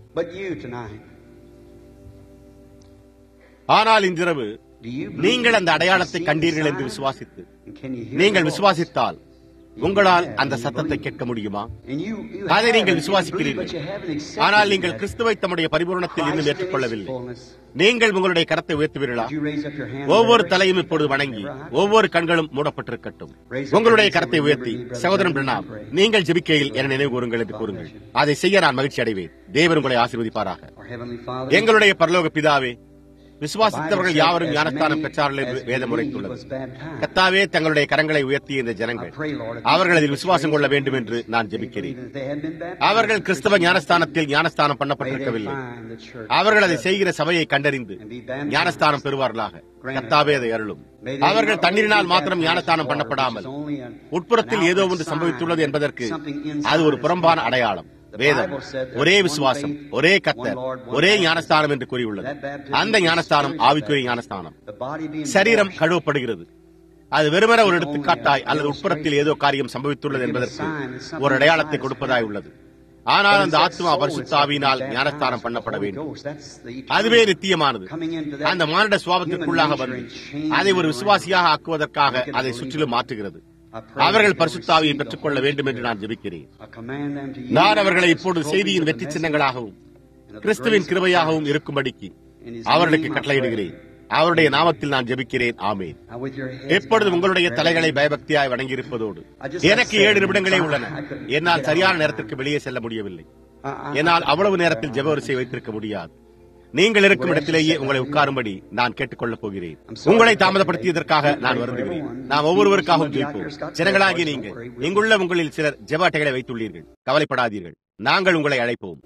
ஆனால் இன்றிரவு நீங்கள் அந்த அடையாளத்தை கண்டீர்கள் என்று விசுவாசித்து நீங்கள் விசுவாசித்தால் உங்களால் அந்த சத்தத்தை கேட்க முடியுமா அதை நீங்கள் விசுவாசிக்கிறீர்கள் ஆனால் நீங்கள் கிறிஸ்துவை தம்முடைய பரிபூர்ணத்தில் இன்னும் ஏற்றுக்கொள்ளவில்லை நீங்கள் உங்களுடைய கரத்தை உயர்த்துவீர்களா ஒவ்வொரு தலையும் இப்பொழுது வணங்கி ஒவ்வொரு கண்களும் மூடப்பட்டிருக்கட்டும் உங்களுடைய கரத்தை உயர்த்தி சகோதரன் பிரணாம் நீங்கள் ஜெபிக்கையில் என நினைவு கூறுங்கள் என்று கூறுங்கள் அதை செய்ய நான் மகிழ்ச்சி அடைவேன் தேவர் உங்களை ஆசீர்வதிப்பாராக எங்களுடைய பரலோக பிதாவே விசுவாசித்தவர்கள் யாவரும் ஞானஸ்தானம் பெற்றார்கள் என்று வேதம் உரைத்துள்ளது கத்தாவே தங்களுடைய கரங்களை உயர்த்திய இந்த ஜனங்கள் அவர்கள் அதில் விசுவாசம் கொள்ள வேண்டும் என்று நான் ஜெபிக்கிறேன் அவர்கள் கிறிஸ்தவ ஞானஸ்தானத்தில் ஞானஸ்தானம் பண்ணப்பட்டிருக்கவில்லை அவர்கள் அதை செய்கிற சபையை கண்டறிந்து ஞானஸ்தானம் பெறுவார்களாக கத்தாவே அதை அருளும் அவர்கள் தண்ணீரினால் மாத்திரம் ஞானஸ்தானம் பண்ணப்படாமல் உட்புறத்தில் ஏதோ ஒன்று சம்பவித்துள்ளது என்பதற்கு அது ஒரு புறம்பான அடையாளம் வேதம் ஒரே விசுவாசம் ஒரே கத்தர் ஒரே ஞானஸ்தானம் என்று கூறியுள்ளது அந்த ஞானஸ்தானம் ஆவிக்குரிய ஞானஸ்தானம் சரீரம் கழுவப்படுகிறது அது வெறுமன ஒரு எடுத்துக்காட்டாய் அல்லது உட்புறத்தில் ஏதோ காரியம் சம்பவித்துள்ளது என்பதற்கு ஒரு அடையாளத்தை கொடுப்பதாய் உள்ளது ஆனால் அந்த ஆத்மா பரிசுத்தாவினால் ஞானஸ்தானம் பண்ணப்பட வேண்டும் அதுவே நித்தியமானது அந்த மானிட சுவாபத்திற்குள்ளாக வந்து அதை ஒரு விசுவாசியாக ஆக்குவதற்காக அதை சுற்றிலும் மாற்றுகிறது அவர்கள் பரிசுத்தாவியை பெற்றுக் கொள்ள வேண்டும் என்று நான் ஜெபிக்கிறேன் நான் அவர்களை இப்பொழுது செய்தியின் வெற்றி சின்னங்களாகவும் கிறிஸ்துவின் கிருபையாகவும் இருக்கும்படிக்கு அவர்களுக்கு கட்டளையிடுகிறேன் அவருடைய நாமத்தில் நான் ஜெபிக்கிறேன் ஆமேன் எப்பொழுது உங்களுடைய தலைகளை பயபக்தியாய் வணங்கியிருப்பதோடு எனக்கு ஏழு நிமிடங்களே உள்ளன என்னால் சரியான நேரத்திற்கு வெளியே செல்ல முடியவில்லை என்னால் அவ்வளவு நேரத்தில் ஜெப வரிசை வைத்திருக்க முடியாது நீங்கள் இருக்கும் இடத்திலேயே உங்களை உட்காரும்படி நான் கேட்டுக்கொள்ளப் போகிறேன் உங்களை தாமதப்படுத்தியதற்காக நான் வருந்துகிறேன் நாம் ஒவ்வொருவருக்காகவும் ஜெயிப்போம் ஜனங்களாகி நீங்கள் இங்குள்ள உங்களில் சிலர் ஜெப அட்டைகளை வைத்துள்ளீர்கள் கவலைப்படாதீர்கள் நாங்கள் உங்களை அழைப்போம்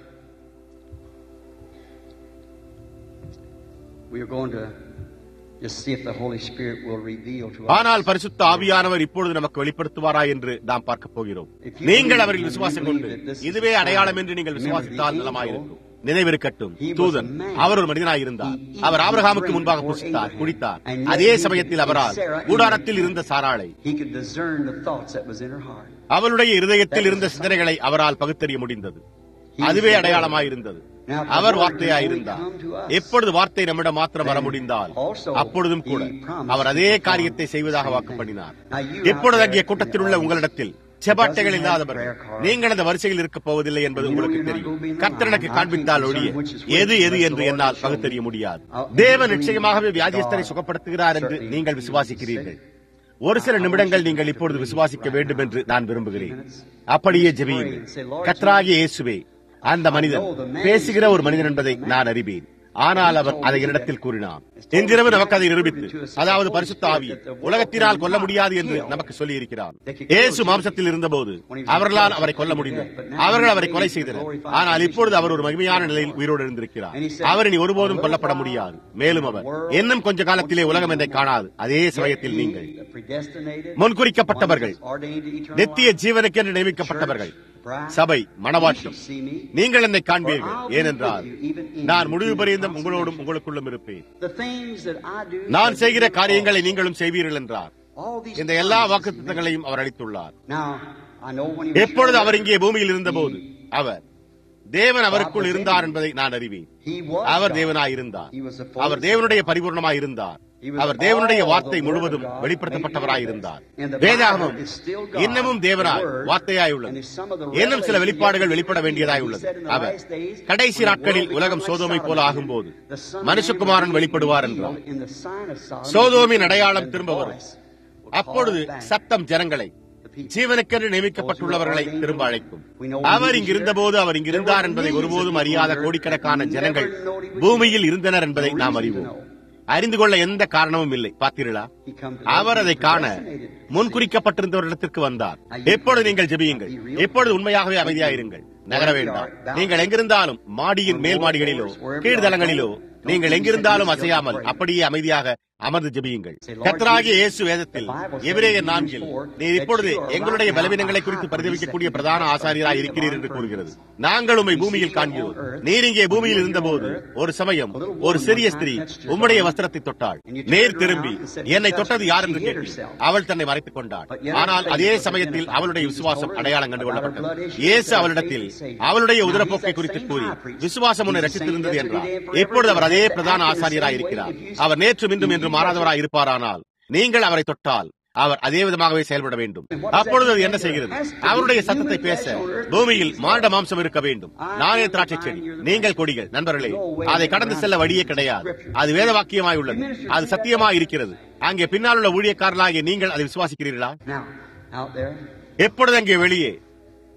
We are going to just see if the Holy Spirit will reveal to us. ஆனால் பரிசுத்த ஆவியானவர் இப்பொழுது நமக்கு வெளிப்படுத்துவாரா என்று நாம் பார்க்க போகிறோம் நீங்கள் அவரில் விசுவாசம் கொண்டு இதுவே அடையாளம் என்று நீங்கள் விசுவாசித்தால் நலமாயிருக்கும் நினைவிருக்கட்டும் தூதன் அவர் ஒரு மனிதனாய் இருந்தார் அவர் ஆபிரகாமுக்கு முன்பாக புசித்தார் குடித்தார் அதே சமயத்தில் அவரால் கூடாரத்தில் இருந்த சாராளை He could discern the thoughts that was in her heart. அவளுடைய இருதயத்தில் இருந்த சிந்தனைகளை அவரால் பகுத்தறிய முடிந்தது அதுவே அடையாளமாயிருந்தது அவர் வார்த்தையாயிருந்தார் எப்பொழுது வார்த்தை நம்மிடம் மாத்திரம் வர முடிந்தால் அப்பொழுதும் கூட அவர் அதே காரியத்தை செய்வதாக வாக்கு பண்ணினார் எப்பொழுது அங்கே கூட்டத்தில் உள்ள உங்களிடத்தில் செபாட்டைகள் இல்லாதவர்கள் நீங்கள் அந்த வரிசையில் இருக்கப் போவதில்லை என்பது உங்களுக்கு தெரியும் கர்த்தர் எனக்கு காண்பித்தால் ஒழிய எது எது என்று என்னால் பகுத்தறிய முடியாது தேவன் நிச்சயமாகவே வியாதியஸ்தரை சுகப்படுத்துகிறார் என்று நீங்கள் விசுவாசிக்கிறீர்கள் ஒரு சில நிமிடங்கள் நீங்கள் இப்பொழுது விசுவாசிக்க வேண்டும் என்று நான் விரும்புகிறேன் அப்படியே ஜெபியுங்கள் கத்ராகிய இயேசுவே அந்த மனிதன் பேசுகிற ஒரு மனிதன் என்பதை நான் அறிவேன் ஆனால் அவர் அதை என்னிடத்தில் கூறினார் இன்றிரவு நமக்கு அதை நிரூபித்து அதாவது பரிசுத்த ஆவியை உலகத்தினால் கொல்ல முடியாது என்று நமக்கு சொல்லி இருக்கிறார் இயேசு மாம்சத்தில் இருந்தபோது அவர்களால் அவரை கொல்ல முடிந்தது அவர்கள் அவரை கொலை செய்தனர் ஆனால் இப்பொழுது அவர் ஒரு மகிமையான நிலையில் உயிரோடு இருந்திருக்கிறார் அவர் இனி ஒருபோதும் கொல்லப்பட முடியாது மேலும் அவர் இன்னும் கொஞ்ச காலத்திலே உலகம் என்னை காணாது அதே சமயத்தில் நீங்கள் முன்குறிக்கப்பட்டவர்கள் நித்திய ஜீவனுக்கென்று நியமிக்கப்பட்டவர்கள் சபை மணவாட்டி நீங்கள் என்னை காண்பீர்கள் ஏனென்றால் நான் முடிவு பரியந்தம் உங்களோடும் உங்களுக்குள்ளும் இருப்பேன் நான் செய்கிற காரியங்களை நீங்களும் செய்வீர்கள் என்றார் இந்த எல்லா வாக்குத்தங்களையும் அவர் அளித்துள்ளார் எப்பொழுது அவர் இங்கே பூமியில் இருந்தபோது அவர் தேவன் அவருக்குள் இருந்தார் என்பதை நான் அறிவேன் அவர் தேவனாய் இருந்தார் அவர் தேவனுடைய பரிபூர்ணமாய் இருந்தார் அவர் தேவனுடைய வார்த்தை முழுவதும் வெளிப்படுத்தப்பட்டவராய் இருந்தார் வேதாகமம் இன்னமும் தேவனாய் வார்த்தையாய் உள்ளது இன்னும் சில வெளிப்பாடுகள் வெளிப்பட வேண்டியதாய் உள்ளது அவர் கடைசி நாட்களில் உலகம் சோதோமை போல ஆகும்போது மனுஷகுமாரன் வெளிப்படுவார் என்றார் சோதோமின் அடையாளம் திரும்ப வரும் அப்பொழுது சத்தம் ஜனங்களை ஜீவனுக்கென்று நியமிக்கப்பட்டுள்ளவர்களை திரும்ப அழைக்கும் அவர் இங்கிருந்தபோது அவர் இங்கிருந்தார் என்பதை ஒருபோதும் அறியாத கோடிக்கணக்கான ஜனங்கள் பூமியில் இருந்தனர் என்பதை நாம் அறிவோம் அறிந்து கொள்ள எந்த காரணமும் இல்லை பார்த்தீர்களா அவர் அதை காண முன்குறிக்கப்பட்டிருந்தவரிடத்திற்கு வந்தார் எப்பொழுது நீங்கள் ஜெபியுங்கள் எப்பொழுது உண்மையாகவே அமைதியாயிருங்கள் நகர வேண்டாம் நீங்கள் எங்கிருந்தாலும் மாடியின் மேல் மாடிகளிலோ கீழ்தளங்களிலோ நீங்கள் எங்கிருந்தாலும் அசையாமல் அப்படியே அமைதியாக அமர்ந்து ஜெபியுங்கள் கத்தராகிய இயேசு வேதத்தில் எபிரேய நான்கில் நீர் இப்பொழுது எங்களுடைய பலவீனங்களை குறித்து பரிதவிக்கக்கூடிய பிரதான ஆசாரியராய் இருக்கிறீர் என்று கூறுகிறது நாங்கள் உண்மை பூமியில் காண்கிறோம் நீர் இங்கே பூமியில் இருந்தபோது ஒரு சமயம் ஒரு சிறிய ஸ்திரீ உம்முடைய வஸ்திரத்தை தொட்டாள் நேர் திரும்பி என்னை தொட்டது யார் என்று கேட்டு அவள் தன்னை மறைத்துக் கொண்டாள் ஆனால் அதே சமயத்தில் அவளுடைய விசுவாசம் அடையாளம் கண்டு கொள்ளப்பட்டது இயேசு அவளிடத்தில் அவளுடைய உதரப்போக்கை குறித்து கூறி விசுவாசம் உன்னை ரசித்திருந்தது என்றார் எப்பொழுது அவர் அதே பிரதான ஆசாரியராய் இருக்கிறார் அவர் நேற்று இன்றும் என்று மாறாதவராய் இருப்பாரானால் நீங்கள் அவரை தொட்டால் அவர் அதே விதமாகவே செயல்பட வேண்டும் அப்பொழுது அது என்ன செய்கிறது அவருடைய சத்தத்தை பேச பூமியில் மாண்ட மாம்சம் இருக்க வேண்டும் நானே திராட்சை செடி நீங்கள் கொடிகள் நண்பர்களே அதை கடந்து செல்ல வழியே கிடையாது அது வேத வாக்கியமாய் உள்ளது அது சத்தியமாய் இருக்கிறது அங்கே பின்னால் உள்ள ஊழியக்காரர்களாகிய நீங்கள் அதை விசுவாசிக்கிறீர்களா எப்பொழுது அங்கே வெளியே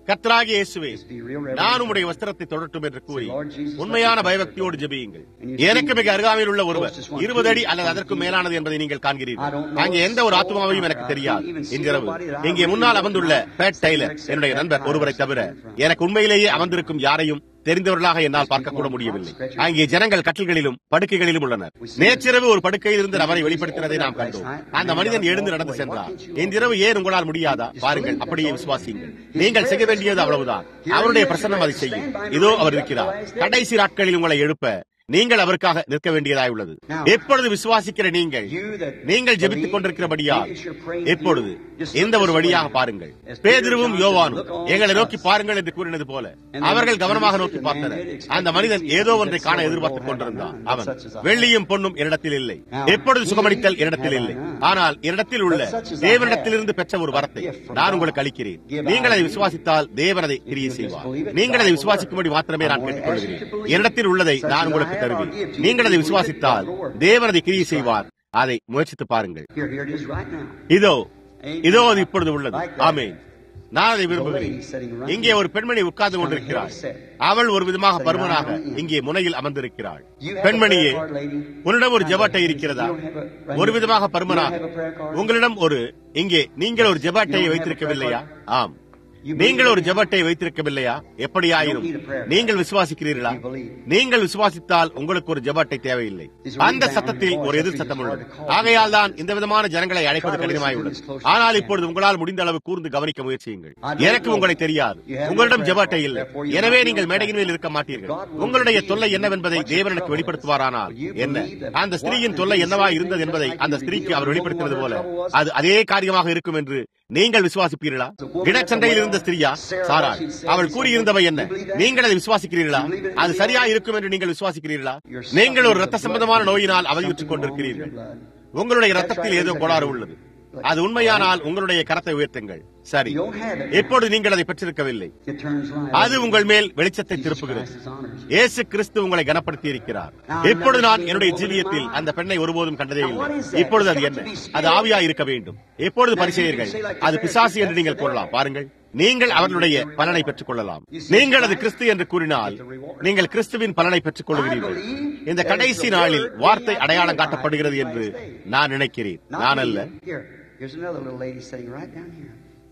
கர்த்தராகிய இயேசுவே Just be real reverent. நான் உம்முடைய வஸ்திரத்தை தொடட்டும் என்று கூறி உண்மையான பயபக்தியோடு ஜெபியுங்கள் எனக்கு மிக அருகாமையில் உள்ள ஒருவர் இருபது அடி அல்லது அதற்கு மேலானது என்பதை நீங்கள் காண்கிறீர்கள் அங்கே எந்த ஒரு ஆத்மாவையும் எனக்கு தெரியாது இன்றிரவு இங்கே முன்னால் அமர்ந்துள்ள பேட் டெய்லர் என்னுடைய நண்பர் ஒருவரை தவிர எனக்கு உண்மையிலேயே அமர்ந்திருக்கும் யாரையும் தெரிந்தவர்களாக என்னால் பார்க்க கூட முடியவில்லை அங்கே ஜனங்கள் கட்டில்களிலும் படுக்கைகளிலும் உள்ளனர் நேற்றிரவு ஒரு படுக்கையில் இருந்து அவரை வெளிப்படுத்தினதை நாம் கண்டோம் அந்த மனிதன் எழுந்து நடந்து சென்றார் இன்றிரவு ஏன் உங்களால் முடியாதா பாருங்கள் அப்படியே விசுவாசியுங்கள் நீங்கள் செய்ய வேண்டியது அவ்வளவுதான் அவருடைய பிரசன்னம் அதை செய்யும் இதோ அவர் இருக்கிறார் கடைசி நாட்களில் உங்களை எழுப்ப நீங்கள் அவருக்காக நிற்க வேண்டியதாய் உள்ளது எப்பொழுது விசுவாசிக்கிற நீங்கள் நீங்கள் ஜெபித்துக் கொண்டிருக்கிறபடியால் எப்பொழுது எந்த ஒரு வழியாக பாருங்கள் பேதிருவும் யோவானும் எங்களை நோக்கி பாருங்கள் என்று கூறினது போல அவர்கள் கவனமாக நோக்கி பார்த்தனர் அந்த மனிதன் ஏதோ ஒன்றை காண எதிர்பார்த்துக் கொண்டிருந்தான் அவன் வெள்ளியும் பொன்னும் என்னிடத்தில் இல்லை எப்பொழுது சுகமளித்தல் என்னிடத்தில் இல்லை ஆனால் என்னிடத்தில் உள்ள தேவனிடத்திலிருந்து பெற்ற ஒரு வரத்தை நான் உங்களுக்கு அளிக்கிறேன் நீங்கள் அதை விசுவாசித்தால் தேவன் அதை கிரியை செய்வார் நீங்கள் அதை விசுவாசிக்கும்படி மாத்திரமே நான் கேட்டுக்கொள்கிறேன் என்னிடத்தில் உள்ளதை நான் உங்களுக்கு தருவேன் நீங்கள் அதை விசுவாசித்தால் தேவன் அதை கிரியை செய்வார் அதை முயற்சித்து பாருங்கள் Here, here it is right now. இதோ இதோ அது இப்பொழுது உள்ளது ஆமென் நான் அதை விரும்புகிறேன் இங்கே ஒரு பெண்மணி உட்கார்ந்து கொண்டிருக்கிறாள் அவள் ஒரு விதமாக பருமனாக இங்கே முனையில் அமர்ந்திருக்கிறாள் பெண்மணியே உன்னிடம் ஒரு ஜெபாட்டை இருக்கிறதா ஒரு விதமாக பருமனாக உங்களிடம் ஒரு இங்கே நீங்கள் ஒரு ஜெபாட்டையை வைத்திருக்கவில்லையா ஆம் நீங்கள் ஒரு ஜெபட்டை வைத்திருக்கவில்லையா எப்படியாயினும் நீங்கள் விசுவாசிக்கிறீர்களா நீங்கள் விசுவாசித்தால் உங்களுக்கு ஒரு ஜெபட்டை தேவையில்லை அந்த சத்தத்தில் ஒரு எதிர் சத்தம் உள்ளது ஆகையால் தான் இந்த விதமான ஜனங்களை அழைப்பது கடினமாய் உள்ளது ஆனால் இப்பொழுது உங்களால் முடிந்த அளவு கூர்ந்து கவனிக்க முயற்சியுங்கள் எனக்கு உங்களை தெரியாது உங்களிடம் ஜெபட்டை இல்லை எனவே நீங்கள் மேடையின் மேல் இருக்க மாட்டீர்கள் உங்களுடைய தொல்லை என்னவென்பதை தேவன் எனக்கு வெளிப்படுத்துவாரானால் என்ன அந்த ஸ்திரீயின் தொல்லை என்னவா இருந்தது என்பதை அந்த ஸ்திரீக்கு அவர் வெளிப்படுத்தினது போல அது அதே காரியமாக இருக்கும் என்று நீங்கள் விசுவாசிப்பீர்களா இடச்சண்டையில் இருந்த ஸ்திரியா சாரா அவள் கூறியிருந்தவை என்ன நீங்கள் அதை விசுவாசிக்கிறீர்களா அது சரியா இருக்கும் என்று நீங்கள் விசுவாசிக்கிறீர்களா நீங்கள் ஒரு ரத்த சம்பந்தமான நோயினால் அவதியுற்றுக் கொண்டிருக்கிறீர்கள் உங்களுடைய ரத்தத்தில் ஏதோ கோளாறு உள்ளது அது உண்மையானால் உங்களுடைய கரத்தை உயர்த்துங்கள் சரி எப்பொழுது நீங்கள் அதை பெற்றிருக்கவில்லை It turns right. அது உங்கள் மேல் வெளிச்சத்தை திருப்புகிறது இயேசு கிறிஸ்து உங்களை கனப்படுத்தி இருக்கிறார் இப்பொழுது நான் என்னுடைய ஜீவியத்தில் அந்த பெண்ணை ஒருபோதும் கண்டதே இல்லை இப்பொழுது அது என்ன அது ஆவியா இருக்க வேண்டும் எப்பொழுது பரிசெயர்கள் அது பிசாசு என்று நீங்கள் கூறலாம் பாருங்கள் நீங்கள் அவர்களுடைய பலனை பெற்றுக் கொள்ளலாம் நீங்கள் அது கிறிஸ்து என்று கூறினால் நீங்கள் கிறிஸ்துவின் பலனை பெற்றுக் கொள்கிறீர்கள் இந்த கடைசி நாளில் வார்த்தை அடையாளம் காட்டப்படுகிறது என்று நான் நினைக்கிறேன் நான் அல்ல Here, here's another little lady sitting right down here.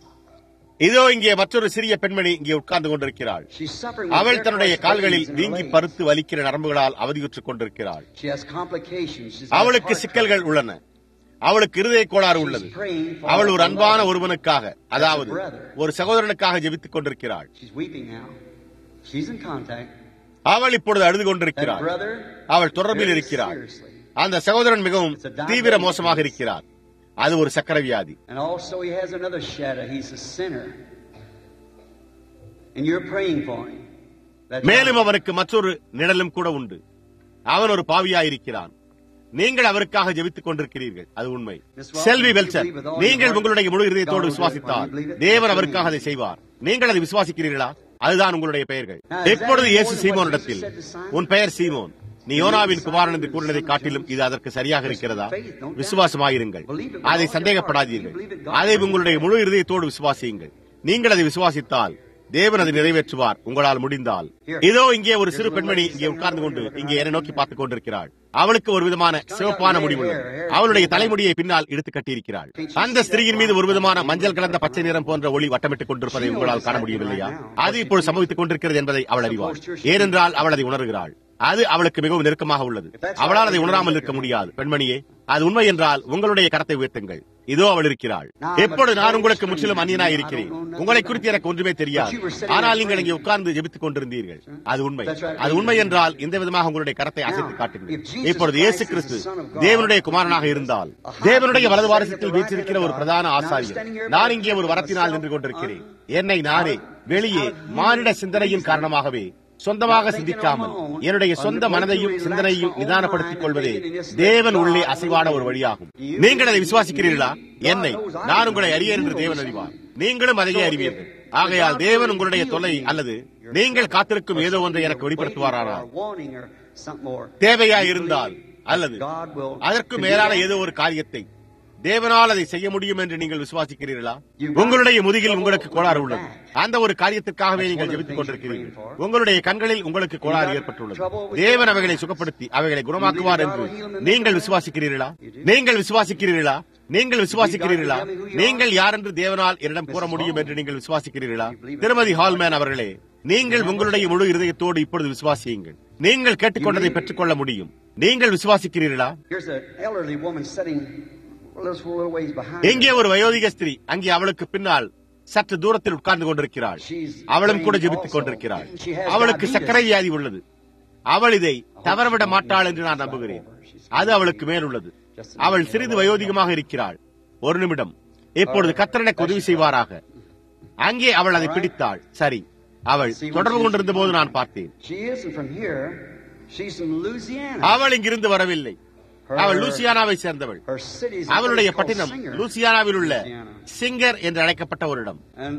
இதோ இங்கே மற்றொரு சிறிய பெண்மணி இங்கே உட்கார்ந்து கொண்டிருக்கிறாள் She's suffering with அவள் very தன்னுடைய close கால்களில் veins in her வீங்கி legs. பருத்து வலிக்கிற நரம்புகளால் அவதியுற்றுக் கொண்டிருக்கிறாள் She has complications. She's got அவளுக்கு heart சிக்கல்கள் உள்ளன அவளுக்கு இருதய கோளாறு உள்ளது அவள் ஒரு அன்பான ஒருவனுக்காக அதாவது ஒரு சகோதரனுக்காக ஜெபித்துக் கொண்டிருக்கிறாள் trouble. She's weeping now. She's in contact. அவள் இப்பொழுது அழுது That கொண்டிருக்கிறாள் brother, அவள் தொடர்பில் very இருக்கிறாள் seriously. அந்த சகோதரன் மிகவும் தீவிர மோசமாக இருக்கிறார் அது ஒரு சக்கர வியாதி And also he has another shadow. He's a sinner. And you're praying for him. That's மேலும் right. அவனுக்கு மற்றொரு நிழலும் கூட உண்டு அவன் ஒரு பாவியாயிருக்கிறான் நீங்கள் அவருக்காக ஜெபித்துக் கொண்டிருக்கிறீர்கள் அது உண்மை செல்வி வெல்சன் நீங்கள் உங்களுடைய முழு இதயத்தோடு விசுவாசித்தால் தேவன் அவருக்காக அதை செய்வார் நீங்கள் அதை விசுவாசிக்கிறீர்களா அதுதான் உங்களுடைய பெயர்கள் எப்பொழுது இயேசு சீமோனிடத்தில் உன் பெயர் சீமோன் நீ யோனாவின் குமாரன் என்று கூறினதை காட்டிலும் இது அதற்கு சரியாக இருக்கிறதா விசுவாசமாயிருங்கள் அதை சந்தேகப்படாதீர்கள் அதை உங்களுடைய முழு இருதயத்தோடு விசுவாசியுங்கள் நீங்கள் அதை விசுவாசித்தால் தேவன் அதை நிறைவேற்றுவார் உங்களால் முடிந்தால் இதோ இங்கே ஒரு சிறு பெண்மணி இங்கே உட்கார்ந்து கொண்டு இங்கே என்னை நோக்கி பார்த்துக் கொண்டிருக்கிறாள் அவளுக்கு ஒரு விதமான சிவப்பான முடிவுள்ளது அவளுடைய தலைமுடியை பின்னால் இழுத்து கட்டியிருக்கிறாள் அந்த ஸ்திரீயின் மீது ஒரு விதமான மஞ்சள் கலந்த பச்சை நிறம் போன்ற ஒளி வட்டமிட்டுக் கொண்டிருப்பதை உங்களால் காண முடியவில்லையா அது இப்போது சம்பவித்துக் கொண்டிருக்கிறது என்பதை அவள் அறிவாள் ஏனென்றால் அவள் அதை உணர்கிறாள் அது அவளுக்கு மிகவும் நெருக்கமாக உள்ளது அவளால் அதை உணராமல் இருக்க முடியாது பெண்மணியே அது உண்மை என்றால் உங்களுடைய கரத்தை உயர்த்துங்கள் இதோ அவள் இருக்கிறாள் எப்பொழுது நான் உங்களுக்கு முற்றிலும் அந்நியனாய் இருக்கிறேன் உங்களை குறித்து எனக்கு ஒன்றுமே தெரியாது ஆனால் நீங்கள் இங்கே உட்கார்ந்து ஜெபித்துக் கொண்டிருந்தீர்கள் அது உண்மை அது உண்மை என்றால் இந்த விதமாக உங்களுடைய கரத்தை அசைத்து காட்டுங்கள் இப்பொழுது இயேசு கிறிஸ்து தேவனுடைய குமாரனாக இருந்தால் தேவனுடைய வலது வாரசத்தில் வீற்றிருக்கிற ஒரு பிரதான ஆசாரியர் நான் இங்கே ஒரு வரத்தினால் நின்று கொண்டிருக்கிறேன் என்னை நானே வெளியே மானிட சிந்தனையின் காரணமாகவே சொந்தமாக சிந்திக்காமல் என்னுடைய சொந்த மனதையும் சிந்தனையும் நிதானப்படுத்திக் கொள்வதே தேவன் உள்ளே அசைவான ஒரு வழியாகும் நீங்கள் அதை விசுவாசிக்கிறீர்களா என்னை நான் உங்களை அறியேன் என்று தேவன் அறிவார் நீங்களும் அதையே அறிவீர்கள் ஆகையால் தேவன் உங்களுடைய தொல்லை அல்லது நீங்கள் காத்திருக்கும் ஏதோ ஒன்றை எனக்கு வெளிப்படுத்துவாரானால் wanting or something more. தேவையா இருந்தால் அல்லது அதற்கு மேலான ஏதோ ஒரு காரியத்தை தேவனால் அதை செய்ய முடியும் என்று நீங்கள் விசுவாசிக்கிறீர்களா உங்களுடைய முதுகில் உங்களுக்கு கோளாறு உள்ளது அந்த ஒரு காரியத்திற்காகவே நீங்கள் ஜெபித்துக் கொண்டிருக்கிறீர்கள் உங்களுடைய கண்களில் உங்களுக்கு கோளாறு ஏற்பட்டுள்ளது தேவன் அவைகளை சுகப்படுத்தி அவைகளை குணமாக்குவார் என்று நீங்கள் விசுவாசிக்கிறீர்களா நீங்கள் விசுவாசிக்கிறீர்களா நீங்கள் விசுவாசிக்கிறீர்களா நீங்கள் யார் என்று தேவனால் என்னிடம் கூற முடியும் என்று நீங்கள் விசுவாசிக்கிறீர்களா திருமதி ஹால்மேன் அவர்களே நீங்கள் உங்களுடைய முழு இருதயத்தோடு இப்பொழுது விசுவாசியுங்கள் நீங்கள் கேட்டுக்கொண்டதை பெற்றுக்கொள்ள முடியும் நீங்கள் விசுவாசிக்கிறீர்களா Here's an elderly woman sitting a little, a little ways behind. எங்கே ஒரு வயோதிக ஸ்திரீ அங்கே அவளுக்கு பின்னால் சற்று தூரத்தில் உட்கார்ந்து கொண்டிருக்கிறாள் அவளும் கூட ஜெபித்துக் கொண்டிருக்கிறாள் அவளுக்கு சர்க்கரை வியாதி உள்ளது அவள் இதை தவறவிட மாட்டாள் என்று நான் நம்புகிறேன் அது அவளுக்கு மேல் உள்ளது அவள் சிறிது வயோதிகமாக இருக்கிறாள் ஒரு நிமிடம் இப்பொழுது கத்தரனுக்கு உதவி செய்வாராக அங்கே அவள் அதை பிடித்தாள் சரி அவள் தொடர்பு கொண்டிருந்த போது நான் பார்த்தேன் She isn't from here. She's from Louisiana. அவள் இங்கிருந்து வரவில்லை அவள் லூசியானாவை சேர்ந்தவள் Her city's a அவளுடைய place called பட்டினம் Singer. லூசியானாவில் உள்ள Louisiana. சிங்கர் என்று அழைக்கப்பட்ட ஒரு இடம் And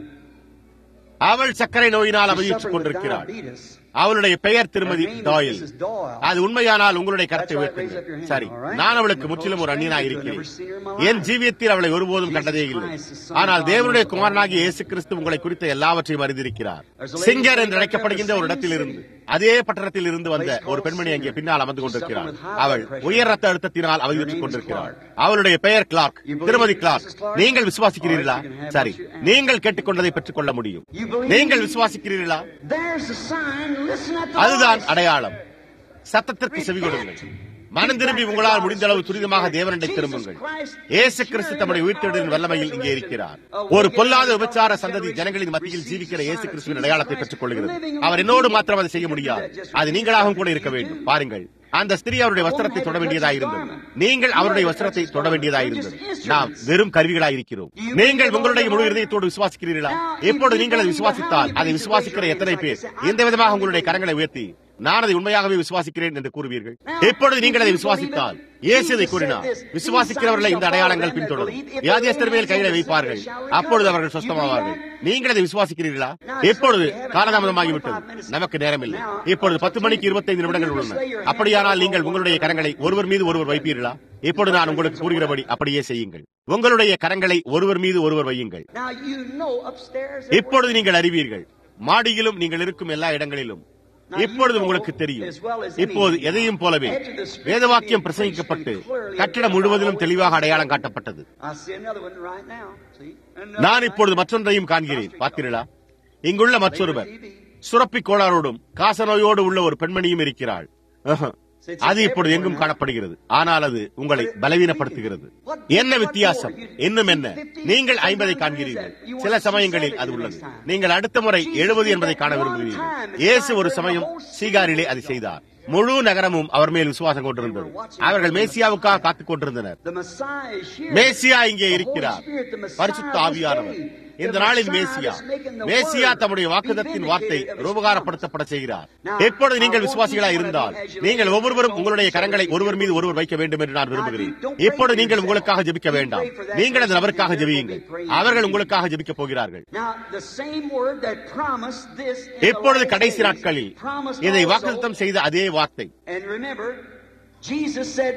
அவள் சர்க்கரை நோயினால் she's அவதியுற்றுக் suffering with கொண்டிருக்கிறாள் diabetes. அவளுடைய பெயர் திருமதி Her name is Doyle Mrs. Doyle. அது உண்மையானால் உங்களுடைய கருத்தை That's right, raise up your உயர்த்துங்கள் hand, சரி all right? நான் அவளுக்கு I'm a முற்றிலும் ஒரு total அந்நியனாக stranger to her. இருக்கிறேன் Never seen her in my life. என் ஜீவியத்தில் அவளை ஒருபோதும் Jesus கண்டதே இல்லை Christ, the Son of ஆனால் God, தேவனுடைய knows all குமாரனாகிய about இயேசு கிறிஸ்து உங்களை குறித்த எல்லாவற்றையும் அறிந்திருக்கிறார் There's a lady singer sitting என்று right அழைக்கப்படுகின்ற there in ஒரு the இடத்தில் same இருந்து city. அதே பட்டணத்தில் இருந்து வந்த Place ஒரு called பெண்மணி அங்கே Singer. பின்னால் அமர்ந்து She's கொண்டிருக்கிறாள் suffering with high அவள் blood pressure. உயர் ரத்த அழுத்தத்தினால் Her அவதியுற்றுக் name is கொண்டிருக்கிறாள் Clark. அவளுடைய பெயர் கிளார்க் You believe திருமதி Mrs. Clark Clark? நீங்கள் விசுவாசிக்கிறீர்களா All right, you can have சரி what you ask. நீங்கள் கேட்டுக்கொண்டதை பெற்றுக்கொள்ள முடியும் You believe? நீங்கள் விசுவாசிக்கிறீர்களா There's a sign. Listen at the அதுதான் voice. அடையாளம் சத்தத்திற்கு செவி கொடுங்கள் மனம் திரும்பி உங்களால் முடிந்த அளவு துரிதமாக தேவனண்டை திரும்புங்கள் இயேசு கிறிஸ்து தம்முடைய உயிர்த்தெழுதலின் வல்லமையில் இங்கே இருக்கிறார் ஒரு பொல்லாத விபச்சார சந்ததி ஜனங்களின் மத்தியில் ஜீவிக்கிற இயேசு கிறிஸ்துவின் அடையாளத்தை பெற்றுக் கொள்கிறது அவர் என்னோடு மாத்திரம் அதை செய்ய முடியாது அது நீங்களாகவும் கூட இருக்க வேண்டும் பாருங்கள் அந்த ஸ்திரீ அவருடைய வஸ்திரத்தை தொட வேண்டியதாயிருந்தது நீங்கள் அவருடைய வஸ்திரத்தை தொட வேண்டியதாயிருந்தது நாம் வெறும் கருவிகளாயிருக்கிறோம் நீங்கள் உங்களுடைய முழு இதயத்தோடு விசுவாசிக்கிறீர்களா எப்போது நீங்கள் அதை விசுவாசித்தால் அதை விசுவாசிக்கிற எத்தனை பேர் எந்த விதமாக உங்களுடைய கரங்களை உயர்த்தி நான் அதை உண்மையாகவே விசுவாசிக்கிறேன் என்று கூறுவீர்கள் எப்பொழுது நீங்கள் அதை விசுவாசித்தால் இயேசு இதை கூறினார் விசுவாசிக்கிறவர்களை இந்த அடையாளங்கள் பின்தொடரும் வியாதியஸ்தர் மேல் கைகளை வைப்பார்கள் அப்பொழுது அவர்கள் சொஸ்தமாவார்கள் நீங்கள் அதை விசுவாசிக்கிறீர்களா எப்பொழுது காலதாமதமாகிவிட்டது நமக்கு நேரமில்லை இப்பொழுது பத்து மணிக்கு இருபத்தைந்து நிமிடங்கள் உள்ளன அப்படியானால் நீங்கள் உங்களுடைய கரங்களை ஒருவர் மீது ஒருவர் வைப்பீர்களா இப்பொழுது நான் உங்களுக்கு கூறுகிறபடி அப்படியே செய்யுங்கள் உங்களுடைய கரங்களை ஒருவர் மீது ஒருவர் வையுங்கள் Now you know upstairs. இப்பொழுது நீங்கள் அறிவீர்கள் மாடியிலும் நீங்கள் இருக்கும் எல்லா இடங்களிலும் இப்பொழுது உங்களுக்கு தெரியும் இப்போது எதையும் போலவே வேதவாக்கியம் பிரசங்கிக்கப்பட்டு கட்டிடம் முழுவதிலும் தெளிவாக அடையாளம் காட்டப்பட்டது I see another one right now. See? நான் இப்பொழுது மற்றொன்றையும் காண்கிறேன் பார்த்தீர்களா இங்குள்ள மற்றொருவர் சுரப்பி கோளாறோடும் காசநோயோடு உள்ள ஒரு பெண்மணியும் இருக்கிறாள் ஆஹா. அது இப்பொழுது எங்கும் காணப்படுகிறது ஆனால் அது உங்களை பலவீனப்படுத்துகிறது என்ன வித்தியாசம் இன்னும் என்ன நீங்கள் ஐம்பதை காண்கிறீர்கள் சில சமயங்களில் அது உள்ளது நீங்கள் அடுத்த முறை எழுபது என்பதை காண விரும்புகிறீர்கள் இயேசு ஒரு சமயம் சீகாரிலே அதை செய்தார் முழு நகரமும் அவர் மேல் விசுவாசம் கொண்டிருந்தது அவர்கள் மேசியாவுக்காக காத்துக் கொண்டிருந்தனர் The Messiah is here. மேசியா இங்கே The Holy இருக்கிறார் Spirit, the Messiah பரிசுத்த of this ஆவியானவர் day. இந்த The நாளில் Messiah Messiah that's making the Messiah word தம்முடைய be வாக்குதத்தின் வார்த்தை vindicated of his ரூபகாரப்படுத்தப்பட செய்கிறார் Now, எப்பொழுது I நீங்கள் want விசுவாசிகளாய் each one of இருந்தால் you as you நீங்கள் lay ஒவ்வொருவரும் hands on உங்களுடைய each கரங்களை other, ஒருவர் மீது ஒருவர் வைக்க வேண்டும் என்று நான் விரும்புகிறேன் இப்பொழுது நீங்கள் உங்களுக்காக ஜெபிக்க வேண்டாம் நீங்கள் அந்த நபருக்காக ஜெபியுங்கள் அவர்கள் உங்களுக்காக ஜெபிக்கப் போகிறார்கள் Now, the same word that promised this in the எப்பொழுது last கடைசி days நாட்களில் promised இதை also- வாக்குத்தம் செய்த அதே வார்த்தை And remember, Jesus said,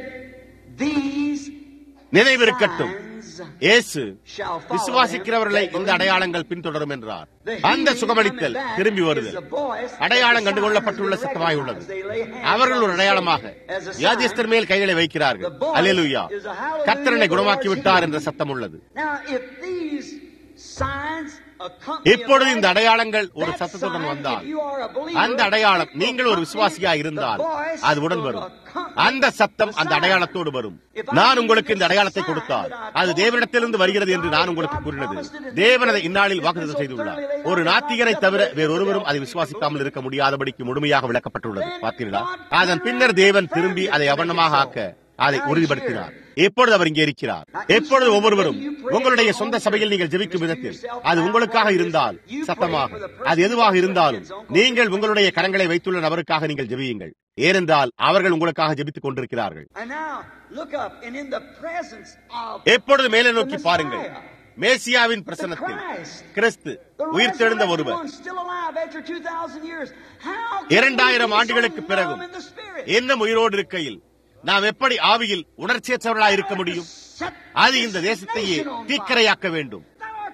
These நினைவிருக்கட்டும் signs இயேசு shall follow விசுவாசிக்கிறவர்களை them that இந்த believe." அடையாளங்கள் பின்தொடரும் என்றார் The அந்த healing சுகமளித்தல் coming back திரும்பி is வருதல் the voice that அடையாளம் the கண்டுகொள்ளப்பட்டுள்ள sign has been சத்தமாய் உள்ளது recognized. They lay hands அவர்கள் on ஒரு the அடையாளமாக sick as a sign. வியாதியஸ்தர் மேல் கைகளை வைக்கிறார்கள் The voice hallelujah is a hallelujah கர்த்தரனை of the குணமாக்கி Lord's விட்டார் healing. என்ற சத்தம் உள்ளது Now, if these signs accompany இப்பொழுது a இந்த life, அடையாளங்கள் ஒரு that சத்தத்துடன் sign, வந்தால் if you are a believer, அந்த அடையாளம் it will நீங்கள் ஒரு விசுவாசியா accompany இருந்தால் the voice அது உடன் will வரும் accompany அந்த சத்தம் the அந்த sign. அடையாளத்தோடு வரும் If I நான் give உங்களுக்கு you இந்த this அடையாளத்தை sign கொடுத்தால் that I அது told தேவனிடத்திலிருந்து you வருகிறது என்று God நான் உங்களுக்கு promised கூறினது it in this தேவன் அதை day. இந்நாளில் It's வாக்குத்தம் so செய்துள்ளார் thoroughly laid ஒரு out நாத்திகரை that தவிர God வேறொருவரும் அதை doesn't விசுவாசிக்காமல் believe இருக்க முடியாதபடிக்கு முழுமையாக விளக்கப்பட்டுள்ளது பார்த்தீர்களா அதன் பின்னர் தேவன் திரும்பி அதை அவண்ணமாக ஆக்க அதை உறுதிப்படுத்தினார் எப்பொழுது அவர் இங்கே இருக்கிறார் எப்பொழுது ஒவ்வொருவரும் உங்களுடைய சொந்த சபையில் நீங்கள் ஜெபிக்கும் விதத்தில் அது உங்களுக்காக இருந்தால் சத்தமாக அது எதுவாக இருந்தாலும் நீங்கள் உங்களுடைய கரங்களை வைத்துள்ள நபருக்காக நீங்கள் ஜெபியுங்கள் ஏனென்றால் அவர்கள் உங்களுக்காக ஜெபித்துக் கொண்டிருக்கிறார்கள் And now, look up, and in the presence of எப்பொழுது மேலே the நோக்கி பாருங்கள் Messiah, மேசியாவின் the பிரசனத்தில் Christ, கிறிஸ்து the உயிர்த்தெழுந்த resurrected ஒருவர் one still alive after 2,000 years. How can we இரண்டாயிரம் be so ஆண்டுகளுக்கு பிறகும் numb in the spirit? இன்னும் உயிரோடு இருக்கையில் நாம் எப்படி ஆவியில் உணர்ச்சியற்றவர்களாய் இருக்க முடியும் அது இந்த தேசத்தையே தீக்கரையாக்க வேண்டும்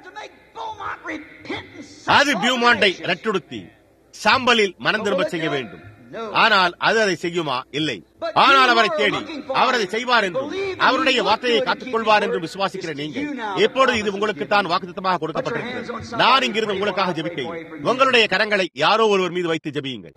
அது பியூமாண்டை ரட்டுடுத்தி சாம்பலில் மனம் திரும்ப செய்ய வேண்டும் ஆனால் அது அதை செய்யுமா இல்லை ஆனால் அவரை தேடி அவர் அதை செய்வார் என்றும் அவருடைய வார்த்தையை காத்துக் கொள்வார் என்றும் விசுவாசிக்கிற நீங்கள் எப்பொழுது இது உங்களுக்கு தான் வாக்குத்தமாக கொடுக்கப்பட்டிருக்கிறது நான் இங்கிருந்து உங்களுக்காக ஜெபிக்கிறேன் உங்களுடைய கரங்களை யாரோ ஒருவர் மீது வைத்து ஜெபியுங்கள்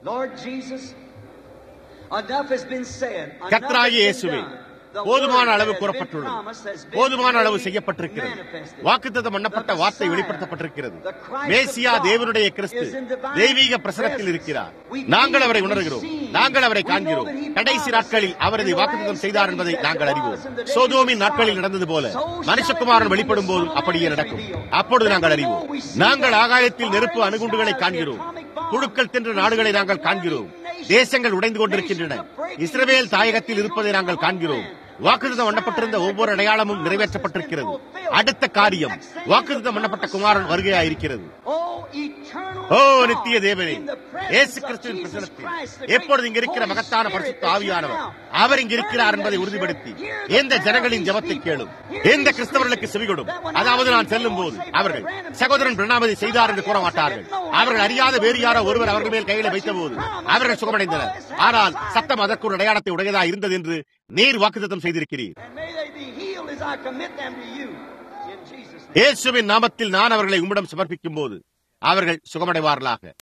கத்ராகி இயேசுவே போதுமான அளவு கூறப்பட்டுள்ளது போதுமான அளவு செய்யப்பட்டிருக்கிறது வாக்குத்தத்தம் பண்ணப்பட்ட வார்த்தை வெளிப்படுத்தப்பட்டிருக்கிறது மேசியா தேவனுடைய கிறிஸ்து தெய்வீக பிரசனத்தில் இருக்கிறார் நாங்கள் அவரை உணர்கிறோம் நாங்கள் அவரை காண்கிறோம் கடைசி நாட்களில் அவர் இதை வாக்குத்தத்தம் செய்தார் என்பதை நாங்கள் அறிவோம் சோதோமின் நாட்களில் நடந்தது போல மனுஷகுமாரன் வெளிப்படும் போதும் அப்படியே நடக்கும் அப்பொழுது நாங்கள் அறிவோம் நாங்கள் ஆகாயத்தில் நெருப்பு அணுகுண்டுகளை காண்கிறோம் குழுக்கள் தின்ற நாடுகளை நாங்கள் காண்கிறோம் தேசங்கள் உடைந்து கொண்டிருக்கின்றன இஸ்ரவேல் தாயகத்தில் இருப்பதை நாங்கள் காண்கிறோம் வாக்குறுதம் பண்ணப்பட்டிருந்த ஒவ்வொரு அடையாளமும் நிறைவேற்றப்பட்டிருக்கிறது அடுத்த காரியம் வாக்குறுதம் பண்ணப்பட்ட குமாரன் வருகையா இருக்கிறது ஓ நித்திய தேவனே இயேசு கிறிஸ்துவின் பிரசனத்தில் எப்பொழுது இங்க இருக்கிற மகத்தான பரிசுத்த ஆவியானவர் அவர் இங்க இருக்கிறார் என்பதை உறுதிப்படுத்தி எந்த ஜனங்களின் ஜபத்தை கேளும் எந்த கிறிஸ்தவர்களுக்கு செவிகொடும் அதாவது நான் செல்லும் போது அவர்கள் சகோதரன் பிரணாமதி செய்தார் என்று கூற மாட்டார்கள் அவர்கள் அறியாத வேறு யாரோ ஒருவர் அவர்கள் மேல் கையில வைத்த போது அவர்கள் சுகமடைந்தனர் ஆனால் சத்தம் அதற்கு ஒரு அடையாளத்தை உடையதா இருந்தது என்று நீர் வாக்குத்தம் செய்திருக்கிறீர் இயேசுவின் நாமத்தில் நான் அவர்களை உம்மிடம் சமர்ப்பிக்கும் போது அவர்கள் சுகமடைவார்களாக